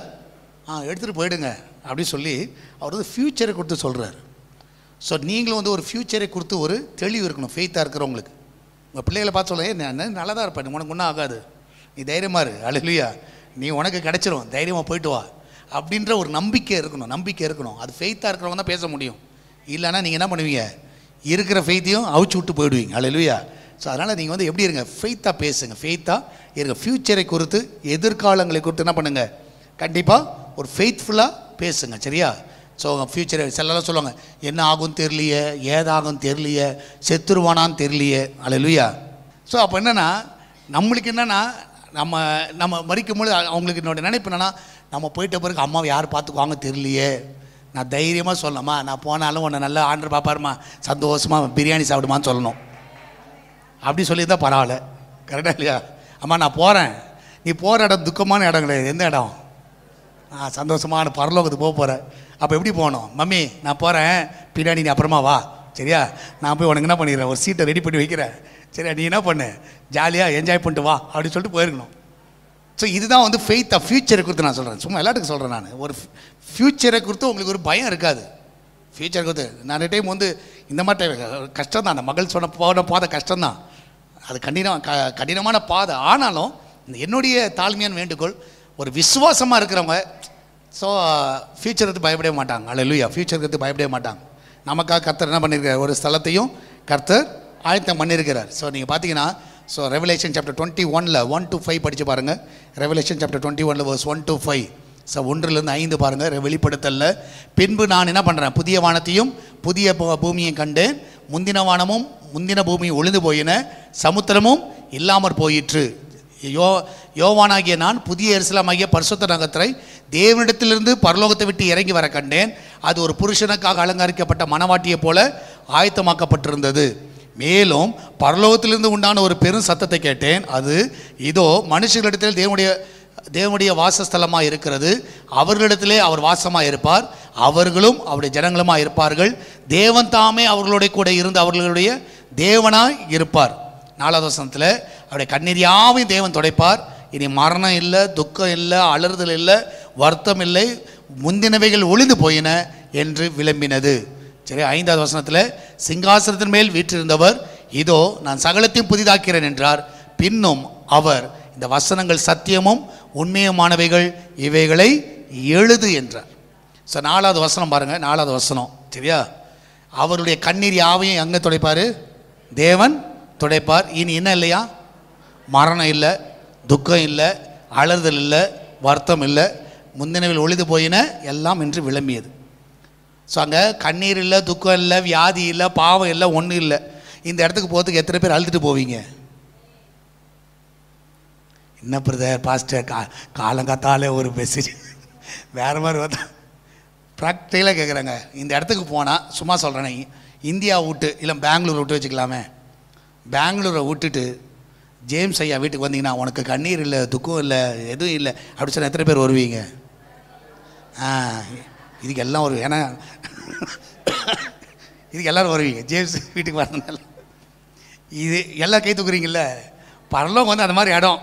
ஆ எடுத்துகிட்டு போயிடுங்க அப்படின்னு சொல்லி அவர் வந்து ஃப்யூச்சரை கொடுத்து சொல்கிறார் ஸோ நீங்களும் வந்து ஒரு ஃப்யூச்சரை கொடுத்து ஒரு தெளிவு இருக்கணும் ஃபெய்த்தாக இருக்கிறவங்களுக்கு உங்கள் பிள்ளைகளை பார்த்து சொல்ல நான் நல்லா தான் இருப்பேன் உனக்கு ஒன்றும் ஆகாது நீ தைரியமாக இரு அழுலியா நீ உனக்கு கிடச்சிரும் தைரியமாக போயிட்டு வா அப்படின்ற ஒரு நம்பிக்கை இருக்கணும் நம்பிக்கை இருக்கணும் அது ஃபெய்த்தாக இருக்கிறவங்க தான் பேச முடியும் இல்லைன்னா நீங்கள் என்ன பண்ணுவீங்க இருக்கிற ஃபெய்த்தையும் அவிச்சு விட்டு போயிடுவீங்க அழுலியா ஸோ அதனால் நீங்கள் வந்து எப்படி இருங்க ஃபெய்த்தாக பேசுங்க ஃபெய்த்தாக இருங்க ஃப்யூச்சரை குறித்து எதிர்காலங்களை குறித்து என்ன பண்ணுங்கள் கண்டிப்பாக ஒரு ஃபெய்த்ஃபுல்லாக பேசுங்க சரியா ஸோ ஃப்யூச்சர் சிலலாம் சொல்லுவாங்க என்ன ஆகும் தெரியலையே ஏதாகும் தெரியலையே செத்துருவானான்னு தெரியலையே அலையிலுயா ஸோ அப்போ என்னென்னா நம்மளுக்கு என்னென்னா நம்ம நம்ம மறிக்கும் பொழுது அவங்களுக்கு என்னோட நினைப்பு என்னென்னா நம்ம போயிட்ட பிறகு அம்மாவை யார் பார்த்துக்குவாங்க தெரியலையே நான் தைரியமாக சொல்லலாமா நான் போனாலும் உன்னை நல்லா ஆர்டர் பார்ப்பாருமா சந்தோஷமாக பிரியாணி சாப்பிடுமான்னு சொல்லணும் அப்படி சொல்லியிருந்தா பரவாயில்ல கரெக்டாக இல்லையா அம்மா நான் போகிறேன் நீ போகிற இடம் துக்கமான இடம் கிடையாது எந்த இடம் ஆ சந்தோஷமான பரலோகத்துக்கு போக போகிறேன் அப்போ எப்படி போகணும் மம்மி நான் போகிறேன் பின்னாடி நீ அப்புறமா வா சரியா நான் போய் உனக்கு என்ன பண்ணிடுறேன் ஒரு சீட்டை ரெடி பண்ணி வைக்கிறேன் சரியா நீ என்ன பண்ணு ஜாலியாக என்ஜாய் பண்ணிட்டு வா அப்படின்னு சொல்லிட்டு போயிருக்கணும் ஸோ இதுதான் வந்து ஃபெய்த்தாக ஃப்யூச்சரை குறித்து நான் சொல்கிறேன் சும்மா எல்லாத்துக்கும் சொல்கிறேன் நான் ஒரு ஃப்யூச்சரை குறித்து உங்களுக்கு ஒரு பயம் இருக்காது ஃப்யூச்சர் குறித்து நிறைய டைம் வந்து இந்த மாதிரி டைம் கஷ்டம் தான் அந்த மகள் சொன்ன போன பாதை கஷ்டம்தான் அது கடினம் க கடினமான பாதை ஆனாலும் இந்த என்னுடைய தாழ்மையான வேண்டுகோள் ஒரு விசுவாசமாக இருக்கிறவங்க ஸோ ஃப்யூச்சருக்கு பயப்படவே மாட்டாங்க அல்ல ஃப்யூச்சருக்கு பயப்படவே மாட்டாங்க நமக்காக கர்த்தர் என்ன பண்ணியிருக்கார் ஒரு ஸ்தலத்தையும் கர்த்தர் ஆயத்தம் பண்ணியிருக்கிறார் ஸோ நீங்கள் பார்த்தீங்கன்னா ஸோ ரெவலேஷன் சாப்டர் டுவெண்ட்டி ஒனில் ஒன் டு ஃபைவ் படித்து பாருங்கள் ரெவலேஷன் சாப்டர் டுவெண்ட்டி ஒனில் verse one to five so ஒன்றுலேருந்து ஐந்து பாருங்கள் வெளிப்படுத்தல பின்பு நான் என்ன பண்ணுறேன் புதிய வானத்தையும் புதிய பூ- பூமியையும் கண்டேன் முந்தின வானமும் முந்தின பூமியும் ஒளிந்து போயின சமுத்திரமும் இல்லாமற் போயிற்று யோ யோவானாகிய நான் புதிய எருசலமாகிய பரிசுத்த நகரத்தை தேவனிடத்திலிருந்து பரலோகத்தை விட்டு இறங்கி வர கண்டேன் அது ஒரு புருஷனுக்காக அலங்கரிக்கப்பட்ட மணவாட்டியைப் போல ஆயத்தமாக்கப்பட்டிருந்தது மேலும் பரலோகத்திலிருந்து உண்டான ஒரு பெரும் சத்தத்தை கேட்டேன் அது இதோ மனுஷர்களிடத்தில் தேவனுடைய தேவனுடைய வாசஸ்தலமாக இருக்கிறது அவர்களிடத்திலே அவர் வாசமாக இருப்பார் அவர்களும் அவருடைய ஜனங்களுமாக இருப்பார்கள் தேவன் தாமே அவர்களோட கூட இருந்து அவர்களுடைய தேவனாய் இருப்பார் நாலாவது வசனத்தில் அவருடைய கண்ணீர் யாவையும் தேவன் துடைப்பார் இனி மரணம் இல்லை துக்கம் இல்லை அலறுதல் இல்லை வருத்தம் இல்லை முந்தினவைகள் ஒளிந்து போயின என்று விளம்பினது சரி ஐந்தாவது வசனத்தில் சிங்காசனத்தின் மேல் வீற்றிருந்தவர் இதோ நான் சகலத்தையும் புதிதாக்கிறேன் என்றார் பின்னும் அவர் இந்த வசனங்கள் சத்தியமும் உண்மையுமானவைகள் இவைகளை எழுது என்றார் ஸோ நாலாவது வசனம் பாருங்க நாலாவது வசனம் சரியா அவருடைய கண்ணீர் யாவையும் எங்கே துடைப்பார் தேவன் துடைப்பார் இனி என்ன இல்லையா மரணம் இல்லை துக்கம் இல்லை அலறுதல் இல்லை வருத்தம் இல்லை முந்தினவில் ஒளிது போயின எல்லாம் என்று விளம்பியது ஸோ அங்கே கண்ணீர் இல்லை துக்கம் இல்லை வியாதி இல்லை பாவம் இல்லை ஒன்றும் இல்லை இந்த இடத்துக்கு போகிறதுக்கு எத்தனை பேர் அழுதுட்டு போவீங்க என்ன பிரதர் பாஸ்டர் கா காலங்காத்தாலே ஒரு மெசேஜ் வேறு மாதிரி வந்தா ப்ராக்டிக்கலாக கேட்குறாங்க இந்த இடத்துக்கு போனால் சும்மா சொல்கிறேனே இந்தியா விட்டு இல்லை பெங்களூர் விட்டு வச்சுக்கலாமே பெங்களூரை விட்டுட்டு ஜேம்ஸ் ஐயா வீட்டுக்கு வந்தீங்கன்னா உனக்கு கண்ணீர் இல்லை துக்கம் இல்லை எதுவும் இல்லை அப்படி சொன்ன எத்தனை பேர் வருவீங்க ஆ இதுக்கு எல்லாம் ஒரு ஏன்னா இதுக்கு எல்லாரும் வருவீங்க ஜேம்ஸ் வீட்டுக்கு வரதுனால இது எல்லாம் கை தூக்குறீங்கல்ல பரலோகம் வந்து அந்த மாதிரி இடம்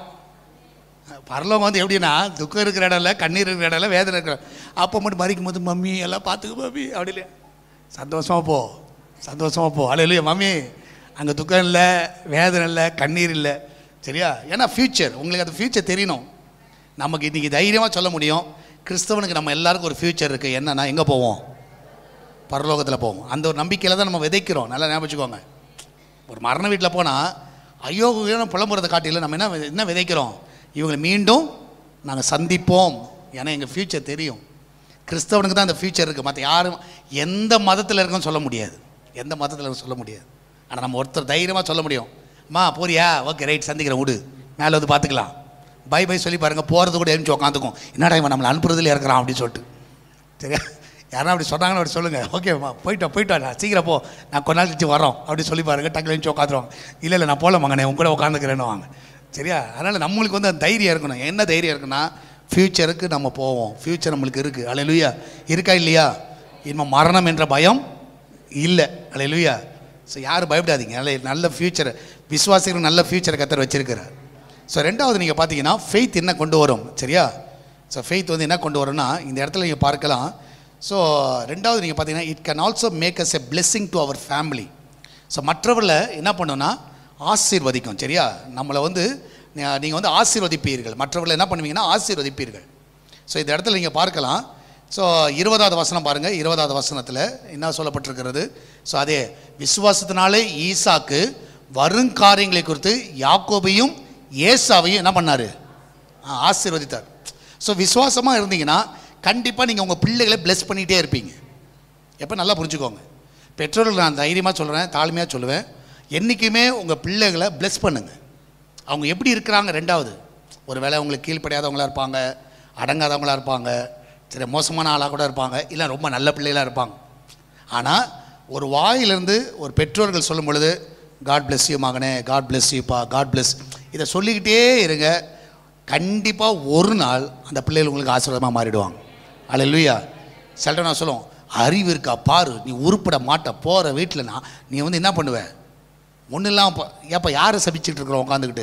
பரலோகம் வந்து எப்படின்னா துக்கம் இருக்கிற இடம் இல்லை கண்ணீர் இருக்கிற இடம் இல்லை வேதனை இருக்கிற அப்போ மட்டும் மறிக்கும் போது மம்மி எல்லாம் பார்த்துக்க மம்மி அப்படி இல்லையா சந்தோஷமாக போ சந்தோஷமாக போ அலையிலையா மம்மி அங்கே துக்கம் இல்லை வேதனை இல்லை கண்ணீர் இல்லை சரியா ஏன்னா ஃப்யூச்சர் உங்களுக்கு அது ஃப்யூச்சர் தெரியணும் நமக்கு இன்றைக்கி தைரியமாக சொல்ல முடியும் கிறிஸ்தவனுக்கு நம்ம எல்லாருக்கும் ஒரு ஃப்யூச்சர் இருக்குது என்னன்னா எங்கே போவோம் பரலோகத்தில் போவோம் அந்த ஒரு நம்பிக்கையில் தான் நம்ம விதைக்கிறோம் நல்லா ஞாபகம் வச்சுக்கோங்க ஒரு மரண வீட்டில் போனால் ஐயோ புலம்புறதை காட்டில நம்ம என்ன வி- என்ன விதைக்கிறோம் இவங்களை மீண்டும் நாங்கள் சந்திப்போம் ஏன்னா எங்கள் ஃப்யூச்சர் தெரியும் கிறிஸ்தவனுக்கு தான் அந்த ஃப்யூச்சர் இருக்குது மற்ற யாரும் எந்த மதத்தில் இருக்குன்னு சொல்ல முடியாது எந்த மதத்தில் இருக்குன்னு சொல்ல முடியாது ஆனால் நம்ம ஒருத்தர் தைரியமாக சொல்ல முடியும் அம்மா போறியா ஓகே ரைட் சந்திக்கிறேன் விடு மேலே வந்து பார்த்துக்கலாம் பை பை சொல்லி பாருங்கள் போகிறது கூட எழுந்து உட்காந்துக்கும் என்னடா இவன் நம்மளை அனுப்புறதுல இருக்கிறான் அப்படின்னு சொல்லிட்டு சரியா யாரா அப்படி சொன்னாங்கன்னு அப்படி சொல்லுங்கள் ஓகேம்மா போயிட்டோம் போயிட்டோம் நான் சீக்கிரம் போ நான் கொஞ்ச நாள் கழிச்சு வரோம் அப்படி சொல்லி பாருங்க டக்குனு எழுந்து உட்காந்துருவாங்க இல்லை இல்லை நான் போகல மகனே உங்க கூட உட்காந்துக்கிறேன்னு வாங்க சரியா அதனால் நம்மளுக்கு வந்து அந்த தைரியம் இருக்கணும் என்ன தைரியம் இருக்குன்னா ஃப்யூச்சருக்கு நம்ம போவோம் ஃப்யூச்சர் நம்மளுக்கு இருக்குது அலையிலுயா இருக்கா இல்லையா இனிமேல் மரணம் என்ற பயம் இல்லை அலையிலுயா ஸோ யாரும் பயப்படாதீங்க நல்ல நல்ல ஃப்யூச்சர் விசுவாசிகள் நல்ல ஃப்யூச்சரை கத்தர் வச்சிருக்கிறார் ஸோ ரெண்டாவது நீங்கள் பார்த்தீங்கன்னா ஃபெய்த் என்ன கொண்டு வரும் சரியா ஸோ ஃபெய்த் வந்து என்ன கொண்டு வரும்னா இந்த இடத்துல நீங்கள் பார்க்கலாம் ஸோ ரெண்டாவது நீங்கள் பார்த்தீங்கன்னா it can also make us a blessing to our family so மற்றவர்களை என்ன பண்ணுன்னா ஆசீர்வதிக்கும் சரியா நம்மளை வந்து நீங்கள் வந்து ஆசீர்வதிப்பீர்கள் மற்றவர்களை என்ன பண்ணுவீங்கன்னா ஆசீர்வதிப்பீர்கள் ஸோ இந்த இடத்துல நீங்கள் பார்க்கலாம் ஸோ இருபதாவது வசனம் பாருங்கள் இருபதாவது வசனத்தில் என்ன சொல்லப்பட்டிருக்கிறது ஸோ அதே விசுவாசத்தினாலே ஈசாக்கு வருங்காரியங்களை குறித்து யாக்கோபையும் ஏசாவையும் என்ன பண்ணார் ஆசீர்வதித்தார் ஸோ விசுவாசமாக இருந்தீங்கன்னா கண்டிப்பாக நீங்கள் உங்கள் பிள்ளைகளை bless பண்ணிகிட்டே இருப்பீங்க எப்போ நல்லா புரிஞ்சுக்கோங்க பெற்றோர்கள் நான் தைரியமாக சொல்கிறேன் தாழ்மையாக சொல்லுவேன் என்றைக்குமே உங்கள் பிள்ளைகளை bless பண்ணுங்க அவங்க எப்படி இருக்கிறாங்க ரெண்டாவது ஒரு வேளை அவங்களுக்கு கீழ்ப்படியாதவங்களா இருப்பாங்க அடங்காதவங்களா இருப்பாங்க சரி மோசமான ஆளாக கூட இருப்பாங்க இல்லை ரொம்ப நல்ல பிள்ளைகளாக இருப்பாங்க ஆனால் ஒரு வாயிலிருந்து ஒரு பெற்றோர்கள் சொல்லும் பொழுது காட் bless யூ மகனே காட் bless யூப்பா காட் bless இதை சொல்லிக்கிட்டே இருங்க கண்டிப்பாக ஒரு நாள் அந்த பிள்ளைகள் உங்களுக்கு ஆசீர்வாதமாக மாறிடுவாங்க அல்லேலூயா சில நான் சொல்லுவோம் அறிவு இருக்கா பாரு நீ உருப்பட மாட்ட போகிற வீட்டில் நான் நீ வந்து என்ன பண்ணுவ ஒன்றும் இல்லாமல் ஏப்பா யாரை சபிச்சுட்டு இருக்கிறோம் உட்காந்துக்கிட்டு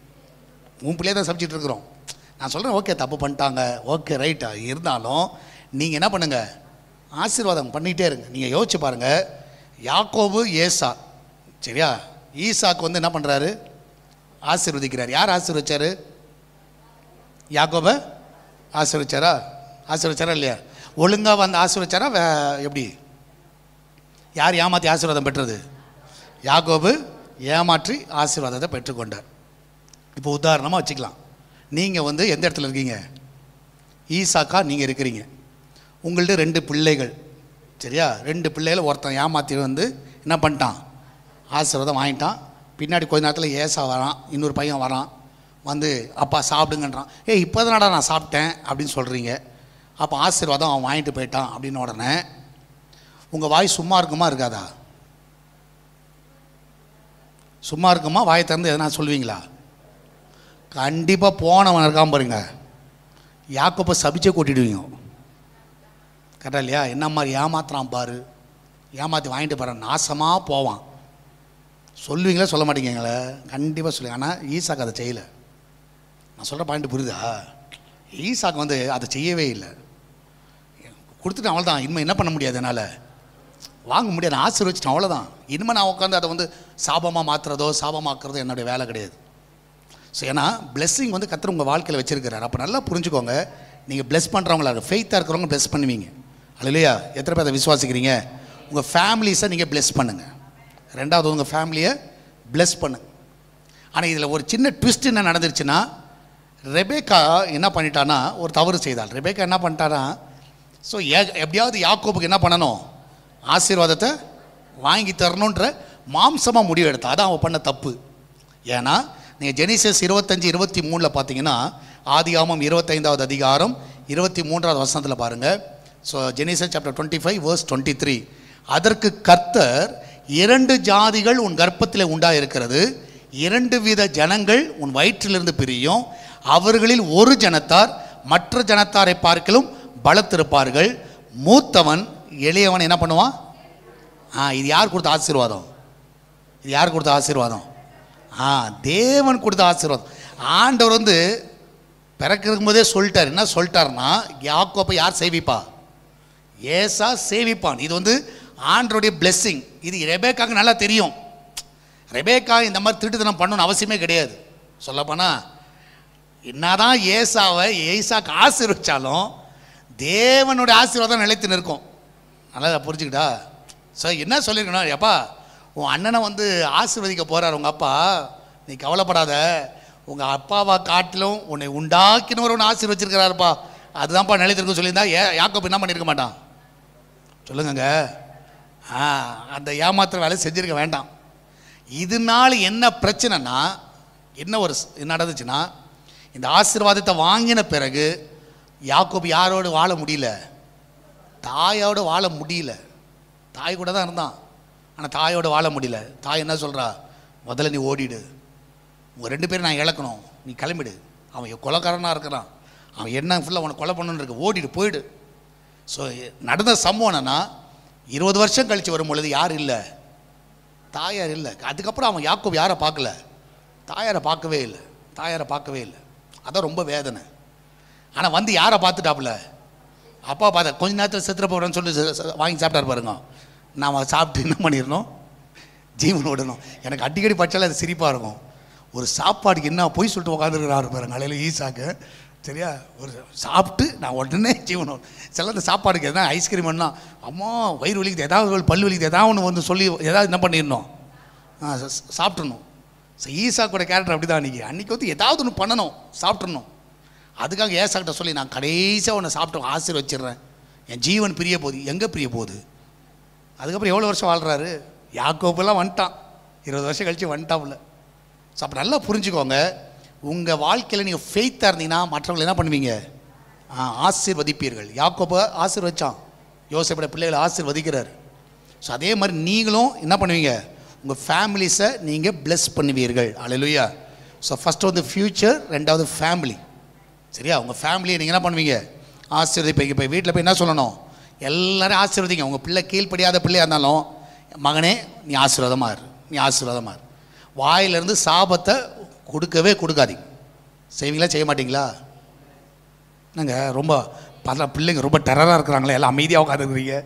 உன் பிள்ளைய தான் சபிச்சுட்டு இருக்கிறோம் நான் சொல்கிறேன் ஓகே தப்பு பண்ணிட்டாங்க ஓகே ரைட்டா இருந்தாலும் நீங்கள் என்ன பண்ணுங்க ஆசீர்வாதம் பண்ணிகிட்டே இருங்க நீங்கள் யோசிச்சு பாருங்கள் யாக்கோபு ஏசா சரியா ஈசாக்கு வந்து என்ன பண்ணுறாரு ஆசீர்வதிக்கிறார் யார் ஆசீர்வதிச்சாரு யாக்கோப ஆசீர்வதிச்சாரா ஆசீர்வதிச்சாரா இல்லையா ஒழுங்காக வந்து ஆசீர்வதிச்சாரா வே எப்படி யார் ஏமாற்றி ஆசீர்வாதம் பெற்றது யாக்கோபு ஏமாற்றி ஆசீர்வாதத்தை பெற்றுக்கொண்டார் இப்போ உதாரணமாக வச்சுக்கலாம் நீங்கள் வந்து எந்த இடத்துல இருக்கீங்க ஈசாக்கா நீங்கள் இருக்கிறீங்க உங்கள்ட்ட ரெண்டு பிள்ளைகள் சரியா ரெண்டு பிள்ளைகளை ஒருத்தன் ஏமாற்றி வந்து என்ன பண்ணிட்டான் ஆசீர்வாதம் வாங்கிட்டான் பின்னாடி கொஞ்ச நேரத்தில் ஏசா வரான் இன்னொரு பையன் வரான் வந்து அப்பா சாப்பிடுங்கன்றான் ஏய் இப்போ நான் சாப்பிட்டேன் அப்படின்னு சொல்கிறீங்க அப்போ ஆசீர்வாதம் அவன் வாங்கிட்டு போயிட்டான் அப்படின்னு உடனே உங்கள் வாய் சும்மா இருக்குமா இருக்காதா சும்மா இருக்குமா வாயை திறந்து எதனா சொல்லுவீங்களா கண்டிப்பாக போனவன் இருக்காம பாருங்க யாக்கப்போ சபிச்சே கூட்டிடுவீங்க கரெக்டா இல்லையா என்ன மாதிரி ஏமாத்துறான் பாரு ஏமாற்றி வாங்கிட்டு போகிறான் நாசமாக போவான் சொல்லுவீங்களா சொல்ல மாட்டேங்கிறீங்களே கண்டிப்பாக சொல்லுங்க ஆனால் ஈசாக்கு அதை செய்யலை நான் சொல்கிற பாயிண்ட் புரியுதா ஈசாக்கு வந்து அதை செய்யவே இல்லை கொடுத்துட்டு அவ்வளோதான் இனிமேல் என்ன பண்ண முடியாது என்னால் வாங்க முடியாது நான் ஆசீர்வச்சிட்டேன் அவ்வளோதான் இனிமேல் நான் உட்காந்து அதை வந்து சாபமாக மாற்றுறதோ சாபமாக்குறதோ என்னுடைய வேலை கிடையாது ஸோ ஏன்னா blessing வந்து கத்தர் உங்கள் வாழ்க்கையில் வச்சிருக்கிறார் அப்போ நல்லா புரிஞ்சுக்கோங்க நீங்கள் bless பண்ணுறவங்களா இருக்கு ஃபெய்த்தாக இருக்கிறவங்க bless பண்ணுவீங்க அல்லையா எத்தனை பேர் அதை விசுவாசிக்கிறீங்க உங்கள் ஃபேமிலிஸை நீங்கள் bless பண்ணுங்கள் ரெண்டாவது உங்கள் ஃபேமிலியை bless பண்ணுங்க ஆனால் இதில் ஒரு சின்ன ட்விஸ்ட் என்ன நடந்துருச்சுன்னா ரெபேக்கா என்ன பண்ணிட்டான்னா ஒரு தவறு செய்தாள் ரெபேக்கா என்ன பண்ணிட்டான்னா ஸோ எப்படியாவது யாக்கோபுக்கு என்ன பண்ணணும் ஆசீர்வாதத்தை வாங்கி தரணுன்ற மாம்சமாக முடிவு எடுத்தா அதான் அவன் பண்ண தப்பு ஏன்னா நீங்கள் ஜெனிசஸ் இருபத்தஞ்சி இருபத்தி மூணில் பார்த்தீங்கன்னா ஆதியாமம் இருபத்தைந்தாவது அதிகாரம் இருபத்தி மூன்றாவது வசனத்தில் பாருங்கள் so Genesis chapter twenty five verse twenty three அதற்கு கர்த்தர் இரண்டு ஜாதிகள் உன் கர்ப்பத்தில் உண்டாயிருக்கிறது இரண்டு வித ஜனங்கள் உன் வயிற்றிலிருந்து பிரியும் அவர்களில் ஒரு ஜனத்தார் மற்ற ஜனத்தாரை பார்க்கலும் பலத்திருப்பார்கள் மூத்தவன் எளியவன் என்ன பண்ணுவான் ஆ இது யார் கொடுத்த ஆசீர்வாதம் இது யார் கொடுத்த ஆசீர்வாதம் ஆ தேவன் கொடுத்த ஆசீர்வாதம் ஆண்டவர் வந்து பிறக்கிறக்கும் போதே சொல்லிட்டார் என்ன சொல்லிட்டாருன்னா யாக்கோப்பை யார் சேவிப்பா ஏசா சேவிப்பான் இது வந்து ஆண்டருடைய blessing இது ரெபேக்காக்கு நல்லா தெரியும் ரெபேக்கா இந்த மாதிரி திருட்டுத்தனம் பண்ணணும்னு அவசியமே கிடையாது சொல்லப்போனால் என்னதான் ஏசாவை ஏசாக்கு ஆசீர்வச்சாலும் தேவனுடைய ஆசீர்வாதம் நிலைத்து நிற்கும் நல்லா புரிஞ்சுக்கிட்டா ஸோ என்ன சொல்லியிருக்கணும் எப்பா உன் அண்ணனை வந்து ஆசீர்வதிக்க போகிறார் உங்கள் அப்பா நீ கவலைப்படாத உங்கள் அப்பாவை காட்டிலும் உன்னை உண்டாக்கினவர் உன்னை ஆசீர்வச்சிருக்கிறாருப்பா அதுதான்ப்பா நிலைத்திருக்கும் சொல்லியிருந்தா ஏ யாக்கோப் என்ன பண்ணியிருக்க மாட்டான் சொல்லுங்கங்க ஆ அந்த ஏமாத்துற வேலை செஞ்சிருக்க வேண்டாம் இதனால என்ன பிரச்சனைனா என்ன ஒரு ஸ்- என்ன நடந்துச்சுன்னா இந்த ஆசீர்வாதத்தை வாங்கின பிறகு யாக்கோபு யாரோடு வாழ முடியல தாயோடு வாழ முடியல தாய் கூட தான் இருந்தான் ஆனால் தாயோடு வாழ முடியல தாய் என்ன சொல்கிறா முதல்ல நீ ஓடிடு உங்கள் ரெண்டு பேரும் நான் இழக்கணும் நீ கிளம்பிடு அவன் கொலைக்காரனாக இருக்கிறான் அவன் என்ன ஃபுல்லாக உனக்கு கொலை பண்ணணுன்னு இருக்கு ஓடிடு போயிடு ஸோ நடந்த சம்பவம் என்னன்னா இருபது வருஷம் கழித்து வரும் பொழுது யார் இல்லை தாயார் இல்லை அதுக்கப்புறம் அவன் யாக்கோப் யாரை பார்க்கல தாயாரை பார்க்கவே இல்லை தாயாரை பார்க்கவே இல்லை அதான் ரொம்ப வேதனை ஆனால் வந்து யாரை பார்த்துட்டாப்புல அப்பா பார்த்த கொஞ்ச நேரத்தில் செத்துற போகிறேன்னு சொல்லி ச- ச- வாங்கி சாப்பிட்டாரு பாருங்க நாம் சாப்பிட்டு என்ன பண்ணிடணும் ஜீவன் விடணும் எனக்கு அடிக்கடி பட்சால அது சிரிப்பாக இருக்கும் ஒரு சாப்பாடுக்கு என்ன போய் சொல்லிட்டு உட்காந்துருக்கிறாரு பாருங்க அலையில் ஈசாக்கு சரியா ஒரு சாப்பிட்டு நான் உடனே ஜீவன் விடணும். சில இந்த சாப்பாடுக்கு எதனா ஐஸ்கிரீம் பண்ணா அம்மா வயிறு வலிக்குது ஏதாவது ஒரு பல்லு வலிக்குது ஏதாவது ஒன்று வந்து சொல்லி ஏதாவது என்ன பண்ணிடணும் ஆ ச- ச- சாப்பிட்றணும் ஸோ ஈசாக்கோட கேரக்டர் அப்படி தான் அன்றைக்கி அன்றைக்கி வந்து ஏதாவது ஒன்று பண்ணணும் சாப்பிட்றணும் அதுக்காக ஏசாக்கிட்ட சொல்லி நான் கடைசியாக உன்னை சாப்பிட்டு ஆசீர்வச்சிடுறேன் என் ஜீவன் பிரிய போகுது எங்கே பிரிய போகுது அதுக்கப்புறம் எவ்வளோ வருஷம் வாழ்கிறாரு யாக்கோப்பெல்லாம் வந்துட்டான் இருபது வருஷம் கழிச்சு வந்துட்டாப்புல ஸோ அப்போ நல்லா புரிஞ்சுக்கோங்க உங்கள் வாழ்க்கையில் நீங்கள் ஃபெய்த்தாக இருந்தீங்கன்னா மற்றவங்களை என்ன பண்ணுவீங்க ஆ, ஆசீர்வதிப்பீர்கள் யாக்கோப்பை ஆசீர்வச்சான் யோசிப்பட பிள்ளைகளை ஆசீர்வதிக்கிறார் ஸோ அதே மாதிரி நீங்களும் என்ன பண்ணுவீங்க உங்கள் ஃபேமிலிஸை நீங்கள் bless பண்ணுவீர்கள் அலையிலுயா ஸோ ஃபஸ்ட்டு வந்து ஃப்யூச்சர் ரெண்டாவது ஃபேமிலி சரியா உங்கள் ஃபேமிலியை நீங்கள் என்ன பண்ணுவீங்க ஆசீர்வதிப்பீங்க இப்போ வீட்டில் போய் என்ன சொல்லணும் எல்லாரும் ஆசீர்வதிங்க உங்கள் பிள்ளை கீழ்ப்படியாத பிள்ளையாக இருந்தாலும் மகனே நீ ஆசீர்வாதமாக இரு நீ ஆசீர்வாதமாக இரு வாயிலிருந்து சாபத்தை கொடுக்கவே கொடுக்காதீங்க செய்வீங்களா செய்ய மாட்டீங்களா என்னங்க ரொம்ப பல பிள்ளைங்க ரொம்ப டெரராக இருக்கிறாங்களே எல்லாம் அமைதியாக உட்காந்துருக்கிறீங்க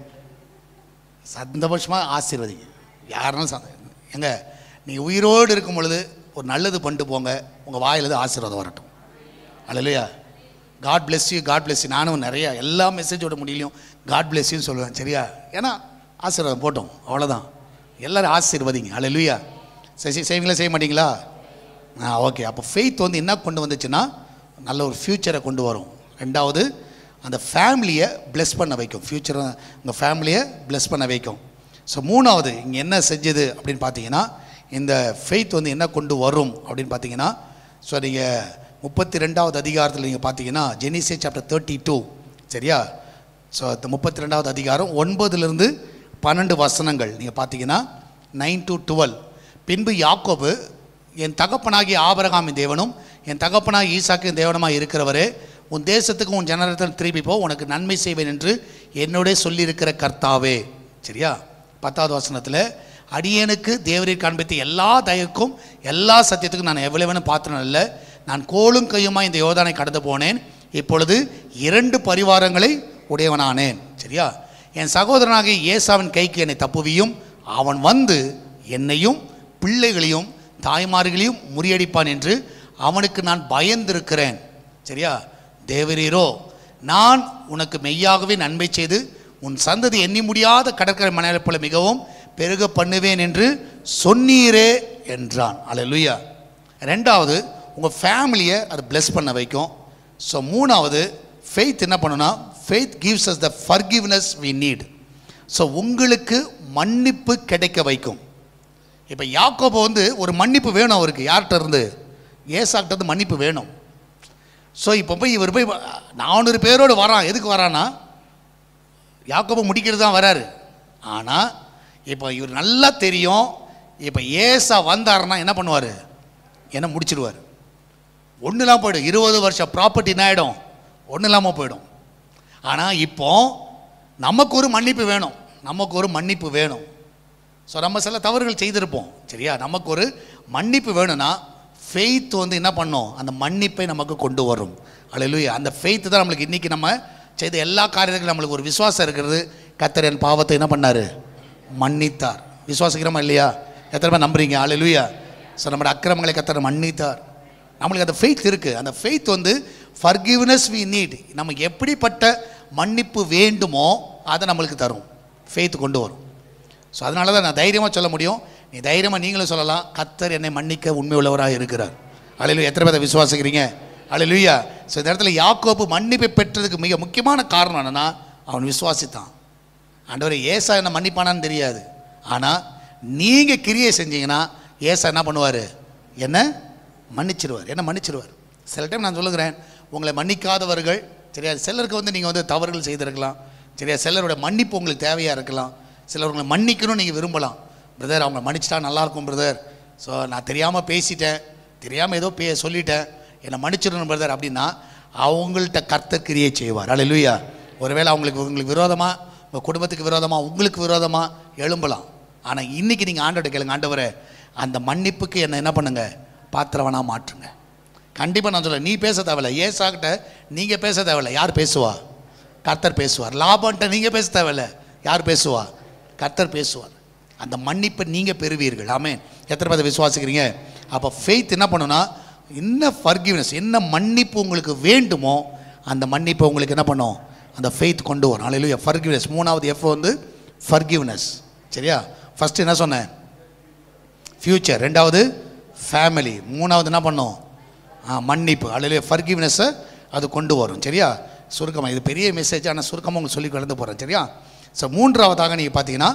சந்தோஷமாக ஆசீர்வதிங்க யாருனாலும் சந்த எங்க நீங்கள் உயிரோடு இருக்கும் பொழுது ஒரு நல்லது பண்ணிட்டு போங்க உங்கள் வாயிலிருந்து ஆசீர்வாதம் வரட்டும் hallelujah God bless you God bless you நானும் நிறைய எல்லா மெசேஜோட முடியலையும் காட் bless யூன்னு சொல்லுவேன் சரியா ஏன்னா ஆசீர்வாதம் போட்டோம் அவ்வளோதான் எல்லாரும் ஆசீர்வதிங்க அல்லையா சரி செய்வீங்களா செய்ய மாட்டீங்களா ஆ ஓகே அப்போ ஃபெய்த் வந்து என்ன கொண்டு வந்துச்சுன்னா நல்ல ஒரு ஃப்யூச்சரை கொண்டு வரும் ரெண்டாவது அந்த ஃபேமிலியை bless பண்ண வைக்கும் ஃப்யூச்சரை உங்கள் ஃபேமிலியை bless பண்ண வைக்கும் ஸோ மூணாவது இங்கே என்ன செஞ்சது அப்படின்னு பார்த்தீங்கன்னா இந்த ஃபெய்த் வந்து என்ன கொண்டு வரும் அப்படின்னு பார்த்தீங்கன்னா ஸோ நீங்கள் முப்பத்தி ரெண்டாவது அதிகாரத்தில் நீங்கள் பார்த்தீங்கன்னா ஜெனிசே சாப்டர் தேர்ட்டி டூ சரியா ஸோ இந்த முப்பத்தி ரெண்டாவது அதிகாரம் ஒன்பதுலேருந்து பன்னெண்டு வசனங்கள் நீங்கள் பார்த்தீங்கன்னா நைன் டு டுவெல் பின்பு யாக்கோபு என் தகப்பனாகிய ஆபரகாமின் தேவனும் என் தகப்பனாகிய ஈசாக்கின் தேவனுமாய் இருக்கிறவரே உன் தேசத்துக்கு உன் ஜனரத்தில் திருப்பி போ உனக்கு நன்மை செய்வேன் என்று என்னோட சொல்லியிருக்கிற கர்த்தாவே சரியா பத்தாவது வசனத்தில் அடியனுக்கு தேவரீர் காண்பித்த எல்லா தயக்கும் எல்லா சத்தியத்துக்கும் நான் எவ்வளவுன்னு பார்த்தேன் இல்லை நான் கோலும் கையுமா இந்த யோதானை கடந்து போனேன் இப்பொழுது இரண்டு பரிவாரங்களை உடையவனானேன் சரியா என் சகோதரனாகிய ஏசாவின் கைக்கு என்னை தப்புவியும் அவன் வந்து என்னையும் பிள்ளைகளையும் தாய்மார்களையும் முறியடிப்பான் என்று அவனுக்கு நான் பயந்திருக்கிறேன் சரியா தேவரீரோ நான் உனக்கு மெய்யாகவே நன்மை செய்து உன் சந்ததி எண்ணி முடியாத கடற்கரை மணலை போல மிகவும் பெருக பண்ணுவேன் என்று சொன்னீரே என்றான் அல்லேலூயா ரெண்டாவது உங்கள் ஃபேமிலியை அது bless பண்ண வைக்கும் ஸோ மூணாவது ஃபெய்த் என்ன பண்ணுன்னா faith gives us the forgiveness we need so உங்களுக்கு மன்னிப்பு கிடைக்க வைக்கும் இப்போ யாக்கோபு வந்து ஒரு மன்னிப்பு வேணும் அவருக்கு யார்கிட்ட இருந்து ஏசாக்கிட்ட இருந்து மன்னிப்பு வேணும் ஸோ இப்போ போய் இவர் போய் நானூறு பேரோடு வரான் எதுக்கு வரான்னா யாக்கோபு முடிக்கிறது தான் வராரு ஆனால் இப்போ இவர் நல்லா தெரியும் இப்போ ஏசா வந்தாருன்னா என்ன பண்ணுவார் என்ன முடிச்சிடுவார் ஒன்றும் இல்லாமல் போயிடும் இருபது வருஷம் ப்ராப்பர்ட்டி என்ன ஆகிடும் ஒன்றும் இல்லாமல் போயிடும் ஆனால் இப்போ நமக்கு ஒரு மன்னிப்பு வேணும் நமக்கு ஒரு மன்னிப்பு வேணும் ஸோ நம்ம சில தவறுகள் செய்திருப்போம் சரியா நமக்கு ஒரு மன்னிப்பு வேணும்னா ஃபெய்த் வந்து என்ன பண்ணும் அந்த மன்னிப்பை நமக்கு கொண்டு வரும் அல்லேலூயா அந்த ஃபெய்த் தான் நம்மளுக்கு இன்றைக்கி நம்ம செய்த எல்லா காரியங்களுக்கும் நம்மளுக்கு ஒரு விசுவாசம் இருக்கிறது கத்தர் என் பாவத்தை என்ன பண்ணார் மன்னித்தார் விசுவாசிக்கிறோமா இல்லையா எத்தனை பேர் நம்புறீங்க அல்லேலூயா ஸோ நம்மளோட அக்கிரமங்களை கத்தர் மன்னித்தார் நம்மளுக்கு அந்த ஃபெய்த் இருக்குது அந்த ஃபெய்த் வந்து ஃபர்கிவ்னஸ் வி நீட் நமக்கு எப்படிப்பட்ட மன்னிப்பு வேண்டுமோ அதை நம்மளுக்கு தரும் ஃபெய்த் கொண்டு வரும் ஸோ அதனால தான் நான் தைரியமாக சொல்ல முடியும் நீ தைரியமாக நீங்களும் சொல்லலாம் கத்தர் என்னை மன்னிக்க உண்மை உள்ளவராக இருக்கிறார் அலையிலு எத்தனை பேரை விசுவாசிக்கிறீங்க அலையிலுயா ஸோ இந்த இடத்துல யாக்கோப்பு மன்னிப்பை பெற்றதுக்கு மிக முக்கியமான காரணம் என்னன்னா அவன் விசுவாசித்தான் ஆண்டவரை ஏசா என்ன மன்னிப்பானான்னு தெரியாது ஆனால் நீங்கள் கிரியை செஞ்சீங்கன்னா ஏசா என்ன பண்ணுவார் என்ன மன்னிச்சிருவார் என்ன மன்னிச்சிருவார் சில டைம் நான் சொல்லுகிறேன் உங்களை மன்னிக்காதவர்கள் சரியா சிலருக்கு வந்து நீங்கள் வந்து தவறுகள் செய்திருக்கலாம் சரியா சிலருடைய மன்னிப்பு உங்களுக்கு தேவையாக இருக்கலாம் சிலர் உங்களை மன்னிக்கணும்னு நீங்கள் விரும்பலாம் பிரதர் அவங்க மன்னிச்சிட்டா நல்லாயிருக்கும் பிரதர் ஸோ நான் தெரியாமல் பேசிட்டேன் தெரியாமல் ஏதோ பே சொல்லிட்டேன் என்னை மன்னிச்சிடணும் பிரதர் அப்படின்னா அவங்கள்ட்ட கர்த்தர் கிரியை செய்வார் அல்லேலூயா ஒருவேளை அவங்களுக்கு உங்களுக்கு விரோதமாக உங்கள் குடும்பத்துக்கு விரோதமாக உங்களுக்கு விரோதமாக எழும்பலாம் ஆனால் இன்றைக்கி நீங்கள் ஆண்டோட கேளுங்க ஆண்டவரே அந்த மன்னிப்புக்கு என்னை என்ன பண்ணுங்க பாத்திரவனாக மாற்றுங்க கண்டிப்பாக நான் சொல்ல நீ பேச தேவையில்ல ஏசாக்கிட்ட நீங்கள் பேச தேவையில்ல யார் பேசுவா கர்த்தர் பேசுவார் லாபம்ட்ட நீங்கள் பேச தேவையில்ல யார் பேசுவா கர்த்தர் பேசுவார் அந்த மன்னிப்பை நீங்கள் பெறுவீர்கள் ஆமென் எத்தனை பேர் விசுவாசிக்கிறீங்க அப்போ ஃபெய்த் என்ன பண்ணுன்னா என்ன ஃபர்கிவ்னஸ் என்ன மன்னிப்பு உங்களுக்கு வேண்டுமோ அந்த மன்னிப்பை உங்களுக்கு என்ன பண்ணும் அந்த ஃபெய்த் கொண்டு வரும் அலையிலுயா ஃபர்கிவ்னஸ் மூணாவது எஃப் வந்து ஃபர்கிவ்னஸ் சரியா ஃபர்ஸ்ட் என்ன சொன்னேன் ஃப்யூச்சர் ரெண்டாவது ஃபேமிலி மூணாவது என்ன பண்ணும் ஆ மன்னிப்பு அலையிலுயா ஃபர்கிவ்னஸை அது கொண்டு வரும் சரியா சுருக்கமாக இது பெரிய மெசேஜ் ஆனால் சுருக்கமாக உங்களுக்கு சொல்லி கலந்து போகிறேன் சரியா ஸோ மூன்றாவதாக நீங்கள் பார்த்தீங்கன்னா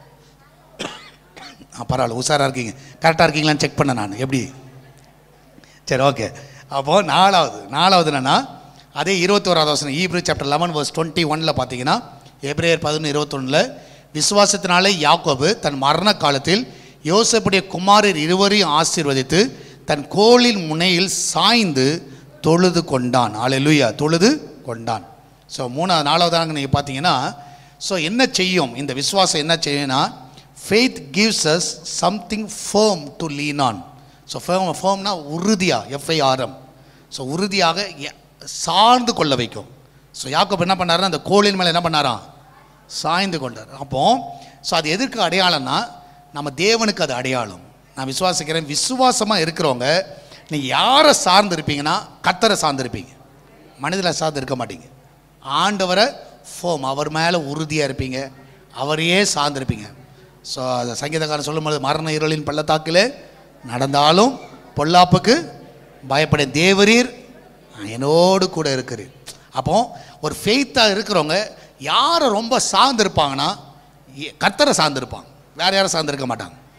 ஆ பரவாயில்ல உஷாராக இருக்கீங்க கரெக்டாக இருக்கீங்களான்னு செக் பண்ண நான் எப்படி சரி ஓகே அப்போது நாலாவது நாலாவது என்னென்னா அதே இருபத்தோராவது வசனம் Hebrew chapter eleven verse twenty ஒனில் பார்த்தீங்கன்னா ஏப்ரேயர் பதினொன்று இருபத்தொன்னில் விசுவாசத்தினாலே யாக்கோபு தன் மரண காலத்தில் யோசப்புடைய குமாரர் இருவரையும் ஆசீர்வதித்து தன் கோலின் முனையில் சாய்ந்து தொழுது கொண்டான் ஆலையிலுயா தொழுது கொண்டான் ஸோ மூணாவது நாலாவதாக நீங்கள் பார்த்தீங்கன்னா ஸோ என்ன செய்யும் இந்த விசுவாசம் என்ன செய்யும்னா faith gives us something firm to lean on so firm ஃபேம்னா உறுதியாக எஃப்ஐஆர்எம் ஸோ உறுதியாக எ- சார்ந்து கொள்ள வைக்கும் ஸோ யாக்கோப் என்ன பண்ணாருன்னா அந்த கோளின் மேலே என்ன பண்ணாராம் சாய்ந்து கொண்டார் அப்போ ஸோ அது எதற்கு அடையாளம்னா நம்ம தேவனுக்கு அது அடையாளம் நான் விசுவாசிக்கிறேன் விசுவாசமாக இருக்கிறவங்க நீங்கள் யாரை சார்ந்து இருப்பீங்கன்னா கத்தரை சார்ந்து இருப்பீங்க மனிதரை சார்ந்து இருக்க மாட்டீங்க ஆண்டவரை ஃபோம் அவர் மேலே உறுதியாக இருப்பீங்க அவரையே சார்ந்திருப்பீங்க ஸோ அந்த சங்கீதக்காரன் சொல்லும்போது மரண இருளின் பள்ளத்தாக்கிலே நடந்தாலும் பொல்லாப்புக்கு பயப்பட தேவரீர் என்னோடு கூட இருக்கிறீர் அப்போ ஒரு ஃபெய்த்தாக இருக்கிறவங்க யாரை ரொம்ப சார்ந்திருப்பாங்கன்னா எ- கர்த்தரை சார்ந்திருப்பாங்க வேற யாரும் சார்ந்திருக்க மாட்டாங்க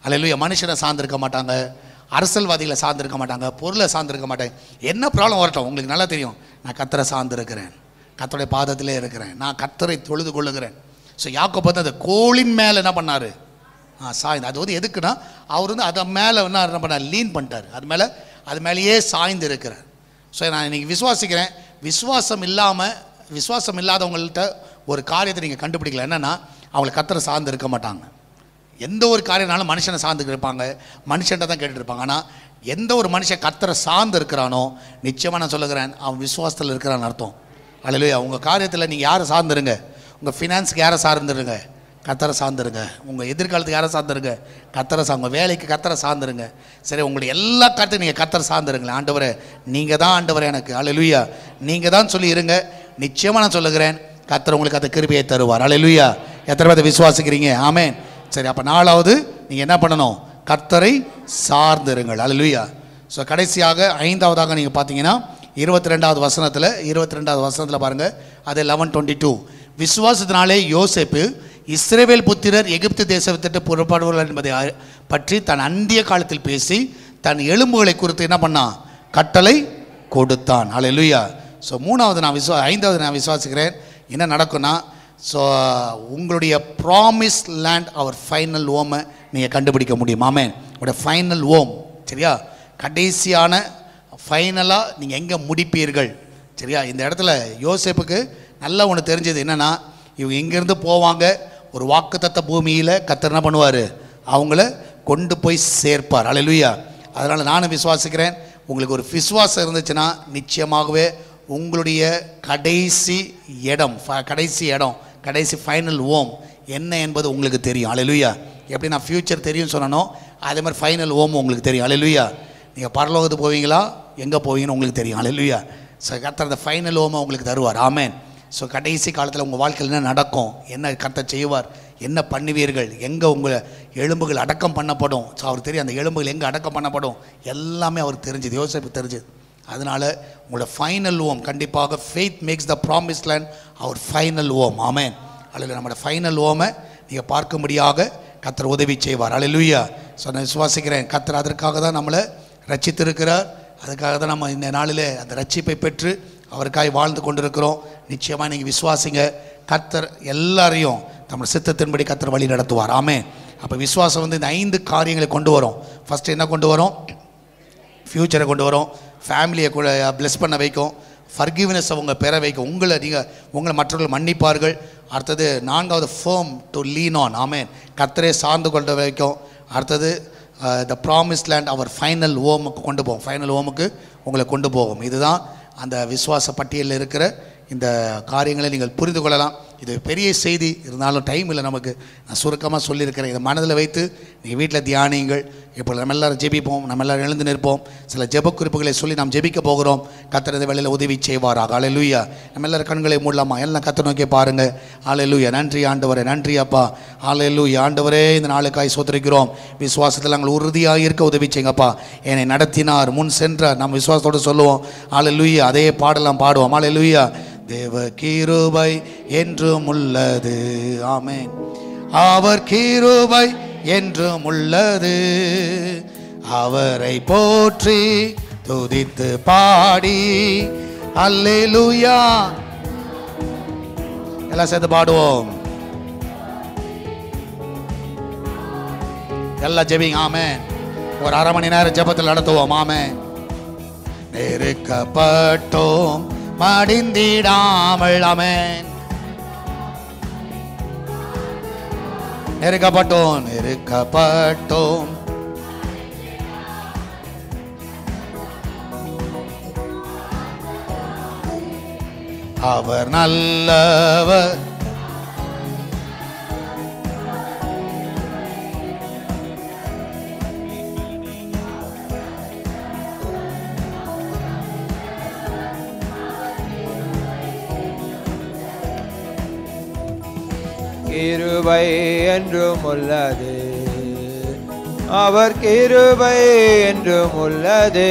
அல்லையா மனுஷனை சார்ந்திருக்க மாட்டாங்க அரசியல்வாதிகளை சார்ந்திருக்க மாட்டாங்க பொருளை சார்ந்திருக்க மாட்டாங்க என்ன ப்ராப்ளம் வரட்டும் உங்களுக்கு நல்லா தெரியும் நான் கத்தரை சார்ந்திருக்கிறேன் கத்தருடைய பாதத்திலே இருக்கிறேன் நான் கத்தரை தொழுது கொள்ளுகிறேன் ஸோ யாக்கோ பார்த்து அந்த கோளின் மேலே என்ன பண்ணார் ஆ சாய்ந்து அது வந்து எதுக்குன்னா அவர் வந்து அதை மேலே என்ன என்ன பண்ணார் லீன் பண்ணிட்டார் அது மேலே அது மேலேயே சாய்ந்து இருக்கிறார் ஸோ நான் இன்னைக்கு விசுவாசிக்கிறேன் விசுவாசம் இல்லாமல் விசுவாசம் இல்லாதவங்கள்ட்ட ஒரு காரியத்தை நீங்கள் கண்டுபிடிக்கல என்னென்னா அவங்களை கத்தரை சார்ந்து இருக்க மாட்டாங்க எந்த ஒரு காரியம்னாலும் மனுஷனை சார்ந்து இருப்பாங்க மனுஷன்ட்ட தான் கேட்டுட்டு இருப்பாங்க ஆனால் எந்த ஒரு மனுஷன் கத்தரை சார்ந்து இருக்கிறானோ நிச்சயமாக நான் சொல்லுகிறேன் அவன் விசுவாசத்தில் இருக்கிறான்னு அர்த்தம் அல்லையா உங்கள் காரியத்தில் நீங்கள் யாரை சார்ந்துருங்க உங்கள் ஃபினான்ஸுக்கு யாரை சார்ந்துருங்க கத்தரை சார்ந்துருங்க உங்கள் எதிர்காலத்துக்கு யாரை சார்ந்துருங்க கத்தரை சா உங்கள் வேலைக்கு கத்தரை சார்ந்துருங்க சரி உங்களுடைய எல்லா காரியத்தையும் நீங்கள் கத்தரை சார்ந்துருங்களேன் ஆண்டவரே நீங்கள் தான் ஆண்டவரே எனக்கு அலையிலுயா நீங்கள் தான் சொல்லி இருங்க நிச்சயமாக நான் சொல்லுகிறேன் கத்தர் உங்களுக்கு அந்த கிருபியை தருவார் அலையிலுயா எத்தனை பேர் விசுவாசிக்கிறீங்க ஆமென் சரி அப்போ நாலாவது நீங்கள் என்ன பண்ணணும் கர்த்தரை சார்ந்திருங்கள் அலையிலுயா ஸோ கடைசியாக ஐந்தாவதாக நீங்கள் பார்த்தீங்கன்னா இருபத்தி ரெண்டாவது வசனத்தில் இருபத்தி ரெண்டாவது வசனத்தில் பாருங்கள் அது லெவன் டுவெண்ட்டி டூ விசுவாசத்தினாலே யோசேப்பு இஸ்ரேவேல் புத்திரர் எகிப்து தேசத்திட்டு புறப்படுவார்கள் என்பதை அ- பற்றி தன் அந்திய காலத்தில் பேசி தன் எலும்புகளை குறித்து என்ன பண்ணான் கட்டளை கொடுத்தான் அல்லேலூயா ஸோ மூணாவது நான் விசுவா ஐந்தாவது நான் விசுவாசிக்கிறேன் என்ன நடக்கும்னா ஸோ உங்களுடைய ப்ராமிஸ் லேண்ட் அவர் ஃபைனல் ஓமை நீங்கள் கண்டுபிடிக்க முடியும் ஆமென் உங்களுடைய ஃபைனல் ஓம் சரியா கடைசியான ஃபைனலாக நீங்கள் எங்கே முடிப்பீர்கள் சரியா இந்த இடத்துல யோசேப்புக்கு நல்லா ஒன்று தெரிஞ்சது என்னென்னா இவங்க இங்கேருந்து போவாங்க ஒரு வாக்குத்தத்த பூமியில் கத்தர் என்ன பண்ணுவார் அவங்கள கொண்டு போய் சேர்ப்பார் அல்லேலூயா அதனால் நானும் விசுவாசிக்கிறேன் உங்களுக்கு ஒரு விசுவாசம் இருந்துச்சுன்னா நிச்சயமாகவே உங்களுடைய கடைசி இடம் ஃப- கடைசி இடம் கடைசி ஃபைனல் ஓம் என்ன என்பது உங்களுக்கு தெரியும் அல்லேலூயா எப்படி நான் ஃப்யூச்சர் தெரியும் சொன்னனோ அதே மாதிரி ஃபைனல் ஓம் உங்களுக்கு தெரியும் அல்லேலூயா நீங்கள் பரலோகத்துக்கு போவீங்களா எங்கே போவீங்கன்னு உங்களுக்கு தெரியும் அல்லேலூயா ஸோ கர்த்தர் அந்த ஃபைனல் ஓமை உங்களுக்கு தருவார் ஆமென் ஸோ கடைசி காலத்தில் உங்கள் வாழ்க்கையில் என்ன நடக்கும் என்ன கர்த்தர் செய்வார் என்ன பண்ணுவீர்கள் எங்கே உங்கள் எலும்புகள் அடக்கம் பண்ணப்படும் ஸோ அவர் தெரியும் அந்த எலும்புகள் எங்கே அடக்கம் பண்ணப்படும் எல்லாமே அவருக்கு தெரிஞ்சது யோசிப்பு தெரிஞ்சது அதனால் உங்களோட ஃபைனல் ஓம் கண்டிப்பாக faith makes the promise land our final home amen அல்லது நம்மளோட ஃபைனல் ஓமை நீங்கள் பார்க்கும்படியாக கத்தர் உதவி செய்வார் அல்லேலூயா ஸோ நான் விசுவாசிக்கிறேன் கத்தர் அதற்காக தான் நம்மளை ரட்சித்திருக்கிறார் அதுக்காக தான் நம்ம இந்த நாளிலே அந்த ரட்சிப்பை பெற்று அவருக்காய் வாழ்ந்து கொண்டிருக்கிறோம் நிச்சயமாக நீங்கள் விசுவாசிங்க கத்தர் எல்லாரையும் நம்ம சித்தத்தின்படி கத்தர் வழி நடத்துவார் ஆமே அப்போ விசுவாசம் வந்து இந்த ஐந்து காரியங்களை கொண்டு வரும் ஃபஸ்ட்டு என்ன கொண்டு வரும் ஃப்யூச்சரை கொண்டு வரும் ஃபேமிலியை கூட ப்ளெஸ் பண்ண வைக்கும் ஃபர்கிவ்னஸ் அவங்க பெற வைக்கும் உங்களை நீங்கள் உங்களை மற்றவர்கள் மன்னிப்பார்கள் அடுத்தது நான்காவது firm to lean on amen கத்தரை சார்ந்து கொண்டு வைக்கும் அடுத்தது the promise land our final ஓமுக்கு கொண்டு போகும் ஃபைனல் ஓமுக்கு உங்களை கொண்டு போகும் இதுதான் அந்த விசுவாச பட்டியலில் இருக்கிற இந்த காரியங்களை நீங்கள் புரிந்து கொள்ளலாம் இது பெரிய செய்தி இருந்தாலும் டைம் இல்லை நமக்கு நான் சுருக்கமாக சொல்லியிருக்கிறேன் இதை மனதில் வைத்து நீங்கள் வீட்டில் தியானியுங்கள் இப்போ நம்ம எல்லாரும் ஜெபிப்போம் நம்ம எல்லாரும் எழுந்து நிற்போம் சில ஜெப குறிப்புகளை சொல்லி நாம் ஜெபிக்க போகிறோம் கத்தர் இந்த வேளையில் உதவி செய்வாராக அலையலூயா நம்ம எல்லாரும் கண்களை மூடலாமா எல்லாம் கத்த நோக்கி பாருங்கள் அலையலூயா நன்றி ஆண்டவரே நன்றி அப்பா அலையலூயா ஆண்டவரே இந்த நாளுக்காய் சோதரிக்கிறோம் விசுவாசத்தில் நாங்கள் உறுதியாக இருக்க உதவி செய்யுங்கப்பா என்னை நடத்தினார் முன் சென்றார் நம்ம விசுவாசத்தோடு சொல்லுவோம் அலையலூயா அதே பாடலாம் பாடுவோம் அலையலூயா தேவ கிருபை என்றும் உள்ளது ஆமென் அவர் கிருபை என்றும் உள்ளது அவரை போற்றி துதித்து பாடி அல்லேலூயா எல்லாம் சேர்ந்து பாடுவோம் எல்லாம் ஜெபிங்க ஆமென் ஒரு அரை மணி நேரம் ஜெபத்தில் நடத்துவோம் ஆமென் நெருக்கப்பட்டோம் மடிந்திடாமல் அமேன் நெருக்கப்பட்டோம் நெருக்கப்பட்டோம் அவர் நல்லவர் கிருபை என்றும் உள்ளது அவர் கிருபை என்றும் உள்ளது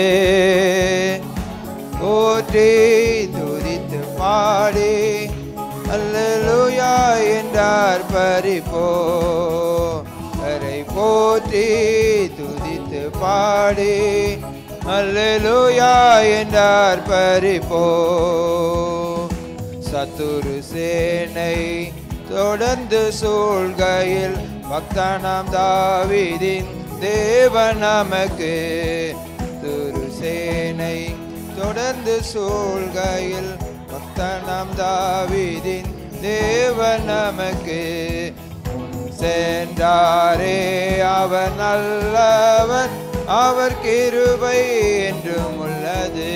போற்றி துதித்து பாடி அல்லேலூயா என்றார் பறிப்போ அவரை போ போற்றி துதித்து பாடி அல்லேலூயா என்றார் பரிப்போ சத்துரு சேனை தொடர்ந்து சூழ்கையில் பக்தனாம் தாவீதின் தேவன் நமக்கு துரு சேனை தொடர்ந்து சூழ்கையில் பக்தனாம் தாவீதின் தேவன் நமக்கு முன் சென்றாரே அவர் நல்லவர் அவர் கிருபை என்றும் உள்ளது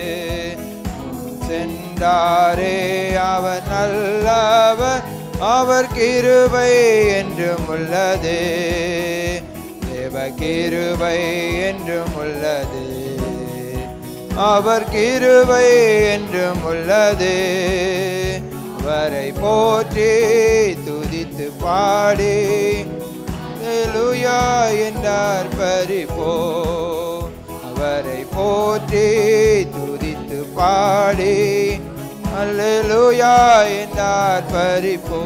சென்றாரே அவர் நல்லவர் அவர் கிருபை என்றும் உள்ளது தேவ கிருபை என்றும் உள்ளது அவர் கிருபை என்றும் உள்ளது அவரை போற்றி துதித்து பாடி ஹalleluya என்றார் பரிபோ அவரை போற்றி துதித்து பாடி அல்லேலூயா என்றார் பரிபோ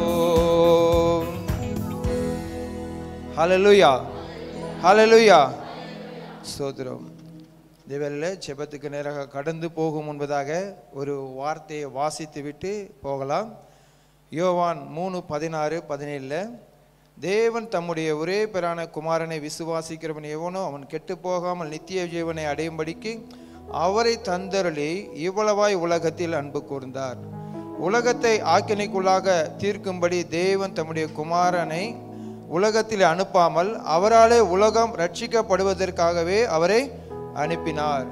ஹalleluya ஹalleluya ஸ்தோத்திரம் தேவரில் செபத்துக்கு நேராக கடந்து போகும் முன்பதாக ஒரு வார்த்தையை வாசித்து விட்டு போகலாம் யோவான் மூணு பதினாறு பதினேழில் தேவன் தம்முடைய ஒரே பேரான குமாரனை விசுவாசிக்கிறவன் எவனோ அவன் கெட்டு போகாமல் நித்திய ஜீவனை அடையும்படிக்கு அவரை தந்தருளி இவ்வளவாய் உலகத்தில் அன்பு கூர்ந்தார் உலகத்தை ஆக்கினைக்குள்ளாக தீர்க்கும்படி தேவன் தம்முடைய குமாரனை உலகத்தில் அனுப்பாமல் அவராலே உலகம் ரட்சிக்கப்படுவதற்காகவே அவரை அனுப்பினார்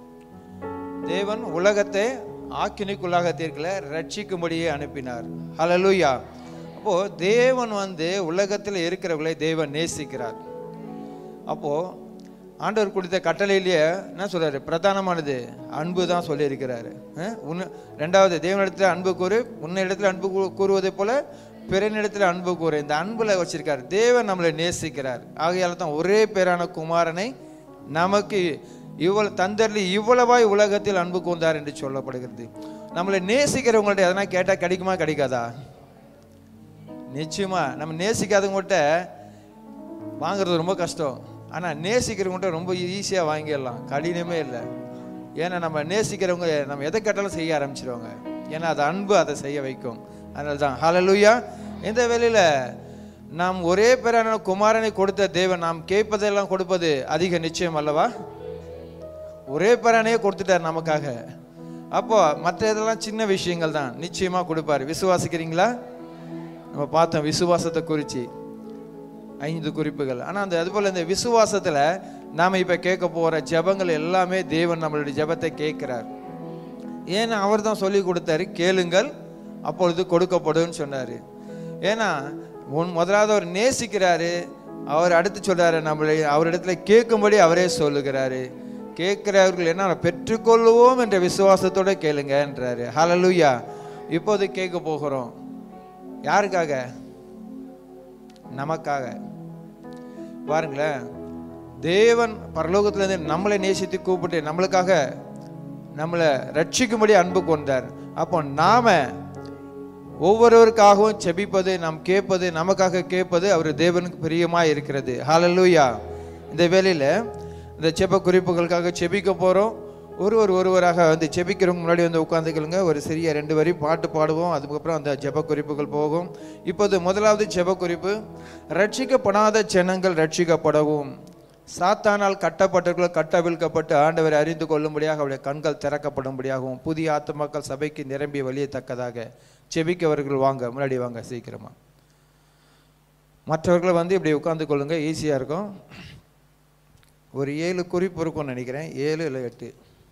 தேவன் உலகத்தை ஆக்கினைக்குள்ளாக தீர்க்கல ரட்சிக்கும்படியே அனுப்பினார் ஹalleluya அப்போ தேவன் வந்து உலகத்தில் இருக்கிறவர்களை தேவன் நேசிக்கிறார் அப்போ ஆண்டவர் கொடுத்த கட்டளையிலேயே என்ன சொல்றாரு பிரதானமானது அன்பு தான் சொல்லியிருக்கிறாரு அஹ், உன்ன ரெண்டாவது தேவனிடத்தில் அன்பு கூறு உன்னிடத்தில் அன்பு கூ- கூறுவதை போல பிறனிடத்தில் அன்பு கூறு இந்த அன்புல வச்சிருக்கார் தேவன் நம்மளை நேசிக்கிறார் ஆகையால தான் ஒரே பேரான குமாரனை நமக்கு இவ்வளவு தந்தர்லி இவ்வளவாய் உலகத்தில் அன்பு கூர்ந்தார் என்று சொல்லப்படுகிறது நம்மளை நேசிக்கிறவங்கள்ட்ட எதனா கேட்டால் கிடைக்குமா கிடைக்காதா நிச்சயமா நம்ம நேசிக்காதவங்கள்ட்ட வாங்குறது ரொம்ப கஷ்டம் ஆனால் நேசிக்கிறவங்கள்ட்ட ரொம்ப ஈஸியாக வாங்கிடலாம் கடினமே இல்லை ஏன்னா நம்ம நேசிக்கிறவங்க நம்ம எதை கேட்டாலும் செய்ய ஆரம்பிச்சிருவாங்க ஏன்னா அது அன்பு அதை செய்ய வைக்கும் அதனால தான் ஹalleluya இந்த வேளையில் நாம் ஒரே பேரான குமாரனை கொடுத்த தேவன் நாம் கேட்பதெல்லாம் கொடுப்பது அதிக நிச்சயம் அல்லவா ஒரே பேரானையே கொடுத்துட்டார் நமக்காக அப்போ மற்ற இதெல்லாம் சின்ன விஷயங்கள் தான் நிச்சயமா கொடுப்பாரு விசுவாசிக்கிறீங்களா நம்ம பார்த்தோம் விசுவாசத்தை குறித்து ஐந்து குறிப்புகள் ஆனால் அந்த அதுபோல் இந்த விசுவாசத்தில் நாம் இப்போ கேட்க போகிற ஜெபங்கள் எல்லாமே தேவன் நம்மளுடைய ஜெபத்தை கேட்குறார் ஏன்னா அவர் தான் சொல்லி கொடுத்தாரு கேளுங்கள் அப்பொழுது கொடுக்கப்படும்னு சொன்னார் ஏன்னா முன் முதலாவது அவர் நேசிக்கிறாரு அவர் அடுத்து சொல்றாரு நம்மளை அவரிடத்துல கேட்கும்படி அவரே சொல்லுகிறாரு கேட்கிறவர்கள் என்ன பெற்றுக்கொள்வோம் என்ற விசுவாசத்தோட கேளுங்கன்றாரு ஹalleluya இப்போது கேட்க போகிறோம் யாருக்காக நமக்காக பாருங்களேன் தேவன் பரலோகத்திலிருந்து நம்மளை நேசித்து கூப்பிட்டு நம்மளுக்காக நம்மளை ரட்சிக்கும்படி அன்பு கொண்டார் அப்போ நாம ஒவ்வொருவருக்காகவும் செபிப்பது நாம் கேட்பது நமக்காக கேட்பது அவர் தேவனுக்கு பிரியமாக இருக்கிறது ஹalleluya இந்த வேளையில் இந்த செப குறிப்புகளுக்காக செபிக்க போகிறோம் ஒருவர் ஒருவராக வந்து செபிக்கிறவங்க முன்னாடி வந்து உட்காந்துக்கலுங்க ஒரு சிறிய ரெண்டு வரி பாட்டு பாடுவோம் அதுக்கப்புறம் அந்த ஜெப குறிப்புகள் போகும் இப்போது முதலாவது ஜெப குறிப்பு ரட்சிக்கப்படாத ஜனங்கள் ரட்சிக்கப்படவும் சாத்தானால் கட்டப்பட்டவர்கள் கட்டவிழ்க்கப்பட்டு ஆண்டவரை அறிந்து கொள்ளும்படியாக அவருடைய கண்கள் திறக்கப்படும்படியாகவும் புதிய ஆத்துமாக்கள் சபைக்கு நிரம்பி வழியத்தக்கதாக செபிக்கவர்கள் வாங்க முன்னாடி வாங்க சீக்கிரமா மற்றவர்கள் வந்து இப்படி உட்கார்ந்து கொள்ளுங்க ஈஸியாக இருக்கும் ஒரு ஏழு குறிப்பு இருக்கும்னு நினைக்கிறேன் ஏழு இல்லை எட்டு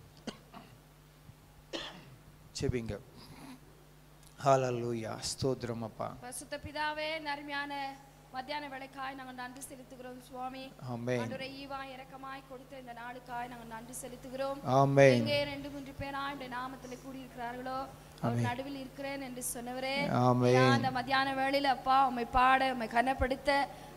செபிங்க ஹalleluya ஸ்தோத்திரம் அப்பா பரிசுத்த பிதாவே நருமையான மத்தியான வேலைக்காய் நாங்கள் நன்றி செலுத்துகிறோம் சுவாமி ஆமென் ஆண்டவரே ஈவா இரக்கமாய் கொடுத்த இந்த நாளுக்காய் நாங்கள் நன்றி செலுத்துகிறோம் ஆமென் எங்கே ரெண்டு மூன்று பேரா இந்த நாமத்தில் கூடியிருக்கிறார்களோ அவர் நடுவில் இருக்கிறேன் என்று சொன்னவரே ஆமென். நான் அந்த மத்தியான வேளையில அப்பா உம்மை பாட உம்மை கனப்படுத்த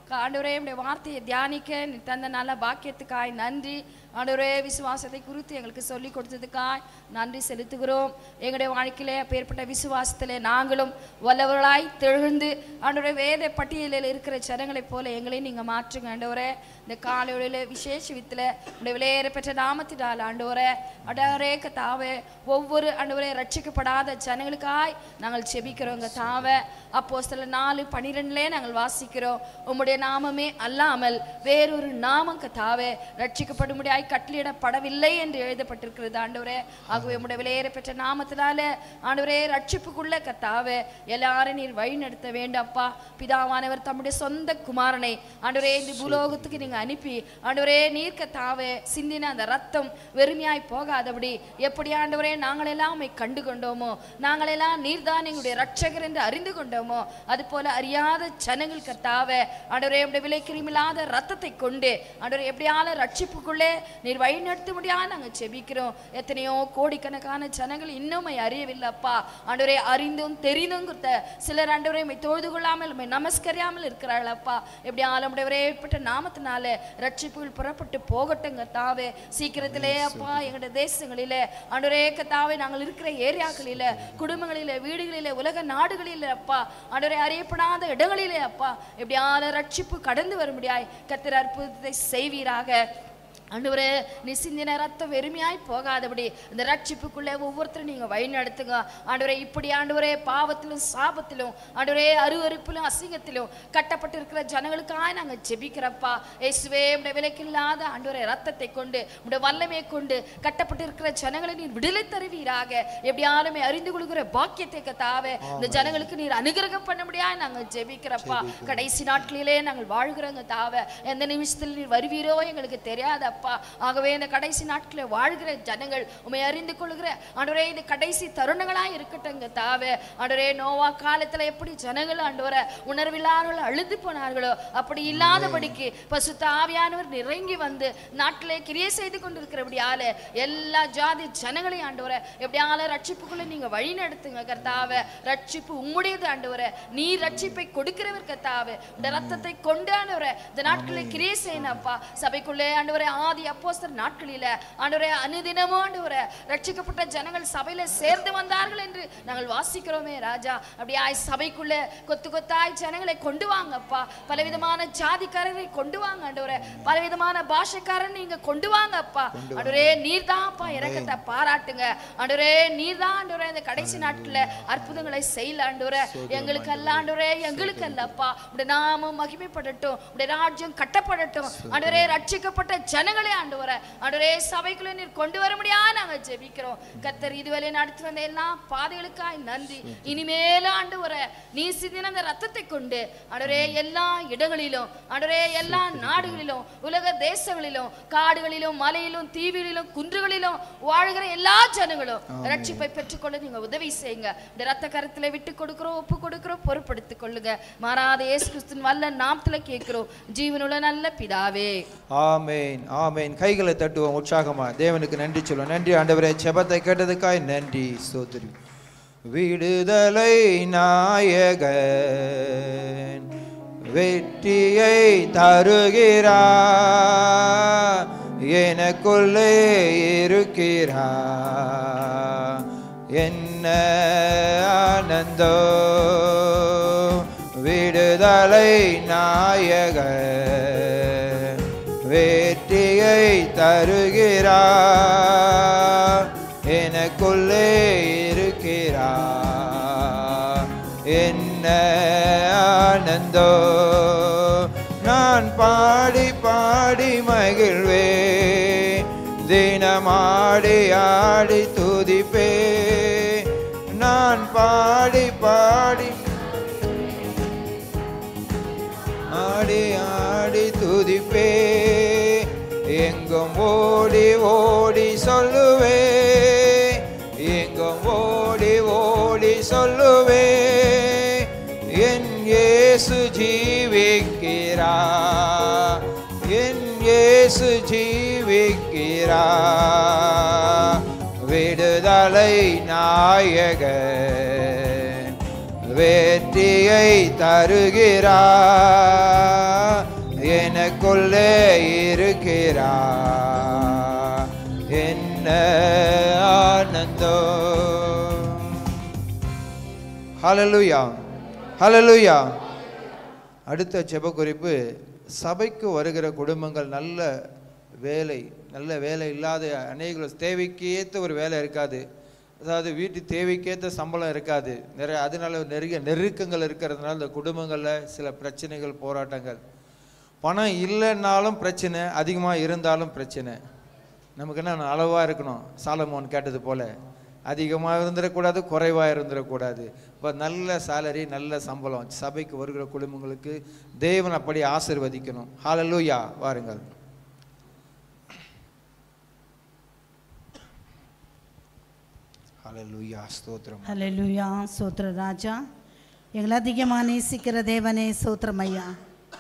ஆண்டவரே உடைய வார்த்தையை தியானிக்க நீ தந்த நல்ல பாக்கியத்துக்காய் நன்றி ஆண்டவரே விசுவாசத்தை குறித்து எங்களுக்கு சொல்லி கொடுத்ததுக்காய் நன்றி செலுத்துகிறோம் எங்களுடைய வாழ்க்கையிலே அப்பேற்பட்ட விசுவாசத்திலே நாங்களும் வல்லவர்களாய் தெழுந்து ஆண்டவரே வேத பட்டியலில் இருக்கிற ஜனங்களைப் போல எங்களையும் நீங்க மாற்றுங்க ஆண்டவரே இந்த காலையில விசேஷ வித்துல உடைய விலையேற பெற்ற நாமத்தினால் ஆண்டவரே அடவரே தாவே ஒவ்வொரு ஆண்டவரே ரட்சிக்கப்படாத ஜனங்களுக்காய் நாங்கள் செபிக்கிறோங்க தாவே அப்போ சில நாலு பனிரெண்டுலே நாங்கள் வாசிக்கிறோம் உம்முடைய நாமமே அல்லாமல் வேறொரு நாமம் கத்தாவே ரட்சிக்கப்படும்படியாய் கட்டளையிடப்படவில்லை என்று எழுதப்பட்டிருக்கிறது ஆண்டவரே ஆகவே உம்முடைய விலையேற பெற்ற நாமத்தினால ஆண்டவரே ரட்சிப்புக்குள்ள கத்தாவே எல்லாரும் நீர் வழி நடத்த வேண்டாம்ப்பா பிதாவானவர் தம்முடைய சொந்த குமாரனை ஆண்டவரே இந்த பூலோகத்துக்கு நீங்க அனுப்பி ஆண்டவரே நீர் கத்தாவே சிந்தின அந்த ரத்தம் வெறுமையாய் போகாதபடி எப்படி ஆண்டவரே நாங்களெல்லாம் உம்மை கண்டு கொண்டோமோ நாங்களெல்லாம் நீர்தான் எங்களுடைய ரட்சகர் என்று அறிந்து கொண்டோமோ அது போல அறியாத ஜனங்கள் கத்தாவே ஆண்டவரே உடைய விலை கிருமில்லாத ரத்தத்தை கொண்டு ஆண்டவரே எப்படியால ரட்சிப்புக்குள்ளே நீர் வழி நடத்த முடியாது நாங்கள் செபிக்கிறோம் எத்தனையோ கோடிக்கணக்கான ஜனங்கள் இன்னும் அறியவில்லைப்பா ஆண்டவரே அறிந்தும் தெரிந்தும் கொடுத்த சிலர் ஆண்டவரே உம்மை தொழுது கொள்ளாமல் உம்மை நமஸ்கரியாமல் இருக்கிறார்களப்பா எப்படி ஆலமுடையவரே ஏற்பட்ட நாமத்தினால ரட்சிப்புகள் புறப்பட்டு போகட்டுங்க தாவே சீக்கிரத்திலே அப்பா எங்களுடைய தேசங்களிலே ஆண்டவரே கத்தாவே நாங்கள் இருக்கிற ஏரியாக்களில குடும்பங்களில வீடுகளில உலக நாடுகளில அப்பா ஆண்டவரே அறியப்படாத இடங்களிலே அப்பா எப்படியான ரட்சிப்பு கடந்து வரும்படியாய் கத்திர அற்புதத்தை செய்வீராக ஆண்டவரே நீ சிந்தின ரத்தம் வெறுமையாய் போகாதபடி இந்த ரட்சிப்புக்குள்ளே ஒவ்வொருத்தரும் நீங்க வழி நடத்துங்க ஆண்டவரே இப்படி ஆண்டவரே பாவத்திலும் சாபத்திலும் ஆண்டவரே அருவருப்பிலும் அசிங்கத்திலும் கட்டப்பட்டிருக்கிற ஜனங்களுக்காக நாங்க ஜெபிக்கிறப்பா இயேசுவே உடைய விலைக்கில்லாத ஆண்டவரே ரத்தத்தை கொண்டு உடைய வல்லமை கொண்டு கட்டப்பட்டிருக்கிற ஜனங்களை நீர் விடுதலை தருவீராக எப்படியாலுமே அறிந்து கொள்கிற பாக்கியத்தை கத்தாவே இந்த ஜனங்களுக்கு நீர் அனுகிரகம் பண்ண முடியாது நாங்க ஜெபிக்கிறப்பா கடைசி நாட்களிலே நாங்கள் வாழ்கிறோங்க தாவே எந்த நிமிஷத்தில் நீர் வருவீரோ எங்களுக்கு தெரியாதப்பா ஆகவே இந்த கடைசி நாட்களில் வாழ்கிற ஜனங்கள் உண்மை அறிந்து கொள்கிற ஆண்டவரே இந்த கடைசி தருணங்களாக இருக்கட்டுங்க தாவே ஆண்டவரே நோவா காலத்துல எப்படி ஜனங்கள் ஆண்டவரை உணர்வில்லாதவர்கள் அழுது போனார்களோ அப்படி இல்லாதபடிக்கு பசுத்த ஆவியானவர் நிறைங்கி வந்து நாட்டிலே கிரியை செய்து கொண்டிருக்கிறபடியால எல்லா ஜாதி ஜனங்களையும் ஆண்டவரை எப்படியால ரட்சிப்புக்குள்ள நீங்க வழி நடத்துங்க கர்த்தாவே ரட்சிப்பு உம்முடையது ஆண்டவரை நீ ரட்சிப்பை கொடுக்கிறவர் கர்த்தாவே இந்த ரத்தத்தை கொண்டு ஆண்டவரை இந்த நாட்களில் கிரியை செய்யணப்பா சபைக்குள்ளே ஆண்டவரே ஆதி அப்போஸ்தலர் நாட்களில ஆண்டவரே அனுதினமும் ஆண்டவரே ரட்சிக்கப்பட்ட ஜனங்கள் சபையில சேர்ந்து வந்தார்கள் என்று நாங்கள் வாசிக்கிறோமே ராஜா அப்படியே சபைக்குள்ள கொத்து கொத்தாய் ஜனங்களை கொண்டு வாங்கப்பா பலவிதமான ஜாதிக்காரரை கொண்டு வாங்க ஆண்டவரே பலவிதமான பாஷைக்காரன் நீங்க கொண்டு வாங்கப்பா ஆண்டவரே நீர்தான்ப்பா இறக்கத்தை பாராட்டுங்க ஆண்டவரே நீர்தான் ஆண்டவரே இந்த கடைசி நாட்கள்ல அற்புதங்களை செய்யல ஆண்டவரே எங்களுக்கு அல்ல ஆண்டவரே எங்களுக்கு அல்லப்பா உடைய நாமம் மகிமைப்படட்டும் உடைய ராஜ்யம் கட்டப்படட்டும் ஆண்டவரே ரட்சிக்கப்பட்ட ஜனங்களே ஆண்டவரே ஆண்டவரே சபைக்குள்ள நீர் கொண்டு வர முடியாது நாங்க ஜெபிக்கிறோம் கர்த்தர் இதுவரை நடத்தி வந்த எல்லா பாதைகளுக்காய் நன்றி இனிமேலும் ஆண்டவரே நீ சிந்தின அந்த ரத்தத்தை கொண்டு ஆண்டவரே எல்லா இடங்களிலும் ஆண்டவரே எல்லா நாடுகளிலும் உலக தேசங்களிலும் காடுகளிலும் மலையிலும் தீவிலும் குன்றுகளிலும் வாழ்கிற எல்லா ஜனங்களும் ரட்சிப்பை பெற்றுக்கொள்ள நீங்க உதவி செய்யுங்க இந்த ரத்த கரத்துல விட்டு கொடுக்கிறோம் ஒப்பு கொடுக்கிறோம் பொறுப்படுத்திக் கொள்ளுங்க மாறாத இயேசு கிறிஸ்துவின் வல்ல நாமத்துல கேட்கிறோம் ஜீவனுள்ள நல்ல பிதாவே ஆமேன் ஆமேன் கைகளை தட்டுவோம் உற்சாகமா தேவனுக்கு நன்றி சொல்லுவோம் நன்றி ஆண்டவரே செபத்தை கேட்டதுக்காய் நன்றி சோதரி விடுதலை நாயகன் வெற்றியை தருகிறார் எனக்குள்ளே இருக்கிறார் என்ன ஆனந்தோ விடுதலை நாயகன் வெற்றியை தருகிறார் எனக்குள்ளே இருக்கிறார் என்ன ஆனந்தோ நான் பாடி பாடி மகிழ்வே தினமாடி ஆடி துதிப்பே நான் பாடி பாடி ஆடி ஆடி துதிப்பே எங்கும் ஓடி ஓடி சொல்லுவே எங்கும் ஓடி ஓடி சொல்லுவே என் இயேசு ஜீவிக்கிறா என் இயேசு ஜீவிக்கிறா விடுதலை நாயகன் வெற்றியை தருகிறார் எனக்குள்ளே இருக்கிறா என்ன ஆனந்தம் ஹalleluya ஹalleluya அடுத்த ஜெப குறிப்பு சபைக்கு வருகிற குடும்பங்கள் நல்ல வேலை நல்ல வேலை இல்லாத அநேக தேவைக்கு ஏற்ற ஒரு வேலை இருக்காது அதாவது வீட்டு தேவைக்கேற்ற சம்பளம் இருக்காது நிறைய அதனால நிறைய நெருக்கங்கள் இருக்கிறதுனால இந்த குடும்பங்களில் சில பிரச்சனைகள் போராட்டங்கள் பணம் இல்லைன்னாலும் பிரச்சனை அதிகமாக இருந்தாலும் பிரச்சனை நமக்கு என்ன அளவாக இருக்கணும் சாலமோன் கேட்டது போல அதிகமாக இருந்துடக்கூடாது குறைவாக இருந்துடக்கூடாது இப்போ நல்ல சேலரி நல்ல சம்பளம் சபைக்கு வருகிற குடும்பங்களுக்கு தேவன் அப்படி ஆசிர்வதிக்கணும் ஹalleluya வாருங்கள் ஹalleluya ஸ்தோத்திரம் ஹalleluya சோத்திர ராஜா எங்களை அதிகமாக நேசிக்கிற தேவனே சோத்திரமையா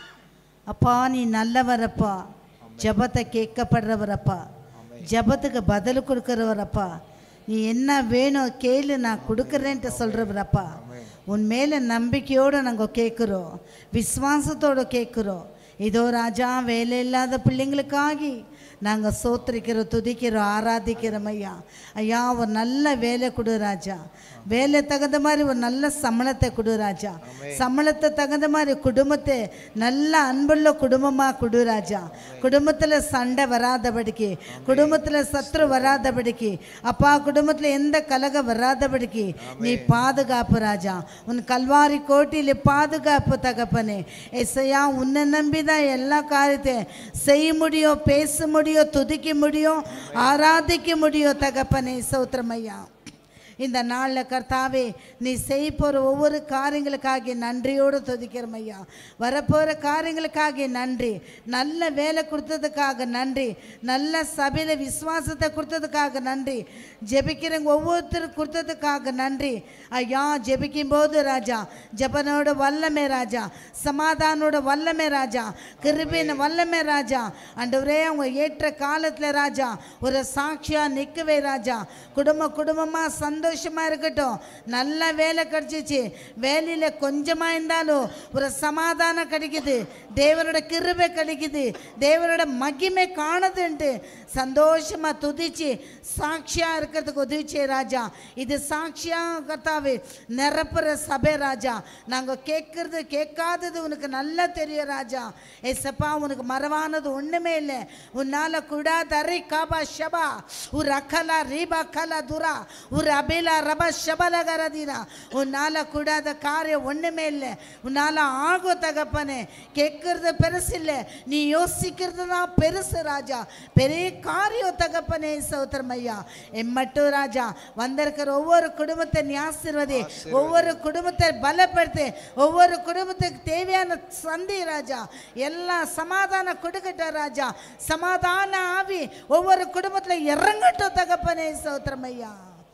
அப்பா நீ நல்லவரப்பா ஜெபத்தை கேட்கப்படுறவரப்பா ஜெபத்துக்கு பதில் கொடுக்குறவரப்பா நீ என்ன வேணும் கேளு நான் கொடுக்குறேன்ட்டு சொல்கிறவரப்பா உன் மேலே நம்பிக்கையோடு நாங்கள் கேட்குறோம் விசுவாசத்தோடு கேட்குறோம் இதோ ராஜா வேலை இல்லாத பிள்ளைங்களுக்காகி நாங்கள் சோத்திரிக்கிறோம் துதிக்கிறோம் ஆராதிக்கிறோம் ஐயா ஐயா ஒரு நல்ல வேலை கொடு ராஜா வேலை தகுந்த மாதிரி ஒரு நல்ல சம்பளத்தை கொடு ராஜா சம்பளத்தை தகுந்த மாதிரி குடும்பத்தை நல்ல அன்புள்ள குடும்பமாக கொடு ராஜா குடும்பத்தில் சண்டை வராதபடிக்கு குடும்பத்தில் சத்ரு வராதபடிக்கு அப்பா குடும்பத்தில் எந்த கலகம் வராதபடிக்கு நீ பாதுகாப்பு ராஜா உன் கல்வாரி கோட்டியில் பாதுகாப்பு தகப்பனே எஸ்ஐயா உன்னை நம்பி தான் எல்லா காரியத்தையும் செய்ய முடியும் பேச முடியும் துதிக்க முடியும் ஆராதிக்க முடியும் தகப்பனே சௌத்திரமையா இந்த நாளில் கர்த்தாவே நீ செய்ய போகிற ஒவ்வொரு காரியங்களுக்காக நன்றியோடு துதிக்கிறோம் ஐயா வரப்போகிற காரியங்களுக்காக நன்றி நல்ல வேலை கொடுத்ததுக்காக நன்றி நல்ல சபையில் விசுவாசத்தை கொடுத்ததுக்காக நன்றி ஜெபிக்கிறவங்க ஒவ்வொருத்தரும் கொடுத்ததுக்காக நன்றி ஐயா ஜெபிக்கும் போது ராஜா ஜெபனோட வல்லமே ராஜா சமாதானோட வல்லமே ராஜா கிருபின் வல்லமே ராஜா ஆண்டவரே அவங்க ஏற்ற காலத்தில் ராஜா ஒரு சாட்சியாக நிற்கவே ராஜா குடும்ப குடும்பமாக சந்தோஷமாக இருக்கட்டும் நல்ல வேலை கிடச்சிச்சு வேலையில் கொஞ்சமாக இருந்தாலும் ஒரு சமாதானம் கிடைக்குது தேவனோட கிருபை கிடைக்குது தேவனோட மகிமை காணுதுன்ட்டு சந்தோஷமாக துதிச்சு சாட்சியாக இருக்கிறதுக்கு உதவிச்சே ராஜா இது சாட்சியாக கர்த்தாவே நிரப்புற சபை ராஜா நாங்கள் கேட்கறது கேட்காதது உனக்கு நல்லா தெரியும் ராஜா ஏசப்பா உனக்கு மறவானது ஒன்றுமே இல்லை உன்னால் குடா தரை காபா ஷபா ஒரு அக்கலா ரீபா கலா துரா ஒரு அபிலா ரப ಶಬಲಗರದಿನ உன்னால கூடாத காரியம் ஒண்ணுமே இல்லை உன்னால ஆகும் தகப்பனே கேட்கறது பெருசு இல்லை நீ யோசிக்கிறது தான் பெருசு ராஜா பெரிய காரியம் தகப்பனே சௌத்திரமையா என் மட்டும் ராஜா வந்திருக்கிற ஒவ்வொரு குடும்பத்தை நீ ஆசீர்வதி ஒவ்வொரு குடும்பத்தை பலப்படுத்து ஒவ்வொரு குடும்பத்துக்கு தேவையான சந்தி ராஜா எல்லாம் சமாதானம் கொடுக்கட்டும் ராஜா சமாதான ஆவி ஒவ்வொரு குடும்பத்துல இறங்கட்டும் தகப்பனே சௌத்திரமையா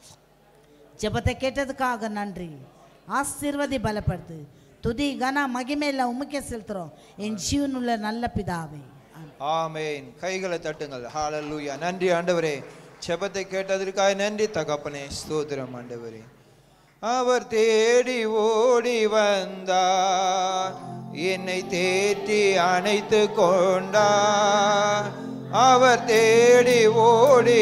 ஜெபத்தை கேட்டதுக்காக நன்றி ஆசீர்வதி பலப்படுத்து துதி கன மகிமையில் உமக்கே செலுத்துறோம் என் ஜீவனுள்ள நல்ல பிதாவே ஆமென். ஆமென் கைகளை தட்டுங்கள் ஹalleluya நன்றி ஆண்டவரே செபத்தை கேட்டதற்காக நன்றி தகப்பனே ஸ்தோத்திரம் ஆண்டவரே அவர் தேடி ஓடி வந்தார் என்னை தேற்றி அணைத்து கொண்டார் அவர் தேடி ஓடி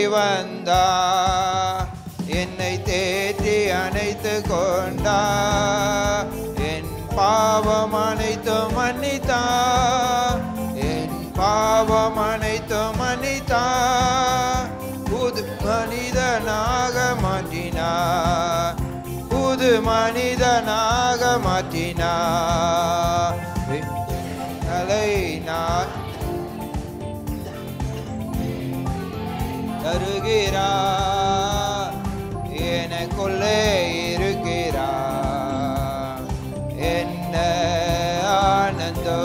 வந்தார் என்னை தேற்றி அணைத்து கொண்டார் என் பாவம் அனைத்தும் மன்னித்தார் என் பாவம் அனைத்தும் மன்னித்தார் புது மனிதனாக மாற்றினார் புது மனிதனாக மாற்றினார் தலை நான் தருகிறார் எனக்குள்ளே இருக்கிறார் என்ன ஆனந்தோ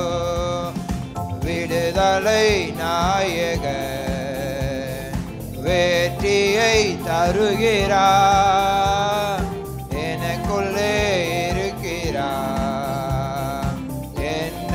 விடுதலை நாயக வெற்றியை தருகிறார் எனக்குள்ளே இருக்கிறார் என்ன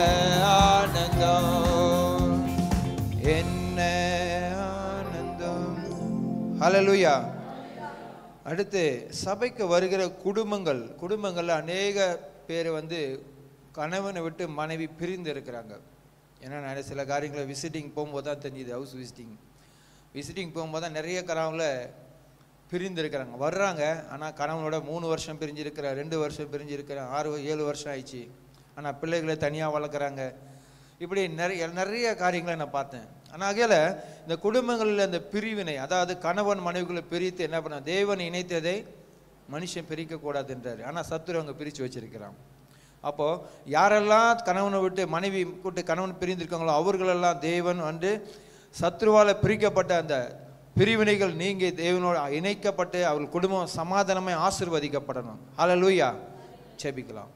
ஆனந்தம் என்ன ஆனந்தம் ஹalleluya அடுத்து சபைக்கு வருகிற குடும்பங்கள் குடும்பங்கள்ல அநேக பேர் வந்து கணவனை விட்டு மனைவி பிரிந்து இருக்கிறாங்க ஏன்னா நான் சில காரியங்களை விசிட்டிங் போகும்போது தான் தெரிஞ்சுது ஹவுஸ் விசிட்டிங் விசிட்டிங் போகும்போது தான் நிறைய கனவுல பிரிந்திருக்கிறாங்க வர்றாங்க ஆனால் கணவனோட மூணு வருஷம் பிரிஞ்சிருக்கிற ரெண்டு வருஷம் பிரிஞ்சிருக்கிற ஆறு ஏழு வருஷம் ஆயிடுச்சு ஆனால் பிள்ளைகளை தனியாக வளர்க்குறாங்க இப்படி நிறைய நிறைய காரியங்களை நான் பார்த்தேன் ஆனால் அகையில இந்த குடும்பங்களில் இந்த பிரிவினை அதாவது கணவன் மனைவிகளை பிரித்து என்ன பண்ண தேவன் இணைத்ததை மனுஷன் பிரிக்கக்கூடாதுன்றாரு ஆனால் சத்துரு அவங்க பிரித்து வச்சிருக்கிறான் அப்போ யாரெல்லாம் கணவனை விட்டு மனைவி விட்டு கணவன் பிரிந்திருக்காங்களோ அவர்களெல்லாம் தேவன் வந்து சத்ருவால பிரிக்கப்பட்ட அந்த பிரிவினைகள் நீங்கி தேவனோட இணைக்கப்பட்டு அவர்கள் குடும்பம் சமாதானமாய் ஆசிர்வதிக்கப்படணும் ஹalleluya செபிக்கலாம்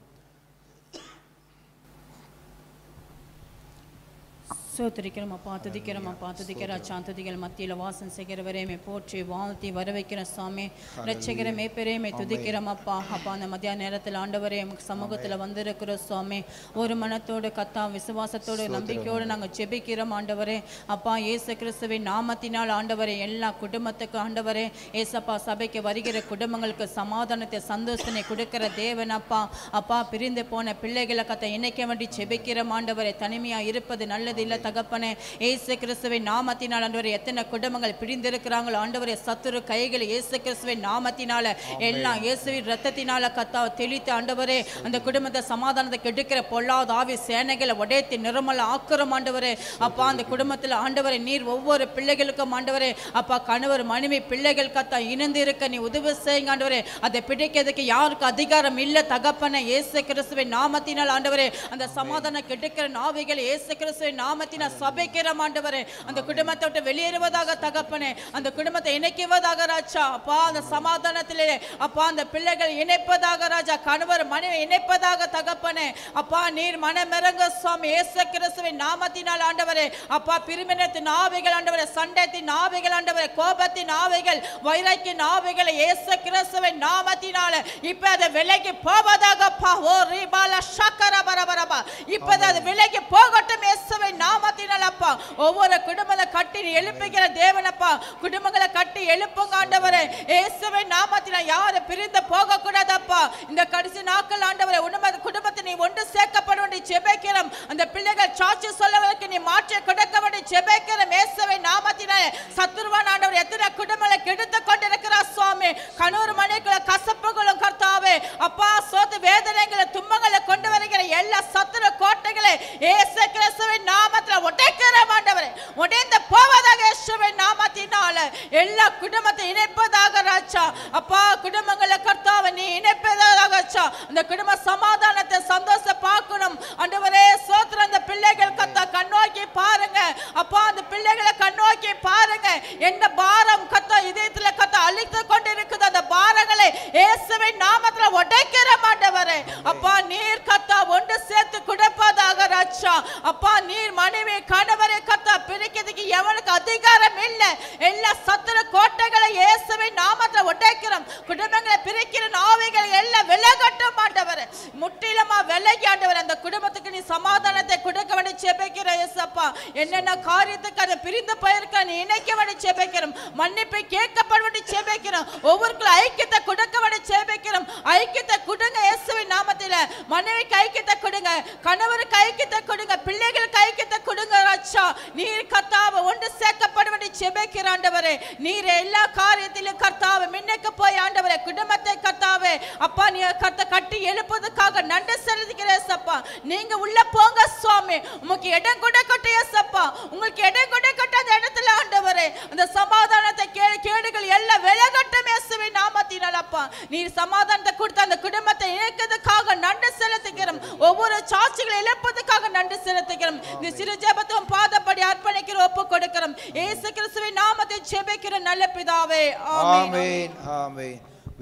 சோத்திரிக்கிறோம் அப்பா துதிக்கிறோம் அப்பா துதிக்கிற சாந்ததிகள் மத்தியில் வாசம் செய்கிறவரே மே போற்றி வாழ்த்தி வர வைக்கிற சாமி ரட்சகர மேப்பரே மே துதிக்கிறோம் அப்பா அப்பா அந்த மத்தியான நேரத்தில் ஆண்டவரே உமக்கு சமூகத்தில் வந்திருக்கிற சுவாமி ஒரு மனத்தோடு கத்தா விசுவாசத்தோடு நம்பிக்கையோடு நாங்கள் ஜெபிக்கிறோம் ஆண்டவரே அப்பா இயேசு கிறிஸ்துவின் நாமத்தினால் ஆண்டவரே எல்லா குடும்பத்துக்கும் ஆண்டவரே ஏசப்பா சபைக்கு வருகிற குடும்பங்களுக்கு சமாதானத்தை சந்தோஷத்தை கொடுக்கிற தேவன் அப்பா அப்பா பிரிந்து போன பிள்ளைகளை கத்தை இணைக்க வேண்டி ஜெபிக்கிறோம் ஆண்டவரே தனிமையா இருப்பது நல்லது இல்ல தகப்பனே ஏசு கிறிஸ்துவின் நாமத்தினால் ஆண்டவரே எத்தனை குடும்பங்கள் பிரிந்திருக்கிறாங்களோ ஆண்டவரே சத்துரு கைகளை இயேசு கிறிஸ்துவின் நாமத்தினால எல்லாம் இயேசுவின் ரத்தத்தினால கத்தா தெளித்து ஆண்டவரே அந்த குடும்பத்தை சமாதானத்தை கெடுக்கிற பொல்லாத ஆவி சேனைகளை உடையத்தி நிர்மல ஆக்குறோம் ஆண்டவரே அப்பா அந்த குடும்பத்தில் ஆண்டவரே நீர் ஒவ்வொரு பிள்ளைகளுக்கும் ஆண்டவரே அப்பா கணவர் மனைவி பிள்ளைகள் கத்தா இணைந்து இருக்க நீ உதவி செய்யுங்க ஆண்டவரே அதை பிடிக்கிறதுக்கு யாருக்கு அதிகாரம் இல்ல தகப்பன இயேசு கிறிஸ்துவின் நாமத்தினால் ஆண்டவரே அந்த சமாதானம் கெடுக்கிற நாவிகள் இயேசு கிறிஸ்துவின் நாமத்தினால் சபைக்கிறோம் ஆண்டவரே அந்த குடும்பத்தை விட்டு வெளியேறுவதாக தகப்பனே அந்த குடும்பத்தை இணைக்குவதாக ராஜா அப்பா அந்த சமாதானத்திலே அப்பா அந்த பிள்ளைகள் இணைப்பதாக ராஜா கணவர் மனைவி இணைப்பதாக தகப்பனே அப்பா நீர் மனமிறங்க சுவாமி இயேசு கிறிஸ்துவின் நாமத்தினால் ஆண்டவரே அப்பா பிரிமினத்தின் ஆவிகள் ஆண்டவரே சண்டைத்தின் ஆவிகள் ஆண்டவரே கோபத்தின் ஆவிகள் வைராக்கியின் ஆவிகள் இயேசு கிறிஸ்துவின் நாமத்தினால இப்ப அது விலைக்கு போவதாகப்பா ஓ ரீபால சக்கர பரபரபா இப்ப அது விலைக்கு போகட்டும் இயேசுவின் நாமத்தினால் அப்பா ஒவ்வொரு குடும்பத்தை கட்டி எழுப்புகிற தேவனப்பா குடும்பங்களை கட்டி எழுப்புங்க ஆண்டவரே இயேசுவின் நாமத்தினால் யாரும் பிரிந்து போக கூடாதப்பா இந்த கடைசி நாட்கள் ஆண்டவரே உண்மை குடும்பத்தை நீ ஒன்று சேர்க்கப்பட வேண்டிய ஜெபிக்கிறோம் அந்த பிள்ளைகள் சாட்சி சொல்லவதற்கு நீ மாற்றி கொடுக்க வேண்டிய ஜெபிக்கிறோம் இயேசுவின் நாமத்தினாலே சத்துருவான் ஆண்டவர் எத்தனை குடும்பங்களை கெடுத்து கொண்டிருக்கிறார் சுவாமி கணவர் மனைக்குள்ள கசப்புகளும் கர்த்தாவே அப்பா சோத்து வேதனைகளை துன்பங்களை கொண்டு வருகிற எல்லா சத்துரு கோட்டைகளை இயேசு கிறிஸ்துவின் நாமத்துல உடைக்கிற ஆண்டவரே உடைந்து போவதாக இயேசுவின் நாமத்தினால எல்லா குடும்பத்தை இணைப்பதாக ராஜா அப்பா குடும்பங்களை கர்த்தாவை நீ இணைப்பதாக ராஜா அந்த குடும்ப சமாதானத்தை சந்தோஷம் பார்க்கணும் ஆண்டவரே சோத்திர அந்த பிள்ளைகள் கத்தா கண்ணோக்கி பாருங்க அப்பா அந்த பிள்ளைகளை கண்ணோக்கி பாருங்க என்ன பாரம் கத்தா இதயத்துல கத்தா அழித்து கொண்டு இருக்குது அந்த பாரங்களை இயேசுவின் நாமத்துல உடைக்கிற மாட்டவரே அப்பா நீர் கத்தா ஒன்று சேர்த்து கொடுப்பதாக ராஜா அப்பா நீர் மனைவி கணவரை கத்தா பிரிக்கிறதுக்கு எவனுக்கு அதிகாரம் இல்லை எல்லா சத்துரு கோட்டைகளை இயேசுவின் நாமத்துல உடைக்கிறோம் குடும்பங்களை பிரிக்கிற நாவைகள் எல்லாம் விலகட்டும் ஆண்டவரே முற்றிலுமா விலகி ஆண்டவர் அந்த குடும்பத்துக்கு நீ சமாதானத்தை கொடுக்க வேண்டிய செபிக்கிற இயேசப்பா என்னென்ன காரியத்துக்கு அதை பிரிந்து போயிருக்க நீ இணைக்க வேண்டிய செபிக்கிறோம் மன்னிப்பை கேட்கப்பட வேண்டிய செபிக்கிறோம் ஒவ்வொருக்குள்ள ஐக்கியத்தை கொடுக்க வேண்டிய செபிக்கிறோம் ஐக்கியத்தை கொடுங்க இயேசுவின் நாமத்தில மனைவிக்கு ஐக்கியத்தை கொடுங்க கணவருக்கு ஐக்கியத்தை கொடுங்க பிள்ளைகளுக்கு ஐக்கியத்தை கொடுங்க ராஜா நீர் கர்த்தாவை ஒன்று சேர்க்கப்பட வேண்டிய செபிக்கிற ஆண்டவரே நீர் எல்லா காரியத்திலும் கர்த்தாவை முன்னுக்கு போய் ஆண்டவரே குடும்பத்தை கர்த்தாவே அப்பா நீ கர்த்த கட்டி எழுப்பதுக்காக நன்றி செலுத்துகிறேன் சப்பா நீங்க உள்ள போங்க சுவாமி உமக்கு இடம் கொடுக்கட்டும் ஏசப்பா உங்களுக்கு இடம் கொடுக்கட்டும் அந்த இடத்துல ஆண்டவரே அந்த சமாதானத்தை கேடு கேடுகள் எல்லாம் விலகட்டும் இயேசுவின் நாமத்தினால் அப்பா நீர் சமாதானத்தை கொடுத்து அந்த குடும்பத்தை இணைக்கிறதுக்காக நன்றி செலுத்துகிறோம் ஒவ்வொரு சாட்சிகளை இழப்பதுக்காக நன்றி செலுத்துகிறோம் இந்த சிறு ஜெபத்தும் பாதப்படி அர்ப்பணிக்கிற ஒப்பு கொடுக்கிறோம் இயேசு கிறிஸ்துவின் நாமத்தை ஜெபிக்கிற நல்ல பிதாவே ஆமென் ஆமென் ஆமென்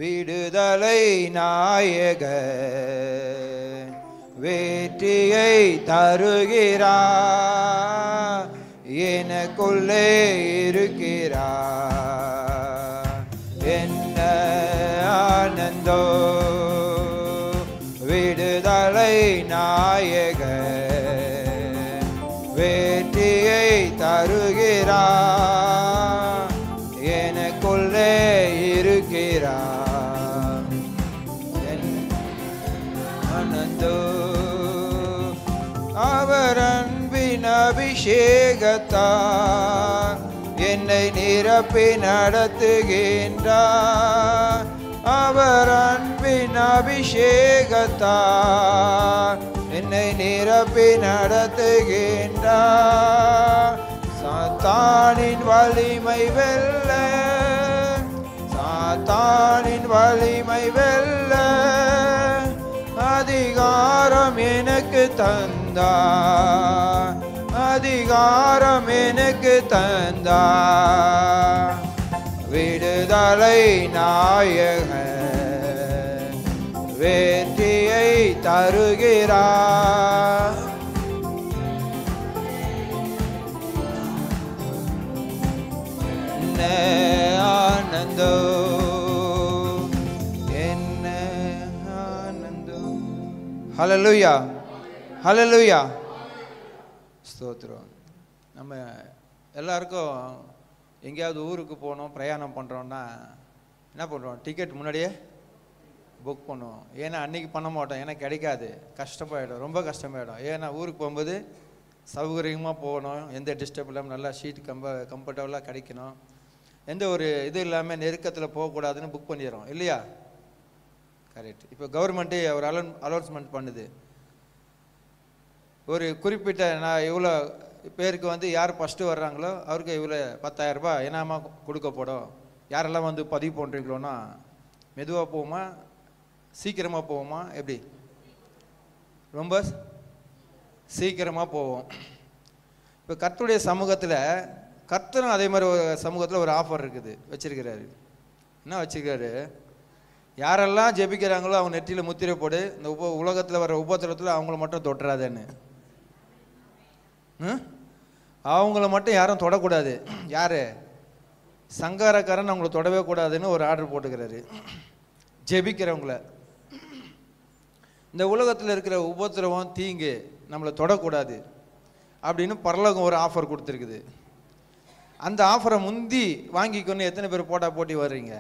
விடுதலை நாயக வெற்றியை தருகிறா எனக்குள்ளே இருக்கிறா என்ன ஆனந்தோ விடுதலை நாயக வெற்றியை தருகிறா எனக்குள்ளே இருக்கிறா என் ஆனந்தோ அவர் அன்பினா அபிஷேகத்தார் என்னை நிரப்பி நடத்துகின்றார் அவர் அன்பின் அபிஷேகத்தார் என்னை நிரப்பி நடத்துகின்றார் சாத்தானின் வலிமை வெல்ல சாத்தானின் வலிமை வெல்ல அதிகாரம் எனக்கு தந்தா அதிகாரம் எனக்கு தந்தா விடுதலை நாயக வெற்றியை தருகிறார் என்ன ஆனந்தோ என்ன ஆனந்தோ ஹalleluya ஹalleluya ஸ்தோத்திரம் நம்ம எல்லாருக்கும் எங்கேயாவது ஊருக்கு போகணும் பிரயாணம் பண்ணுறோன்னா என்ன பண்ணுறோம் டிக்கெட் முன்னாடியே புக் பண்ணுவோம் ஏன்னா அன்னைக்கு பண்ண மாட்டோம் ஏன்னா கிடைக்காது கஷ்டமாயிடும் ரொம்ப கஷ்டமாயிடும் ஏன்னா ஊருக்கு போகும்போது சௌகரியமாக போகணும் எந்த டிஸ்டர்ப் இல்லாமல் நல்லா ஷீட் கம்ப கம்ஃபர்டபுளாக கிடைக்கணும் எந்த ஒரு இது இல்லாமல் நெருக்கத்தில் போகக்கூடாதுன்னு புக் பண்ணிடுறோம் இல்லையா கரெக்ட் இப்போ கவர்மெண்ட்டே ஒரு அலௌன் அலௌன்ஸ்மெண்ட் பண்ணுது ஒரு குறிப்பிட்ட நான் இவ்வளோ பேருக்கு வந்து யார் ஃபஸ்ட்டு வர்றாங்களோ அவருக்கு இவ்வளோ பத்தாயிரம் ரூபாய் இனாமாக கொடுக்கப்படும் யாரெல்லாம் வந்து பதிவு பண்ணுறீங்களோன்னா மெதுவாக போவோமா சீக்கிரமாக போவோமா எப்படி ரொம்ப சீக்கிரமாக போவோம் இப்போ கர்த்தருடைய சமூகத்தில் கர்த்தரும் அதே மாதிரி ஒரு சமூகத்தில் ஒரு ஆஃபர் இருக்குது வச்சிருக்கிறாரு என்ன வச்சிருக்காரு யாரெல்லாம் ஜெபிக்கிறாங்களோ அவங்க நெற்றியில் முத்திரை போடு இந்த உப உலகத்தில் வர உபத்திரத்தில் அவங்கள மட்டும் தொட்டுறாதேன்னு ம்? அவங்கள மட்டும் யாரும் தொடக்கூடாது யார் சங்காரக்காரன் அவங்கள தொடவே கூடாதுன்னு ஒரு ஆர்டர் போட்டுக்கிறாரு ஜெபிக்கிறவங்கள இந்த உலகத்தில் இருக்கிற உபத்திரவம் தீங்கு நம்மளை தொடக்கூடாது அப்படின்னு பரலோகம் ஒரு ஆஃபர் கொடுத்துருக்குது அந்த ஆஃபரை முந்தி வாங்கிக்கொண்டு எத்தனை பேர் போட்டா போட்டி வர்றீங்க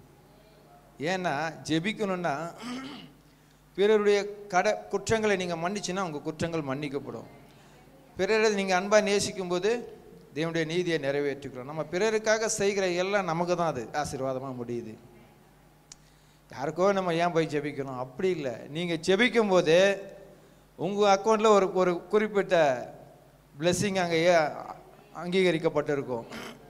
ஏன்னா ஜெபிக்கணும்னா பிறருடைய கட குற்றங்களை நீங்கள் மன்னிச்சுன்னா உங்கள் குற்றங்கள் மன்னிக்கப்படும் பிறரை நீங்கள் அன்பாக நேசிக்கும்போது தேவனுடைய நீதியை நிறைவேற்றிக்கிறோம் நம்ம பிறருக்காக செய்கிற எல்லாம் நமக்கு தான் அது ஆசீர்வாதமாக முடியுது யாருக்கோ நம்ம ஏன் போய் ஜெபிக்கணும் அப்படி இல்லை நீங்கள் ஜெபிக்கும் போது உங்கள் அக்கௌண்ட்டில் ஒரு ஒரு குறிப்பிட்ட blessing அங்கே ஏ- அங்கீகரிக்கப்பட்டிருக்கும்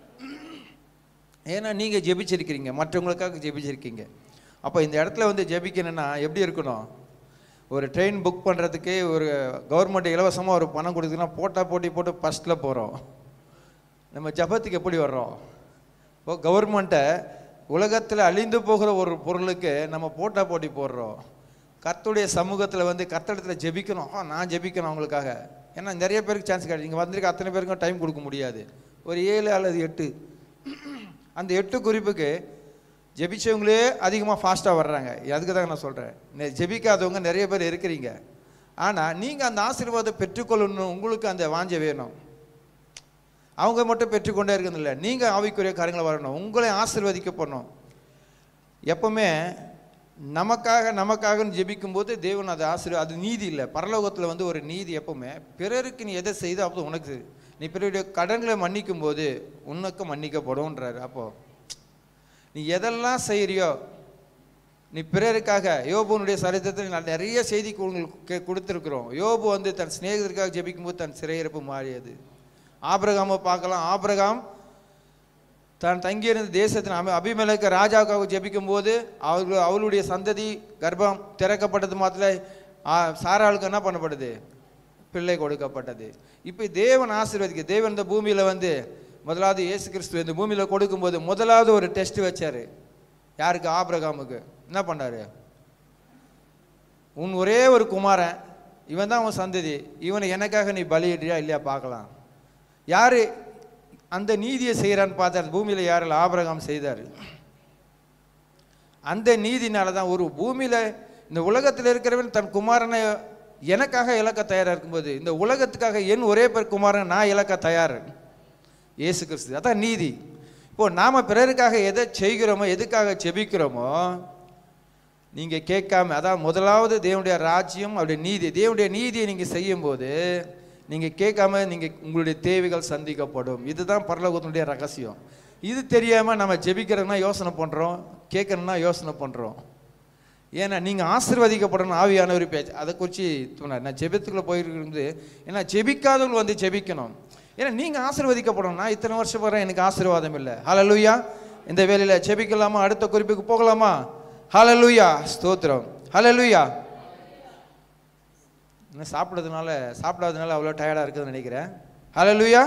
ஏன்னா நீங்கள் ஜெபிச்சிருக்கிறீங்க மற்றவங்களுக்காக ஜெபிச்சிருக்கீங்க அப்போ இந்த இடத்துல வந்து ஜெபிக்கணும்னா எப்படி இருக்கணும் ஒரு ட்ரெயின் புக் பண்ணுறதுக்கே ஒரு கவர்மெண்ட் இலவசமாக ஒரு பணம் கொடுக்குதுன்னா போட்டா போட்டி போட்டு ஃபஸ்ட்டில் போகிறோம் நம்ம ஜபத்துக்கு எப்படி வர்றோம் இப்போ கவர்மெண்ட்டை உலகத்தில் அழிந்து போகிற ஒரு பொருளுக்கு நம்ம போட்டா போட்டி போடுறோம் கர்த்தருடைய சமூகத்தில் வந்து கர்த்தடத்தில் ஜெபிக்கணும் ஆ நான் ஜெபிக்கணும் அவங்களுக்காக ஏன்னா நிறைய பேருக்கு சான்ஸ் கிடையாது இங்கே வந்திருக்க அத்தனை பேருக்கும் டைம் கொடுக்க முடியாது ஒரு ஏழு அல்லது எட்டு அந்த எட்டு குறிப்புக்கு ஜெபிச்சவங்களே அதிகமாக ஃபாஸ்ட்டாக வர்றாங்க அதுக்கு தான் நான் சொல்கிறேன் ஜெபிக்காதவங்க நிறைய பேர் இருக்கிறீங்க ஆனால் நீங்கள் அந்த ஆசீர்வாதத்தை பெற்றுக்கொள்ளணும் உங்களுக்கு அந்த வாஞ்சை வேணும் அவங்க மட்டும் பெற்றுக்கொண்டே இருக்கிறதில்ல நீங்கள் ஆவிக்குரிய காரியங்களை வரணும் உங்களை ஆசீர்வதிக்கப்படணும் எப்பவுமே நமக்காக நமக்காகன்னு ஜெபிக்கும்போது தேவன் அது ஆசீர்வ அது நீதி இல்லை பரலோகத்தில் வந்து ஒரு நீதி எப்பவுமே பிறருக்கு நீ எதை செய்தோ அப்போ உனக்கு சரி. நீ பிறருடைய கடன்களை மன்னிக்கும் போது உனக்கு மன்னிக்கப்படும்ன்றாரு அப்போ நீ எதெல்லாம் செய்கிறியோ நீ பிறருக்காக யோபுனுடைய சரித்திரத்தில் நான் நிறைய செய்தி உங்களுக்கு கே- கொடுத்திருக்கிறோம் யோபு வந்து தன் சிநேகிதருக்காக ஜெபிக்கும்போது தன் சிறையிருப்பு மாறியது ஆபிரகாமை பார்க்கலாம் ஆபிரகாம் தான் தங்கியிருந்த தேசத்தின் அபி அபிமேலக்க ராஜாவுக்காக ஜெபிக்கும்போது அவர்கள் அவளுடைய சந்ததி கர்ப்பம் திறக்கப்பட்டது மாத்திரம் ஆ, சாராளுக்கு என்ன பண்ணப்படுது பிள்ளை கொடுக்கப்பட்டது இப்போ தேவன் ஆசீர்வதிக்க தேவன் இந்த பூமியில் வந்து முதலாவது இயேசு கிறிஸ்து இந்த பூமியில் கொடுக்கும்போது முதலாவது ஒரு டெஸ்ட் வச்சாரு யாருக்கு ஆபிரகாமுக்கு என்ன பண்ணாரு உன் ஒரே ஒரு குமாரன் இவன் தான் உன் சந்ததி இவனை எனக்காக நீ பலியிடுறியா இல்லையா பார்க்கலாம் யாரு அந்த நீதியை செய்கிறான்னு பார்த்தார் பூமியில் யாரில் ஆபிரகாம் செய்தார் அந்த நீதினால தான் ஒரு பூமியில் இந்த உலகத்தில் இருக்கிறவன் தன் குமாரனை எனக்காக இழக்க தயாராக இருக்கும்போது இந்த உலகத்துக்காக என் ஒரே பேர் குமாரன் நான் இழக்க தயார் இயேசு கிறிஸ்து அதான் நீதி இப்போ நாம் பிறருக்காக எதை செய்கிறோமோ எதுக்காக செபிக்கிறோமோ நீங்கள் கேட்காம அதான் முதலாவது தேவனுடைய ராஜ்யம் அவருடைய நீதி தேவனுடைய நீதியை நீங்கள் செய்யும்போது நீங்கள் கேட்காம நீங்கள் உங்களுடைய தேவைகள் சந்திக்கப்படும் இதுதான் பரலோகத்தினுடைய ரகசியம் இது தெரியாமல் நம்ம ஜெபிக்கிறதுனா யோசனை பண்ணுறோம் கேட்கணும்னா யோசனை பண்ணுறோம் ஏன்னா நீங்கள் ஆசீர்வதிக்கப்படணும் ஆவியான ஒரு பேச்சு அதை குறித்து தோணார் நான் ஜெபத்துக்குள்ளே போயிருந்து ஏன்னா ஜெபிக்காதவங்க வந்து ஜெபிக்கணும் ஏன்னா நீங்கள் ஆசீர்வதிக்கப்படணும் நான் இத்தனை வருஷம் வரை எனக்கு ஆசீர்வாதம் இல்லை ஹalleluya இந்த வேலையில் ஜெபிக்கலாமா அடுத்த குறிப்புக்கு போகலாமா ஹalleluya ஸ்தோத்திரம் ஹalleluya இன்னும் சாப்பிட்றதுனால சாப்பிடாததுனால அவ்வளோ டயர்டாக இருக்குதுன்னு நினைக்கிறேன் ஹalleluya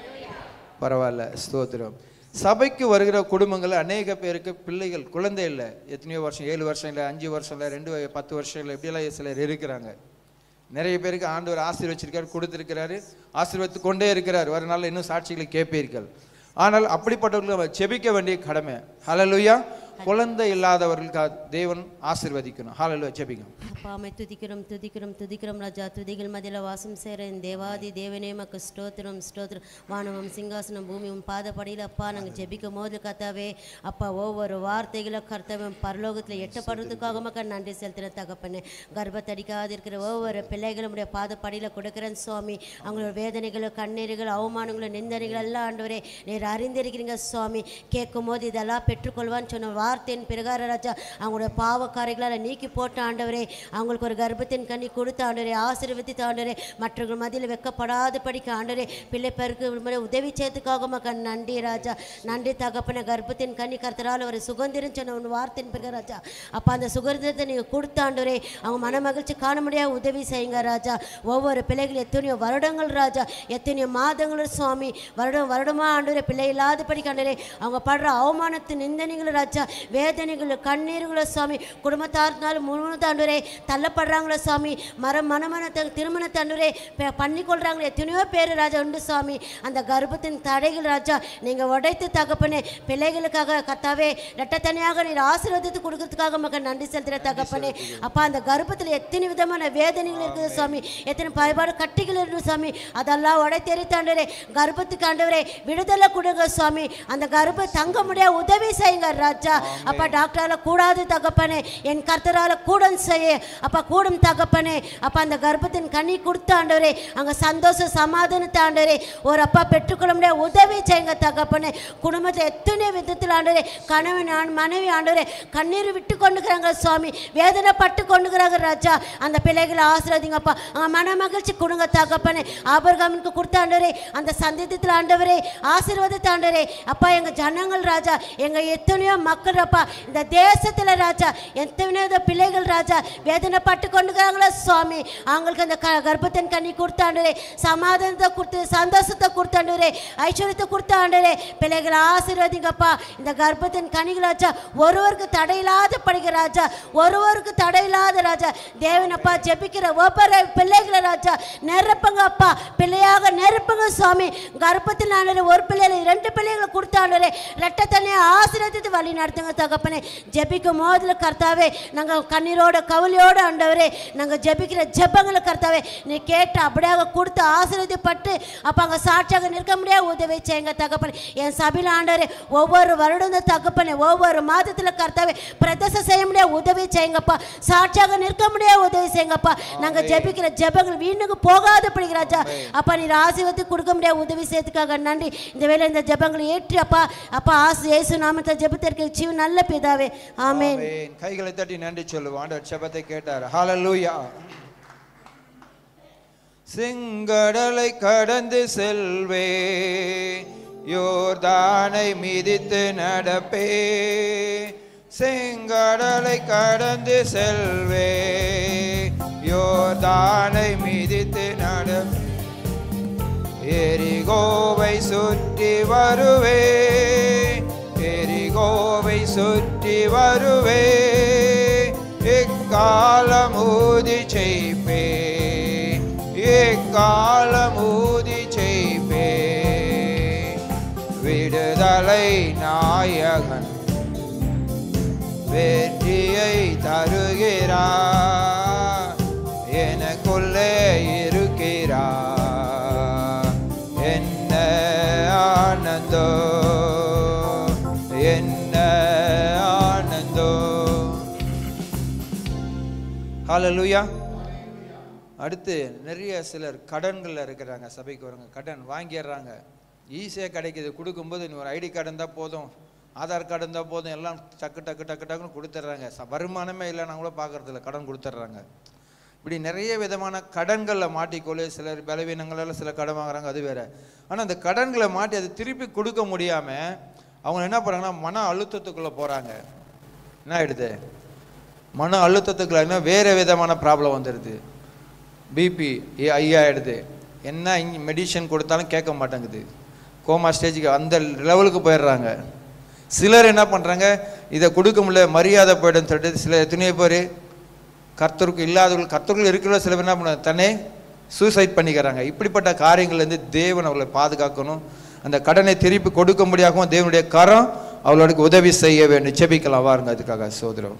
பரவாயில்ல ஸ்தோத்திரம் சபைக்கு வருகிற குடும்பங்கள் அநேக பேருக்கு பிள்ளைகள் குழந்தை இல்லை எத்தனையோ வருஷம் ஏழு வருஷம் இல்லை அஞ்சு வருஷம் இல்லை ரெண்டு வ- பத்து வருஷம் இல்லை இப்படியெல்லாம் சிலர் இருக்கிறாங்க நிறைய பேருக்கு ஆண்டவர் ஆசீர்வச்சிருக்காரு கொடுத்திருக்கிறாரு ஆசீர்வத்து கொண்டே இருக்கிறார் வர நாள்ல இன்னும் சாட்சிகளை கேட்பீர்கள் ஆனால் அப்படிப்பட்டவர்களுக்கு நம்ம செபிக்க வேண்டிய கடமை ஹalleluya குழந்தை இல்லாதவர்களுக்கு தேவன் ஆசீர்வதிக்கணும் ஹalleluya ஜெபிங்க அப்பா அம்மை துதிக்கிறோம் துதிக்கிறோம் துதிக்கிறோம் ராஜா துதிகள் மதியில் வாசம் சேர என் தேவாதி தேவனே மக்கு ஸ்தோத்திரம் ஸ்தோத்திரம் வானமும் சிங்காசனம் பூமியும் பாதப்படியில் அப்பா நாங்கள் ஜெபிக்கும் போது கர்த்தாவே அப்பா ஒவ்வொரு வார்த்தைகளை கர்த்தவன் பரலோகத்தில் எட்டப்படுறதுக்காக மக்கள் நன்றி செலுத்துகிற தகப்பனே கர்ப்பத்தடிக்காது இருக்கிற ஒவ்வொரு பிள்ளைகளுடைய பாதப்படியில் கொடுக்குறேன் சுவாமி அவங்களோட வேதனைகள் கண்ணீர்கள் அவமானங்கள் நிந்தனைகள் எல்லாம் ஆண்டவரே நீர் அறிந்திருக்கிறீங்க சுவாமி கேட்கும் போது இதெல்லாம் பெற்றுக்கொள்வான்னு சொன்ன வார்த்தையின் பிரகார ராஜா அவங்களுடைய பாவக்காரைகளால் நீக்கி போட்ட ஆண்டவரே அவங்களுக்கு ஒரு கர்ப்பத்தின் கண்ணி கொடுத்த ஆண்டவரே ஆசீர்வதித்த ஆண்டவரே மற்றவர்கள் மத்தியில் வெக்கப்படாத படிக்க ஆண்டவரே பிள்ளை பெருக்கு முறை உதவி செய்யறதுக்காக மக்கள் நன்றி ராஜா நன்றி தகப்பன கர்ப்பத்தின் கண்ணி கர்த்தரால் ஒரு சுதந்திரம் சொன்ன ஒரு வார்த்தையின் பிறகு ராஜா அப்போ அந்த சுதந்திரத்தை நீங்கள் கொடுத்த ஆண்டவரே அவங்க மன மகிழ்ச்சி காண முடியாத உதவி செய்யுங்க ராஜா ஒவ்வொரு பிள்ளைகள் எத்தனையோ வருடங்கள் ராஜா எத்தனையோ மாதங்கள் சுவாமி வருடம் வருடமா ஆண்டவரே பிள்ளை இல்லாத படிக்காண்டரே அவங்க படுற அவமானத்து நிந்தனைகள் ராஜா வேதனைகள் கண்ணீர்கள் சுவாமி குடும்பத்தாருனாலும் முழுவதும் ஆண்டவரே தள்ளப்படுறாங்களே சுவாமி மரம் மனமனத்தை திருமணத்தை ஆண்டவரே ப- பண்ணிக்கொள்றாங்களே எத்தனையோ பேர் ராஜா உண்டு சுவாமி அந்த கர்ப்பத்தின் தடைகள் ராஜா நீங்கள் உடைத்து தகப்பனே பிள்ளைகளுக்காக கத்தாவே ரெட்டத்தனியாக நீர் ஆசீர்வாதத்தை கொடுக்கறதுக்காக மக்கள் நன்றி செலுத்துகிற தகப்பனே அப்பா அந்த கர்ப்பத்தில் எத்தனை விதமான வேதனைகள் இருக்குது சுவாமி எத்தனை பயப்பாடு கட்டிகள் இருக்குது சுவாமி அதெல்லாம் உடைத்தெரித்தாண்டவரே கர்ப்பத்துக்கு ஆண்டவரே விடுதலை கொடுங்க சுவாமி அந்த கர்ப்ப தங்க முடிய உதவி செய்யுங்க ராஜா அப்பா டாக்டரால கூடாது தகப்பனே என் கர்த்தரால கூடம் செய்ய அப்பா கூடும் தகப்பனே அப்பா அந்த கர்ப்பத்தின் கனி கொடுத்த ஆண்டவரே அங்க சந்தோஷ சமாதானத்தை ஆண்டவரே ஒரு அப்பா பெற்றுக்கொள்ள முடியாது உதவி செய்யுங்க தகப்பனே குடும்பத்தில் எத்தனை விதத்தில் ஆண்டவரே கணவன் ஆண் மனைவி ஆண்டவரே கண்ணீர் விட்டு கொண்டுக்கிறாங்க சுவாமி வேதனை பட்டு கொண்டுக்கிறாங்க ராஜா அந்த பிள்ளைகளை ஆசிரியங்கப்பா அவங்க மன மகிழ்ச்சி கொடுங்க தகப்பனே ஆபர்காமனுக்கு கொடுத்த ஆண்டவரே அந்த சந்தேகத்தில் ஆண்டவரே ஆசீர்வாதத்தை ஆண்டவரே அப்பா எங்க ஜனங்கள் ராஜா எங்க எத்தனையோ மக்கள் அப்பா இந்த தேசத்துல ராஜா எத்தனையோ பிள்ளைகள் ராஜா வேதனை பட்டு கொண்டுக்கிறாங்களோ சுவாமி அவங்களுக்கு அந்த க- கர்ப்பத்தின் கண்ணி கொடுத்தாண்டரே சமாதானத்தை கொடுத்து சந்தோஷத்தை கொடுத்தாண்டரே ஐஸ்வர்யத்தை கொடுத்தாண்டரே பிள்ளைகளை ஆசீர்வதிங்கப்பா இந்த கர்ப்பத்தின் கனிகள் ராஜா ஒருவருக்கு தடையில்லாத படிக்கிற ராஜா ஒருவருக்கு தடையில்லாத ராஜா தேவனப்பா ஜெபிக்கிற ஒவ்வொரு பிள்ளைகளை ராஜா நிரப்புங்க அப்பா பிள்ளையாக நிரப்புங்க சுவாமி கர்ப்பத்தில் ஆண்டரே ஒரு பிள்ளைகளை ரெண்டு பிள்ளைகளை கொடுத்தாண்டரே ரெட்ட தண்ணியை ஆசீர்வதித்து வழி நடத்துங்க தகப்பனே ஜெபிக்கும் மோதில் கர்த்தாவே நாங்கள் கண்ணீரோட கவலையோட ஆண்டவரே நாங்கள் ஜெபிக்கிற ஜெபங்களை கர்த்தாவே நீ கேட்டு அப்படியாக கொடுத்து ஆசீர்வதிப்பட்டு அப்போ அங்கே சாட்சியாக நிற்க முடியாது உதவி செய்யுங்க தகப்பனே என் சபையில் ஆண்டவரே ஒவ்வொரு வருடம் இந்த தகப்பனே ஒவ்வொரு மாதத்தில் கர்த்தாவே பிரதேசம் செய்ய முடியாது உதவி செய்யுங்கப்பா சாட்சியாக நிற்க முடியாது உதவி செய்யுங்கப்பா நாங்கள் ஜெபிக்கிற ஜெபங்கள் வீணுக்கு போகாத ராஜா அப்பா நீர் ஆசீர்வதி கொடுக்க முடியாது உதவி செய்யறதுக்காக நன்றி இந்த வேளை இந்த ஜெபங்களை ஏற்றி அப்பா அப்பா ஆசு இயேசு நாமத்தை ஜெபத்திற்கு ஜீவ நல்ல பிதாவே ஆமென் ஆமென். கைகளை தட்டி நன்றி சொல்லுவோம் ஆண்டவர் செபத்தை கேட்டார் ஹalleluya செங்கடலை கடந்து செல்வே யோர்தானை மிதித்து நடப்பே செங்கடலை கடந்து செல்வே யோர்தானை மிதித்து நடப்பே எரிகோவை சுற்றி வருவே எரிகோவை சுற்றி வருவே எக்காலம் ஊதி செய்ப்பே எக்காலம் ஊதி செய்ப்பே விடுதலை நாயகன் வெற்றியை தருகிறார் எனக்குள்ளே இருக்கிறார் என்ன ஆனந்தோ என்ன ஆனந்தோ ஹalleluya அடுத்து நிறைய சிலர் கடன்களில் இருக்கிறாங்க சபைக்கு வரவங்க கடன் வாங்கிடுறாங்க ஈஸியாக கிடைக்குது கொடுக்கும்போது நீ ஒரு ஐடி கார்டு இருந்தால் போதும் ஆதார் கார்டு இருந்தால் போதும் எல்லாம் டக்கு டக்கு டக்கு டக்குன்னு கொடுத்துட்றாங்க ச- வருமானமே இல்லைன்னா கூட பார்க்கறதில்ல கடன் கொடுத்துட்றாங்க இப்படி நிறைய விதமான கடன்களில் மாட்டிக்கொள்ளு சிலர் பலவீனங்களால் சில கடன் வாங்குறாங்க அது வேற ஆனால் அந்த கடன்களை மாட்டி அதை திருப்பி கொடுக்க முடியாமல் அவங்க என்ன பண்ணுறாங்கன்னா மன அழுத்தத்துக்குள்ளே போகிறாங்க என்ன ஆயிடுது மன அழுத்தத்துக்குள்ள என்ன வேறு விதமான ப்ராப்ளம் வந்துடுது பிபி ஐயாயிடுது என்ன இங்கே மெடிசன் கொடுத்தாலும் கேட்க மாட்டேங்குது கோமா ஸ்டேஜுக்கு அந்த லெவலுக்கு போயிடுறாங்க சிலர் என்ன பண்ணுறாங்க இதை கொடுக்க முடியல மரியாதை போயிடும் சொல்லிட்டு சில எத்தனையோ பேர் கர்த்தருக்கு இல்லாதவர்கள் கர்த்தர்கள் இருக்கிற சில பேர் என்ன பண்ண தன்னே சூசைட் பண்ணிக்கிறாங்க இப்படிப்பட்ட காரியங்கள்லேருந்து தேவன் அவர்களை பாதுகாக்கணும் அந்த கடனை திருப்பி கொடுக்க முடியாகவும் தேவனுடைய கரம் அவர்களுக்கு உதவி செய்ய வேண்டும் செபிக்கலாம் வாருங்க அதுக்காக சோதரம்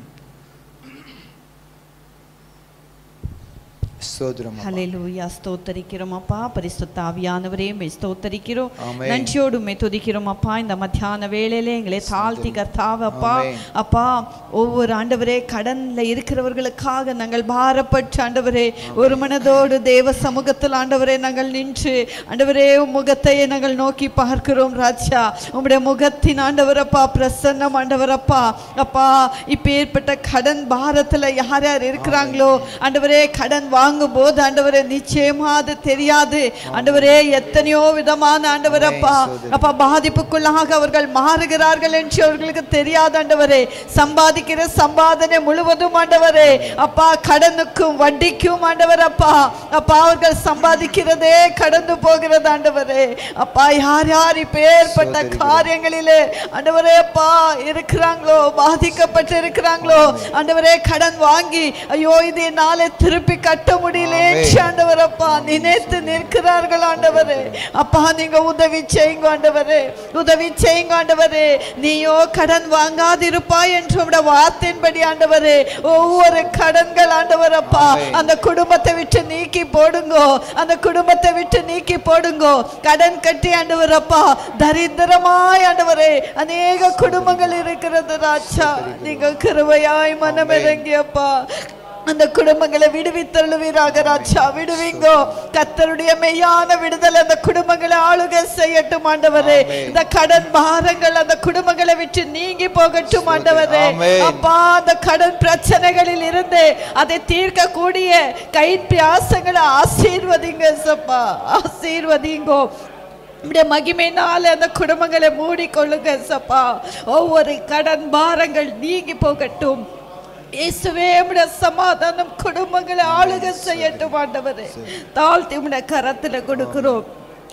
சோதரம் ஹalleluya ஸ்தோத்தரிக்கிறோம் அப்பா பரிசுத்த ஆவியானவரே மே ஸ்தோத்தரிக்கிறோம் ஆமென். நன்றியோடு மே துதிக்கிறோம் அப்பா இந்த மத்தியான வேளையிலே எங்களை தாழ்த்தி கர்த்தாவே அப்பா ஆமென். அப்பா ஒவ்வொரு ஆண்டவரே கடன்ல இருக்கிறவர்களுக்காக நாங்கள் பாரப்பட்டு ஆண்டவரே ஒரு மனதோடு தேவ சமூகத்தில் ஆண்டவரே நாங்கள் நின்று ஆண்டவரே உம் முகத்தை நாங்கள் நோக்கி பார்க்கிறோம் ராஜா உம்முடைய முகத்தின் ஆண்டவரப்பா பிரசன்னம் ஆண்டவரப்பா அப்பா இப்பேற்பட்ட கடன் பாரத்துல யார் யார் இருக்கிறாங்களோ ஆண்டவரே கடன் வாங்கும் போது ஆண்டவரே நிச்சயமா அது தெரியாது ஆண்டவரே எத்தனையோ விதமான ஆண்டவரப்பா அப்பா பாதிப்புக்குள்ளாக அவர்கள் மாறுகிறார்கள் என்று அவர்களுக்கு தெரியாது ஆண்டவரே சம்பாதிக்கிற சம்பாதனை முழுவதும் ஆண்டவரே அப்பா கடனுக்கும் வட்டிக்கும் ஆண்டவர் அப்பா அப்பா அவர்கள் சம்பாதிக்கிறதே கடந்து போகிறது ஆண்டவரே அப்பா யார் யார் இப்பேற்பட்ட காரியங்களிலே ஆண்டவரே அப்பா இருக்கிறாங்களோ பாதிக்கப்பட்டு இருக்கிறாங்களோ ஆண்டவரே கடன் வாங்கி ஐயோ இது என்னால திருப்பி கட்ட முடியல ஆண்டவர் அப்பா நினைத்து நிற்கிறார்கள் ஆண்டவரே அப்பா நீங்க உதவி செய்யுங்க ஆண்டவரே உதவி செய்யுங்க ஆண்டவரே நீயோ கடன் வாங்காதிருப்பாய் என்று உம்முடைய வார்த்தையின்படி ஆண்டவரே ஒவ்வொரு கடன்கள் ஆண்டவர் அப்பா அந்த குடும்பத்தை விட்டு நீக்கி போடுங்கோ அந்த குடும்பத்தை விட்டு நீக்கி போடுங்கோ கடன் கட்டி ஆண்டவர் அப்பா தரித்திரமாய் ஆண்டவரே அநேக குடும்பங்கள் இருக்கிறது ராஜா நீங்க கிருபையாய் மனமிறங்கியப்பா அந்த குடும்பங்களை விடுவித்தள்ளுவீராக ராஜா விடுவீங்கோ கத்தருடைய மெய்யான விடுதலை அந்த குடும்பங்களை ஆளுகை செய்யட்டும் ஆண்டவரே இந்த கடன் பாரங்கள் அந்த குடும்பங்களை விட்டு நீங்கி போகட்டும் ஆண்டவரே ஆமென். அப்பா அந்த கடன் பிரச்சனைகளில் இருந்து அதை தீர்க்கக்கூடிய கை பியாசங்களை ஆசீர்வதிங்க சப்பா ஆசீர்வதிங்கோ உம்முடைய மகிமையினால அந்த குடும்பங்களை மூடிக்கொள்ளுங்க சப்பா ஒவ்வொரு கடன் பாரங்கள் நீங்கி போகட்டும் இயேசுவே உம்முடைய சமாதானம் குடும்பங்களை ஆளுக செய்யட்டும் ஆண்டவரே தாழ்த்தி உம்முடைய கரத்துல கொடுக்கிறோம்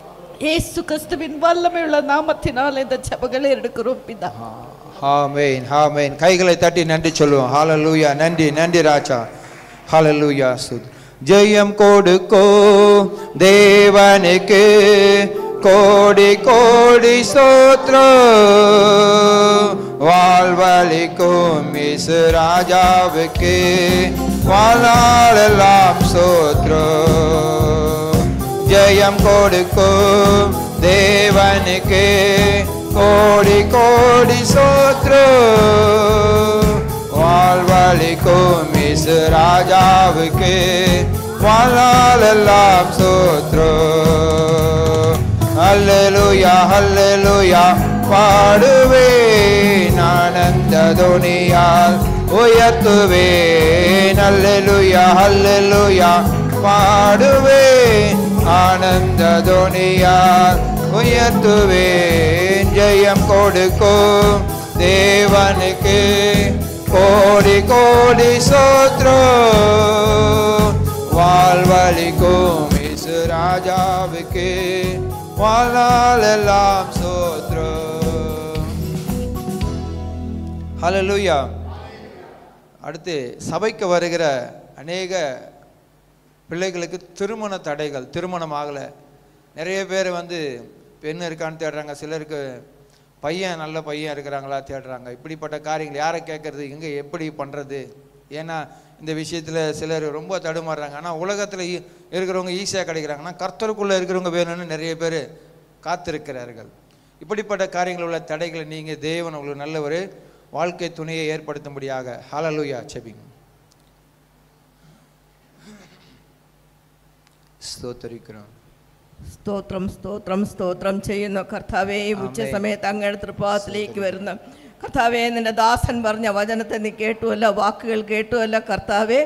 இயேசு கிறிஸ்துவின் வல்லமை உள்ள நாமத்தினால் இந்த ஜெபங்களை எடுக்கிறோம் பிதா ஆமென் ஆமென் கைகளை தட்டி நன்றி சொல்லுவோம் ஹalleluya நன்றி நன்றி ராஜா ஹalleluya சுத் ஜெயம் கொடுக்கோ தேவனுக்கு கோடி கோடி சோத்ரம் வாழ்வழிக்கும் இசு ராஜாவுக்கு வாழ்நாளெல்லாம் சோத்ரம் ஜெயம் கொடுக்கும் தேவனுக்கு கோடி கோடி சோத்ரு வாழ்வழிக்கும் இசு ராஜாவுக்கு வாழ்நாளெல்லாம் சோத்ரு ஹல்லேலூயா ஹல்லேலூயா பாடுவேன் ஆனந்த துணியால் உயர்த்துவேன் ஹல்லேலூயா ஹல்லேலூயா பாடுவேன் ஆனந்த துணியால் உயர்த்துவேன் ஜெயம் கொடுக்கும் தேவனுக்கு கோடி கோடி சோத்ரோ வாழ்வழிக்கும் இசு ராஜாவுக்கு வாழ்நாளெல்லாம் சோத்ரோ ஹalleluya அடுத்து சபைக்கு வருகிற அநேக பிள்ளைகளுக்கு திருமண தடைகள் திருமணம் ஆகலை நிறைய பேர் வந்து பெண் இருக்கான்னு தேடுறாங்க சிலருக்கு பையன் நல்ல பையன் இருக்கிறாங்களா தேடுறாங்க இப்படிப்பட்ட காரியங்கள் யாரை கேட்கறது எங்கே எப்படி பண்ணுறது ஏன்னா இந்த விஷயத்தில் சிலர் ரொம்ப தடுமாறுறாங்க ஆனால் உலகத்தில் இருக்கிறவங்க ஈஸியாக கிடைக்கிறாங்கன்னா கர்த்தருக்குள்ளே இருக்கிறவங்க வேணும்னு நிறைய பேர் காத்திருக்கிறார்கள் இப்படிப்பட்ட காரியங்கள் உள்ள தடைகளை நீங்கள் தேவன் உங்களுக்கு நல்ல ஒரு வாழ்க்கை துணையை ஏற்படுத்தும்படியாக ஹalleluya செபிங்க സ്തോത്രിക്കണം സ്തോത്രം സ്തോത്രം സ്തോത്രം ചെയ്യുന്നു കർത്താവേ ഈ ഉച്ച സമയത്ത് അങ്ങയുടെ തൃപ്പാദത്തിലേക്ക് വരുന്ന കർത്താവേ നിന്റെ ദാസൻ പറഞ്ഞ വചനത്തെ നീ കേട്ടുവല്ലോ വാക്കുകൾ കേട്ടുവല്ലോ കർത്താവേ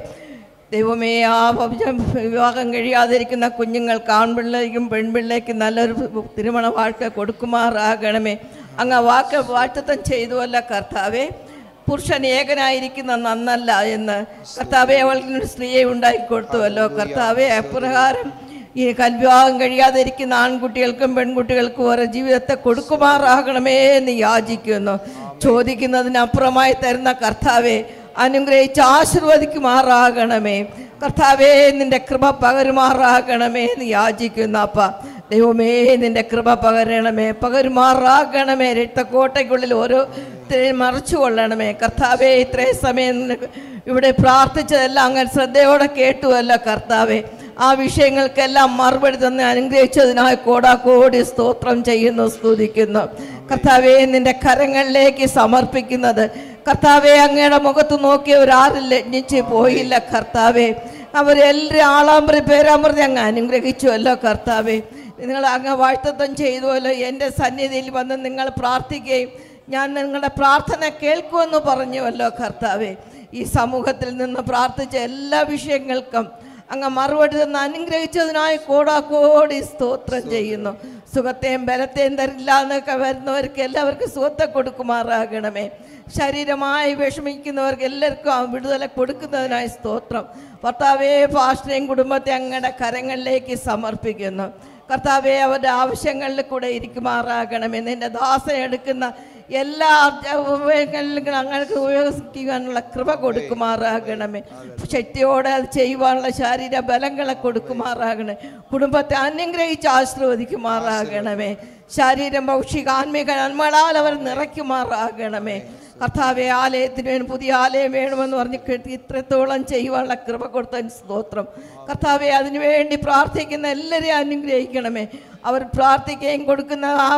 ദൈവമേ ആ വചനം വിവാഹം കഴിയാതിരിക്കുന്ന കുഞ്ഞുങ്ങൾക്ക് ആൺപിള്ളേക്കും പെൺപിള്ളേക്കും നല്ലൊരു തിരുമണ വാഴ്ക്ക കൊടുക്കുമാറാകണമേ അങ്ങ് ആ വാക്ക് വാറ്റത്തം ചെയ്തുവല്ലോ കർത്താവേ പുരുഷൻ ഏകനായിരിക്കുന്ന നന്നല്ല എന്ന് കർത്താവെ അവൾക്ക് ഒരു സ്ത്രീയെ ഉണ്ടാക്കി കൊടുത്തുവല്ലോ കർത്താവെ അപ്രകാരം ഈ കൽവിവാഹം കഴിയാതെ ഇരിക്കുന്ന ആൺകുട്ടികൾക്കും പെൺകുട്ടികൾക്കും ഓരോ ജീവിതത്തെ കൊടുക്കുമാറാകണമേ എന്ന് യാചിക്കുന്നു ചോദിക്കുന്നതിനപ്പുറമായി തരുന്ന കർത്താവെ അനുഗ്രഹിച്ച് ആശീർവദിക്കുമാറാകണമേ കർത്താവേ നിന്റെ കൃപ പകരുമാറാകണമേ എന്ന് യാചിക്കുന്നു അപ്പ ദൈവമേ നിന്റെ കൃപ പകരണമേ പകരുമാറാകണമേ രക്തക്കോട്ടയ്ക്കുള്ളിൽ ഓരോ മറച്ചു കൊള്ളണമേ കർത്താവേ ഇത്രയും സമയം നിനക്ക് ഇവിടെ പ്രാർത്ഥിച്ചതെല്ലാം അങ്ങനെ ശ്രദ്ധയോടെ കേട്ടുവല്ല കർത്താവേ ആ വിഷയങ്ങൾക്കെല്ലാം മറുപടി തന്ന് അനുഗ്രഹിച്ചതിനായി കോടാക്കോടി സ്തോത്രം ചെയ്യുന്നു സ്തുതിക്കുന്നു കർത്താവേ നിന്റെ കരങ്ങളിലേക്ക് സമർപ്പിക്കുന്നത് കർത്താവെ അങ്ങയുടെ മുഖത്ത് നോക്കിയവരാരും ലജ്ഞിച്ച് പോയില്ല കർത്താവെ അവരെല്ലാവരും ആളാമ്പറി പേരാമ്പറി അങ്ങ് അനുഗ്രഹിച്ചുവല്ലോ കർത്താവെ നിങ്ങൾ അങ്ങ് വാഴ്ത്തത്വം ചെയ്തുവല്ലോ എൻ്റെ സന്നിധിയിൽ വന്ന് നിങ്ങൾ പ്രാർത്ഥിക്കുകയും ഞാൻ നിങ്ങളുടെ പ്രാർത്ഥന കേൾക്കുമെന്ന് പറഞ്ഞുവല്ലോ കർത്താവെ ഈ സമൂഹത്തിൽ നിന്ന് പ്രാർത്ഥിച്ച എല്ലാ വിഷയങ്ങൾക്കും അങ്ങ് മറുപടി തന്ന് അനുഗ്രഹിച്ചതിനായി കോടാക്കോടി സ്തോത്രം ചെയ്യുന്നു സുഖത്തെയും ബലത്തെയും തരില്ല എന്നൊക്കെ വരുന്നവർക്ക് എല്ലാവർക്കും സുഖത്തെ കൊടുക്കുമാറാകണമേ ശരീരമായി വിഷമിക്കുന്നവർക്ക് എല്ലാവർക്കും ആ വിടുതല കൊടുക്കുന്നതിനായി സ്തോത്രം ഭർത്താവേ ഭാഷയും കുടുംബത്തെ അങ്ങയുടെ കരങ്ങളിലേക്ക് സമർപ്പിക്കുന്നു കർത്താവെ അവരുടെ ആവശ്യങ്ങളിൽ കൂടെ ഇരിക്കുമാറാകണമേ നിന്റെ ദാസൻ എടുക്കുന്ന എല്ലാ ഉപയോഗങ്ങളിലും ഞങ്ങൾക്ക് ഉപയോഗിക്കാനുള്ള കൃപ കൊടുക്കുമാറാകണമേ ശക്തിയോടെ അത് ചെയ്യുവാനുള്ള ശാരീര ബലങ്ങളെ കൊടുക്കുമാറാകണേ കുടുംബത്തെ അനുഗ്രഹിച്ച് ആശീർവദിക്കുമാറാകണമേ ശാരീരം ഭൗഷിക ആത്മീക നന്മകളാൽ അവർ നിറയ്ക്കുമാറാകണമേ കർത്താവെ ആലയത്തിന് വേണ്ടി പുതിയ ആലയം വേണമെന്ന് പറഞ്ഞ് കേട്ട് ഇത്രത്തോളം ചെയ്യുവാനുള്ള കൃപ കൊടുത്തതിന് സ്തോത്രം കർത്താവെ അതിനുവേണ്ടി പ്രാർത്ഥിക്കുന്ന എല്ലാവരെയും അനുഗ്രഹിക്കണമേ അവർ പ്രാർത്ഥിക്കുകയും കൊടുക്കുന്ന ആ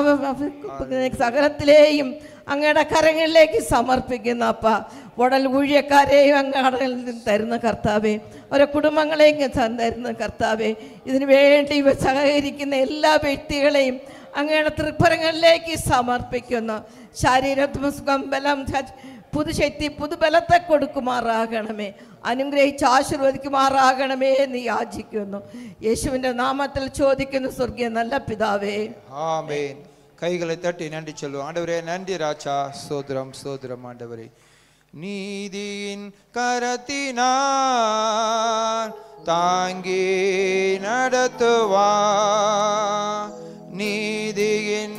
സകലത്തിലെയും അങ്ങയുടെ കരങ്ങളിലേക്ക് സമർപ്പിക്കുന്ന അപ്പ ഉടൽ ഊഴിയക്കാരെയും അങ്ങയുടെ തരുന്ന കർത്താവെ ഓരോ കുടുംബങ്ങളെയും തരുന്ന കർത്താവെ ഇതിനു വേണ്ടി സഹകരിക്കുന്ന എല്ലാ വ്യക്തികളെയും അങ്ങയുടെ തൃപ്പരങ്ങളിലേക്ക് സമർപ്പിക്കുന്നു ശരീരത്തിന് സുഖം ബലം പുതുശക്തി പുതുബലത്തെ കൊടുക്കുമാറാകണമേ അനുഗ്രഹിച്ച് ആശീർവദിക്കുമാറാകണമേ എന്ന് യാചിക്കുന്നു യേശുവിൻ്റെ നാമത്തിൽ ചോദിക്കുന്നു സ്വർഗീയ നല്ല പിതാവേ ஆமென் கைகளை தட்டி நன்றி சொல்லுவோம் ஆண்டவரே நன்றி ராஜா சோதரம் சோதரம் ஆண்டவரே நீதியின் கரத்தினார் தாங்கி நடத்துவா நீதியின்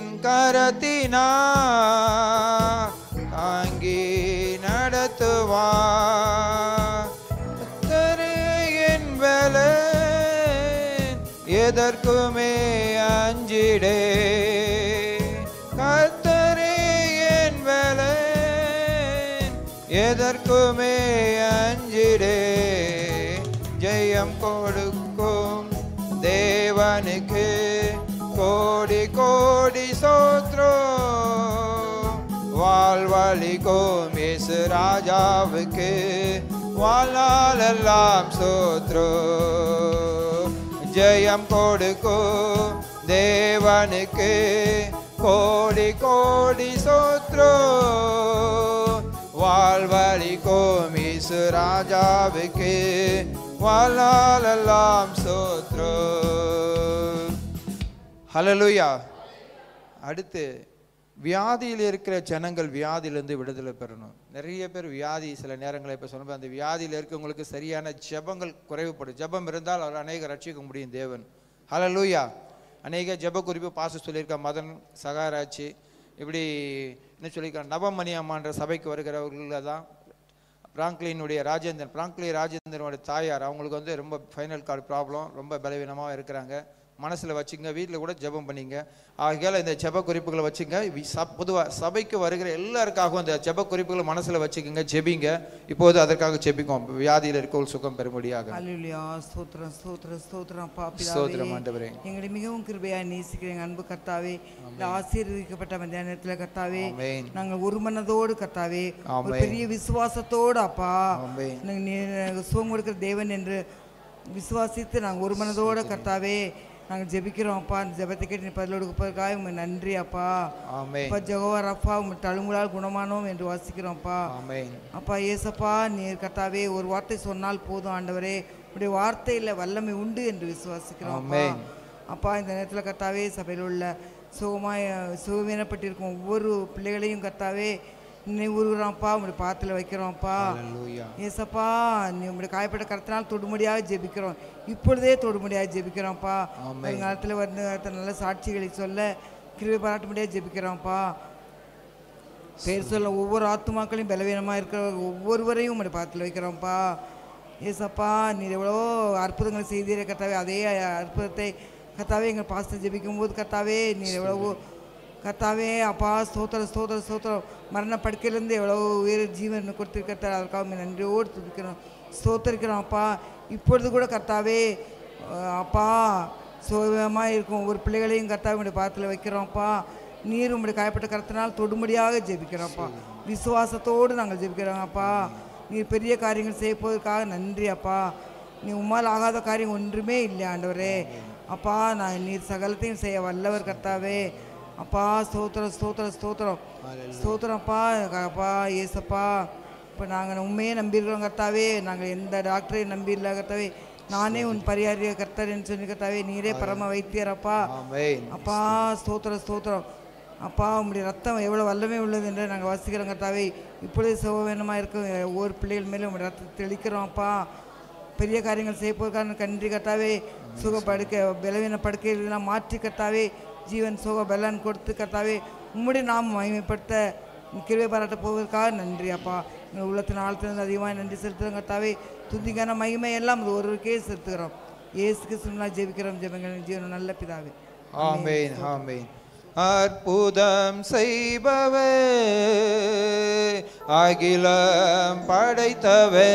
கரத்தினார் தாங்கி நடத்துவா கர்த்தரே என் பலன், எதற்குமே அஞ்சிடே கர்த்தரே என் பலன், எதற்குமே அஞ்சிடே ஜெயம் கொடுக்கும் தேவனுக்கு கோடி கோடி சோத்ரம் வாழ்வழிக்கும் இயேசு ராஜாவுக்கு வாழ்நாளெல்லாம் சோத்ரோ ஜெயம் கொடுக்கும் தேவனுக்கு கோடி கோடி சோத்ரோ வாழ்வழிக்கும் இயேசு ராஜாவுக்கு வாழ்நாளெல்லாம் சோத்ரோ ஹலலுயா அடுத்து வியாதியில் இருக்கிற ஜனங்கள் வியாதியிலேருந்து விடுதலை பெறணும் நிறைய பேர் வியாதி சில நேரங்களில் இப்போ சொன்னப்போ அந்த வியாதியில் இருக்கவங்களுக்கு சரியான ஜெபங்கள் குறைவுப்படும் ஜெபம் இருந்தால் அவர் அநேக ரட்சிக்க முடியும் தேவன் ஹலலூயா அநேக ஜெப குறிப்பு பாச சொல்லியிருக்க மதன் சகாராட்சி இப்படி என்ன சொல்லியிருக்காங்க நவமணி அம்மான்ற சபைக்கு வருகிறவர்கள் தான் பிராங்க்லினுடைய ராஜேந்திரன் பிராங்க்லி ராஜேந்திரனுடைய தாயார் அவங்களுக்கு வந்து ரொம்ப ஃபைனல் கார்டு ப்ராப்ளம் ரொம்ப பலவீனமாக இருக்கிறாங்க மனசில் வச்சுங்க வீட்டில் கூட ஜெபம் பண்ணிங்க ஆகையால் இந்த ஜெப குறிப்புகளை வச்சுங்க பொதுவாக சபைக்கு வருகிற எல்லாருக்காகவும் இந்த ஜெப குறிப்புகளை மனசில் வச்சுக்கோங்க ஜெபிங்க இப்போது அதற்காக ஜெபிக்கும் வியாதியில் இருக்கவள் சுகம் பெறும்படியாக அல்லேலூயா ஸ்தோத்திரம் ஸ்தோத்திரம் ஸ்தோத்திரம் அப்பா ஸ்தோத்திரம் பிதாவே ஆண்டவரே. எங்களை மிகவும் கிருபையாய் நேசிக்கிறேன் அன்பு கர்த்தாவே இந்த ஆசீர்வதிக்கப்பட்ட மத்தியானத்தில் கர்த்தாவே ஆமென். நாங்கள் ஒரு மனதோடு கர்த்தாவே ஒரு ஆமென். பெரிய விசுவாசத்தோடு அப்பா ஆமென். நீ- நீ சுகம் கொடுக்கிற தேவன் என்று விசுவாசித்து நாங்கள் ஒரு மனதோட கர்த்தாவே நாங்கள் ஜெபிக்கிறோம் அப்பா அந்த ஜெபத்தை கேட்டு நீ பதில் கொடுப்பதற்காக உங்க நன்றி அப்பா ஆமென். அப்பா ஜெகோவா ரப்பா உங்க தழும்புகளால் குணமானோம் என்று வாசிக்கிறோம்ப்பா ஆமென். அப்பா ஏசப்பா நீர் கர்த்தாவே ஒரு வார்த்தை சொன்னால் போதும் ஆண்டவரே உடைய வார்த்தையில் வல்லமை உண்டு என்று விசுவாசிக்கிறோம் அப்பா ஆமென். அப்பா இந்த நேரத்தில் கர்த்தாவே சபையில் உள்ள சுகமாய் சுகவீனப்பட்டிருக்கும் ஒவ்வொரு பிள்ளைகளையும் கர்த்தாவே நினைவுறுகிறோம்ப்பா உங்களுடைய பாத்தில் வைக்கிறோம்ப்பா Hallelujah. ஏசப்பா நீ உங்களுடைய காயப்பட்ட கருத்தினால் தொடுமுடியாக ஜெபிக்கிறோம் இப்பொழுதே தொடுமுடியாக ஜெபிக்கிறோம்ப்பா ஆமென். வருங்காலத்தில் வந்து நல்ல சாட்சிகளை சொல்ல கிருபை பாராட்ட முடியாது ஜெபிக்கிறோம்ப்பா பேர் சொல்ல ஒவ்வொரு ஆத்துமாக்களையும் பலவீனமாக இருக்கிற ஒவ்வொருவரையும் உங்களுடைய பாத்தில் வைக்கிறோம்ப்பா ஏசப்பா நீர் எவ்வளோ அற்புதங்களை செய்தீரே கத்தாவே அதே அற்புதத்தை கத்தாவே எங்கள் பாசத்தை ஜெபிக்கும் போது கத்தாவே நீர் எவ்வளவோ கத்தாவே அப்பா ஸ்தோத்திர ஸ்தோத்திர ஸ்தோத்திரம் மரண படுக்கையிலேருந்து எவ்வளோ உயிர் ஜீவன் கொடுத்துருக்கத்தார் அதற்காக உம்மை நன்றியோடு துதிக்கிறோம் ஸ்தோத்தரிக்கிறோம் அப்பா இப்பொழுது கூட கர்த்தாவே அஹ், அப்பா சுகமாக இருக்கும் ஒவ்வொரு பிள்ளைகளையும் கர்த்தாவே உடைய பாதத்தில் வைக்கிறோம்ப்பா நீர் உங்களுடைய காயப்பட்ட கருத்தினால் தொடுமுடியாக ஜெபிக்கிறோம்ப்பா விசுவாசத்தோடு நாங்கள் ஜெபிக்கிறோம் அப்பா நீர் பெரிய காரியங்கள் செய்ய போவதற்காக நன்றி அப்பா நீ உம்மால் ஆகாத காரியம் ஒன்றுமே இல்லை ஆண்டவரே அப்பா நான் நீர் சகலத்தையும் செய்ய வல்லவர் கர்த்தாவே அப்பா ஸ்தோத்திரம் ஸ்தோத்திரம் ஸ்தோத்திரம் ஸ்தோத்திரம்ப்பா அப்பா ஏசப்பா இப்போ நாங்கள் உண்மையே நம்பியிருக்கிறோம் கர்த்தாவே நாங்கள் எந்த டாக்டரையும் நம்பி இல்லை கர்த்தாவே நானே உன் பரிகாரிய கர்த்தர்ன்னு சொல்லி கர்த்தாவே நீரே பரம வைத்தியரப்பா ஆமென். அப்பா ஸ்தோத்திரம் ஸ்தோத்திரம் அப்பா உங்களுடைய ரத்தம் எவ்வளோ வல்லமை உள்ளது என்று நாங்கள் வாசிக்கிறோம் கர்த்தாவே இப்பொழுது சுகவேனமாக இருக்கும் ஒவ்வொரு பிள்ளைகள் மேலும் உங்களுடைய ரத்தத்தை தெளிக்கிறோம் அப்பா பெரிய காரியங்கள் செய்ய போவதற்கான கன்றி கர்த்தாவே சுக படுக்கை பலவீன படுக்கைகளெல்லாம் மாற்றி கர்த்தாவே ஜீவன் சுக பலன் கொடுத்து கர்த்தாவே உம்முடைய நாம் மகிமைப்படுத்த கிருபை பாராட்ட போவதற்காக நன்றி அப்பா எங்கள் உள்ளத்தின் ஆழத்திலிருந்து அதிகமாக நன்றி செலுத்துகிறோம் கர்த்தாவே துதிக்கான மகிமை எல்லாம் அது ஒருவருக்கே செலுத்துகிறோம் ஏசு கிறிஸ்துவனா ஜெபிக்கிறோம் ஜெபங்கள் ஜீவன் நல்ல பிதாவே ஆமென் ஆமென் அற்புதம் செய்பவே அகிலம் படைத்தவே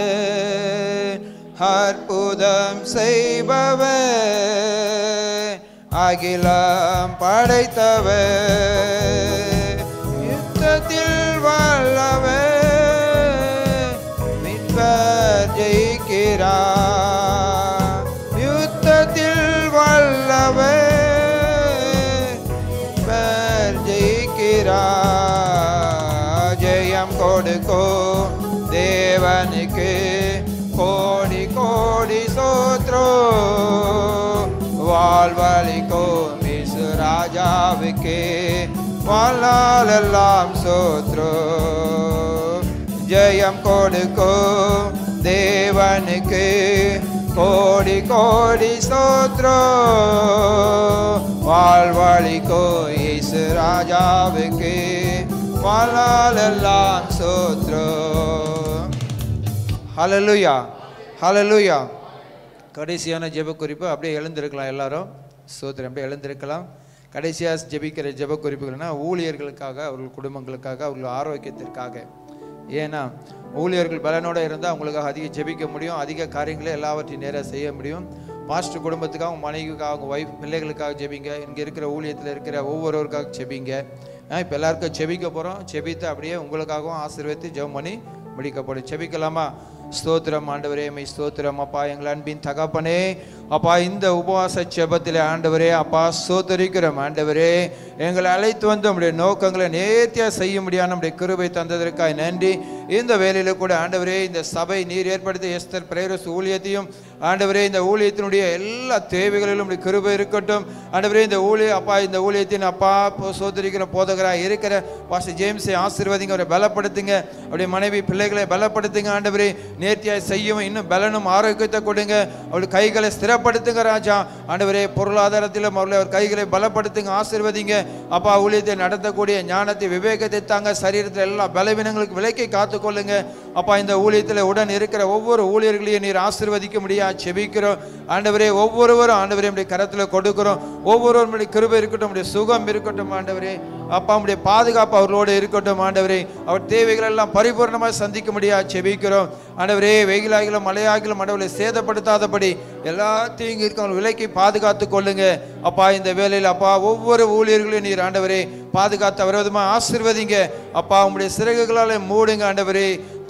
அற்புதம் செய்பவே அகிலம் படைத்தவே யுத்தத்தில் வல்லவே மீட்பர் ஜெயிக்கிறார் யுத்தத்தில் வல்லவே மீட்பர் ஜெயிக்கிறார் ஜெயம் கொடுக்கோ தேவனுக்கு கோடி கோடி சோத்ரோ வாழ்வழிக்கோ மிசு ராஜாவுக்கு வாழ்நாளெல்லாம் சோத்ரோ ஜெயம் கொடுக்கோ தேவனுக்கு கோடி கோடி சோத்ரோ வாழ்வழிக்கோ இயேசு ராஜாவுக்கு வாழ்நாளெல்லாம் சோத்ரோ ஹalleluya ஹalleluya கடைசியான ஜெப குறிப்பு அப்படியே எழுந்திருக்கலாம் எல்லாரும் சோத்திரம் அப்படியே எழுந்திருக்கலாம் கடைசியாக ஜெபிக்கிற ஜெப குறிப்புகள்னா ஊழியர்களுக்காக அவர்கள் குடும்பங்களுக்காக அவர்கள் ஆரோக்கியத்திற்காக ஏன்னா ஊழியர்கள் பலனோடு இருந்தால் அவங்களுக்காக அதிக ஜெபிக்க முடியும் அதிக காரியங்களை எல்லாவற்றையும் நேராக செய்ய முடியும் பாஸ்டர் குடும்பத்துக்காக அவங்க மனைவிக்காக அவங்க ஒய்ஃப் பிள்ளைகளுக்காக ஜெபிங்க இங்கே இருக்கிற ஊழியத்தில் இருக்கிற ஒவ்வொருவருக்காக ஜெபிங்க இப்போ எல்லாருக்கும் செபிக்க போகிறோம் செபித்து அப்படியே உங்களுக்காகவும் ஆசீர்வதித்து ஜெபம் பண்ணி முடிக்கப்படும் செபிக்கலாமா ஸ்தோத்திரம் ஆண்டவரே மை ஸ்தோத்திரம் அப்பா எங்கள் அன்பின் தகப்பனே அப்பா இந்த உபவாச செபத்தில் ஆண்டவரே அப்பா ஸ்தோத்தரிக்கிறோம் ஆண்டவரே எங்களை அழைத்து வந்து நம்முடைய நோக்கங்களை நேர்த்தியாக செய்ய முடியாது நம்முடைய கிருபை தந்ததற்காக நன்றி இந்த வேலையில் கூட ஆண்டவரே இந்த சபை நீர் ஏற்படுத்திய எஸ்தர் பிரேரஸ் ஊழியத்தையும் ஆண்டவரே இந்த ஊழியத்தினுடைய எல்லா தேவைகளிலும் நம்முடைய கிருபை இருக்கட்டும் ஆண்டவரே இந்த ஊழிய அப்பா இந்த ஊழியத்தின் அப்பா சோதரிக்கிற போதகராக இருக்கிற பாஸ்டர் ஜேம்ஸை ஆசீர்வதிங்க அவரை பலப்படுத்துங்க அவருடைய மனைவி பிள்ளைகளை பலப்படுத்துங்க ஆண்டவரே நேர்த்தியாய் செய்யவும் இன்னும் பலனும் ஆரோக்கியத்தை கொடுங்க அவருடைய கைகளை ஸ்திரப்படுத்துங்க ராஜா ஆண்டவரே பொருளாதாரத்திலும் அவர்களை அவர் கைகளை பலப்படுத்துங்க ஆசீர்வதிங்க அப்பா ஊழியத்தை நடத்தக்கூடிய ஞானத்தை விவேகத்தை தாங்க சரீரத்தில் எல்லா பலவீனங்களுக்கு விலைக்கை காத்துக்கொள்ளுங்க அப்பா இந்த ஊழியத்தில் உடன் இருக்கிற ஒவ்வொரு ஊழியர்களையும் நீர் ஆசீர்வதிக்க முடியா செபிக்கிறோம் ஆண்டவரே ஒவ்வொருவரும் ஆண்டவரே நம்முடைய கரத்தில் கொடுக்கிறோம் ஒவ்வொருவருடைய கிருபை இருக்கட்டும் நம்முடைய சுகம் இருக்கட்டும் ஆண்டவரே அப்பா நம்முடைய பாதுகாப்பு அவர்களோடு இருக்கட்டும் ஆண்டவரே அவர் தேவைகள் எல்லாம் பரிபூர்ணமாக சந்திக்க முடியா செபிக்கிறோம் ஆண்டவரே வெயிலாகிலும் மழையாகிலும் ஆண்டவரை சேதப்படுத்தாதபடி எல்லாத்தையும் இங்கே இருக்க விலைக்கு பாதுகாத்து கொள்ளுங்க அப்பா இந்த வேலையில் அப்பா ஒவ்வொரு ஊழியர்களையும் நீர் ஆண்டவரே பாதுகாத்து விரோதமாக ஆசிர்வதிங்க அப்பா உங்களுடைய சிறகுகளால் மூடுங்க ஆண்டவரே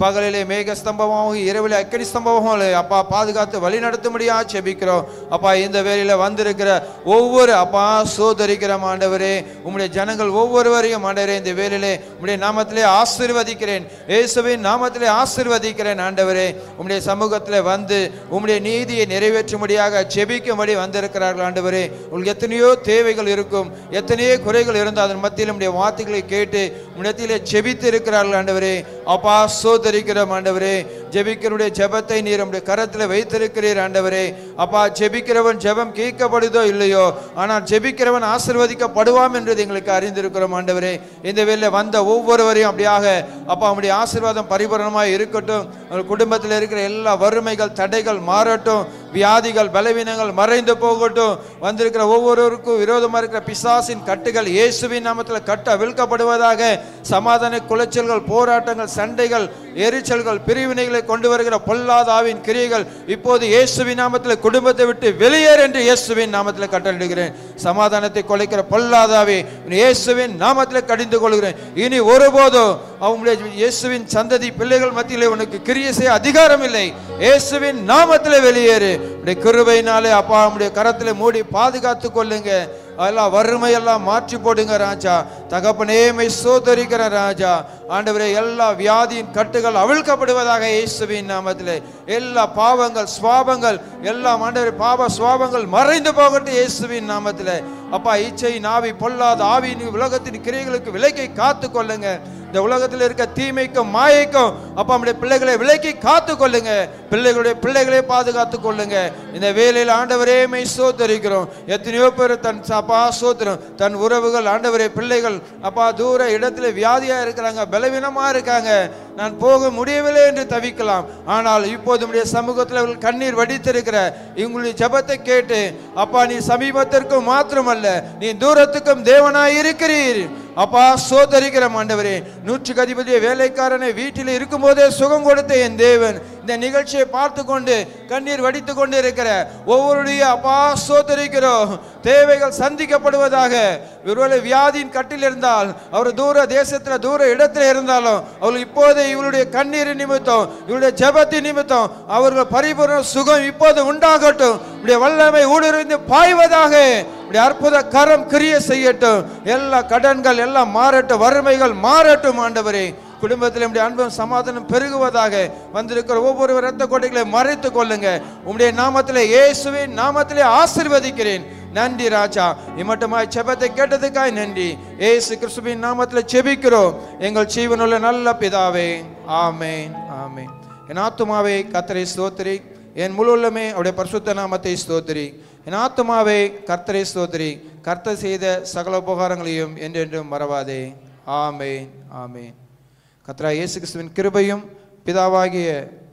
பகலிலே மேக ஸ்தம்பமாகவும் இரவிலே அக்கடி ஸ்தம்பமாகவும் அப்பா பாதுகாத்து வழி நடத்தும்படியா செபிக்கிறோம் அப்பா இந்த வேலையில வந்திருக்கிற ஒவ்வொரு அப்பா சோதரிக்கிறோம் ஆண்டவரே உம்முடைய ஜனங்கள் ஒவ்வொருவரையும் ஆண்டவரே இந்த வேலையிலே உம்முடைய நாமத்திலே ஆசீர்வதிக்கிறேன் இயேசுவின் நாமத்திலே ஆசீர்வதிக்கிறேன் ஆண்டவரே உம்முடைய சமூகத்திலே வந்து உம்முடைய நீதியை நிறைவேற்றும்படியாக செபிக்கும்படி வந்திருக்கிறார்கள் ஆண்டவரே உங்களுக்கு எத்தனையோ தேவைகள் இருக்கும் எத்தனையோ குறைகள் இருந்தால் அதன் மத்தியில் உம்முடைய வார்த்தைகளை கேட்டு உம்மிடத்திலே செபித்து இருக்கிறார்கள் ஆண்டவரே அப்பா சோதரிக்கிறோம் ஆண்டவரே ஜெபிக்கிறனுடைய ஜெபத்தை நீர் உம்முடைய கரத்தில் வைத்திருக்கிறீர் ஆண்டவரே அப்பா ஜெபிக்கிறவன் ஜெபம் கேட்கப்படுதோ இல்லையோ ஆனால் ஜெபிக்கிறவன் ஆசீர்வதிக்கப்படுவான் என்றது எங்களுக்கு அறிந்திருக்கிறோம் ஆண்டவரே இந்த வேளையில வந்த ஒவ்வொருவரையும் அப்படியாக அப்பா உம்முடைய ஆசீர்வாதம் பரிபூரணமாக இருக்கட்டும் உங்கள் குடும்பத்தில் இருக்கிற எல்லா வறுமைகள் தடைகள் மாறட்டும் வியாதிகள் பலவீனங்கள் மறைந்து போகட்டும் வந்திருக்கிற ஒவ்வொருவருக்கும் விரோதமாக இருக்கிற பிசாசின் கட்டுகள் இயேசுவின் நாமத்தில் கட்ட அவிழ்க்கப்படுவதாக சமாதான குலைச்சல்கள் போராட்டங்கள் சண்டைகள் எரிச்சல்கள் பிரிவினைகளை கொண்டு வருகிற பொல்லாத ஆவின் கிரியைகள் இப்போது இயேசுவின் நாமத்தில் குடும்பத்தை விட்டு வெளியேறு என்று இயேசுவின் நாமத்தில் கட்டளிடுகிறேன் சமாதானத்தை கொலைக்கிற பொல்லாதாவே இயேசுவின் நாமத்தில் கடிந்து கொள்கிறேன் இனி ஒருபோதும் அவங்களுடைய இயேசுவின் சந்ததி பிள்ளைகள் மத்தியிலே உனக்கு கிரியை செய்ய அதிகாரம் இல்லை இயேசுவின் நாமத்தில் வெளியேறு உடைய கிருபையினாலே அப்பா உடைய கரத்தில் மூடி பாதுகாத்து கொள்ளுங்க எல்லாம் வறுமையெல்லாம் மாற்றி போடுங்க ராஜா தகப்பனேமை சோதரிக்கிற ராஜா ஆண்டவரே எல்லா வியாதியின் கட்டுகள் அவிழ்க்கப்படுவதாக இயேசுவின் நாமத்திலே எல்லா பாவங்கள் சுவாபங்கள் எல்லாம் ஆண்டவரே பாவ சுவாபங்கள் மறைந்து போகட்டும் இயேசுவின் நாமத்திலே அப்பா இச்சை நாவி பொல்லாத ஆவியின் உலகத்தின் கிரைகளுக்கு விலைக்கை காத்து கொள்ளுங்க இந்த உலகத்தில் இருக்க தீமைக்கும் மாயைக்கும் அப்பா நம்முடைய பிள்ளைகளை விலைக்கு காத்து கொள்ளுங்க பிள்ளைகளுடைய பிள்ளைகளை பாதுகாத்து கொள்ளுங்க இந்த வேலையில் ஆண்டவரே மெய் சோத்தரிக்கிறோம் எத்தனையோ பேர் தன் அப்பா சோத்திரம் தன் உறவுகள் ஆண்டவரே பிள்ளைகள் அப்பா தூர இடத்துல வியாதியா இருக்கிறாங்க பலவீனமா இருக்காங்க நான் போக முடியவில்லை என்று தவிக்கலாம் ஆனால் இப்போது நம்முடைய சமூகத்தில் அவர்கள் கண்ணீர் வடித்திருக்கிற இவங்களுடைய ஜெபத்தை கேட்டு அப்பா நீ சமீபத்திற்கும் மாத்திரமல்ல நீ தூரத்துக்கும் தேவனாய் இருக்கிறீர் அப்பா சோதரிக்கிற ஆண்டவரே நூற்றுக்கு அதிபதிய வேலைக்காரனை வீட்டில் இருக்கும்போதே சுகம் கொடுத்த என் தேவன் இந்த நிகழ்ச்சியை பார்த்து கொண்டு கண்ணீர் வடித்து கொண்டு இருக்கிற ஒவ்வொருடைய அப்பா சோதரிக்கிறோம் தேவைகள் சந்திக்கப்படுவதாக ஒருவேளை வியாதியின் கட்டில் இருந்தால் அவர் தூர தேசத்துல தூர இடத்துல இருந்தாலும் அவர்கள் இப்போது இவருடைய கண்ணீர் நிமித்தம் இவருடைய ஜெபத்தின் நிமித்தம் அவர்கள் பரிபூர்ண சுகம் இப்போது உண்டாகட்டும் இப்படி வல்லமை ஊடுருவிந்து பாய்வதாக இப்படி அற்புத கரம் கிரிய செய்யட்டும் எல்லா கடன்கள் எல்லாம் மாறட்டும் வறுமைகள் மாறட்டும் ஆண்டவரே குடும்பத்தில் இப்படி அன்பும் சமாதானம் பெருகுவதாக வந்திருக்கிற ஒவ்வொரு இரத்த கொடைகளை மறைத்து கொள்ளுங்க உம்முடைய நாமத்திலே இயேசுவின் நாமத்திலே ஆசீர்வதிக்கிறேன் நன்றி ராஜா இம்மட்டுமாய் செபத்தை கேட்டதுக்காய் நன்றி ஏசு கிறிஸ்துவின் நாமத்தில் செபிக்கிறோம் எங்கள் ஜீவனுள்ள நல்ல பிதாவே ஆமேன் ஆமேன் என் ஆத்துமாவே கத்தரை ஸ்தோத்திரி என் முழு உள்ளமே அவருடைய பரிசுத்த நாமத்தை ஸ்தோத்திரி என் ஆத்துமாவே கர்த்தரை ஸ்தோத்திரி கர்த்தர் செய்த சகல உபகாரங்களையும் என்றென்றும் மறவாதே ஆமேன் ஆமேன் கத்ரா இயேசு கிறிஸ்துவின் கிருபையும் பிதாவாகிய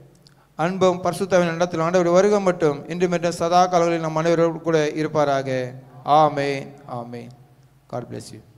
அன்பும் பரிசுத்தவின் இடத்தில் ஆண்டவர் வருகை மட்டும் இன்று மற்றும் சதா காலங்களில் நம் அனைவரோடு கூட இருப்பாராக amen amen God bless you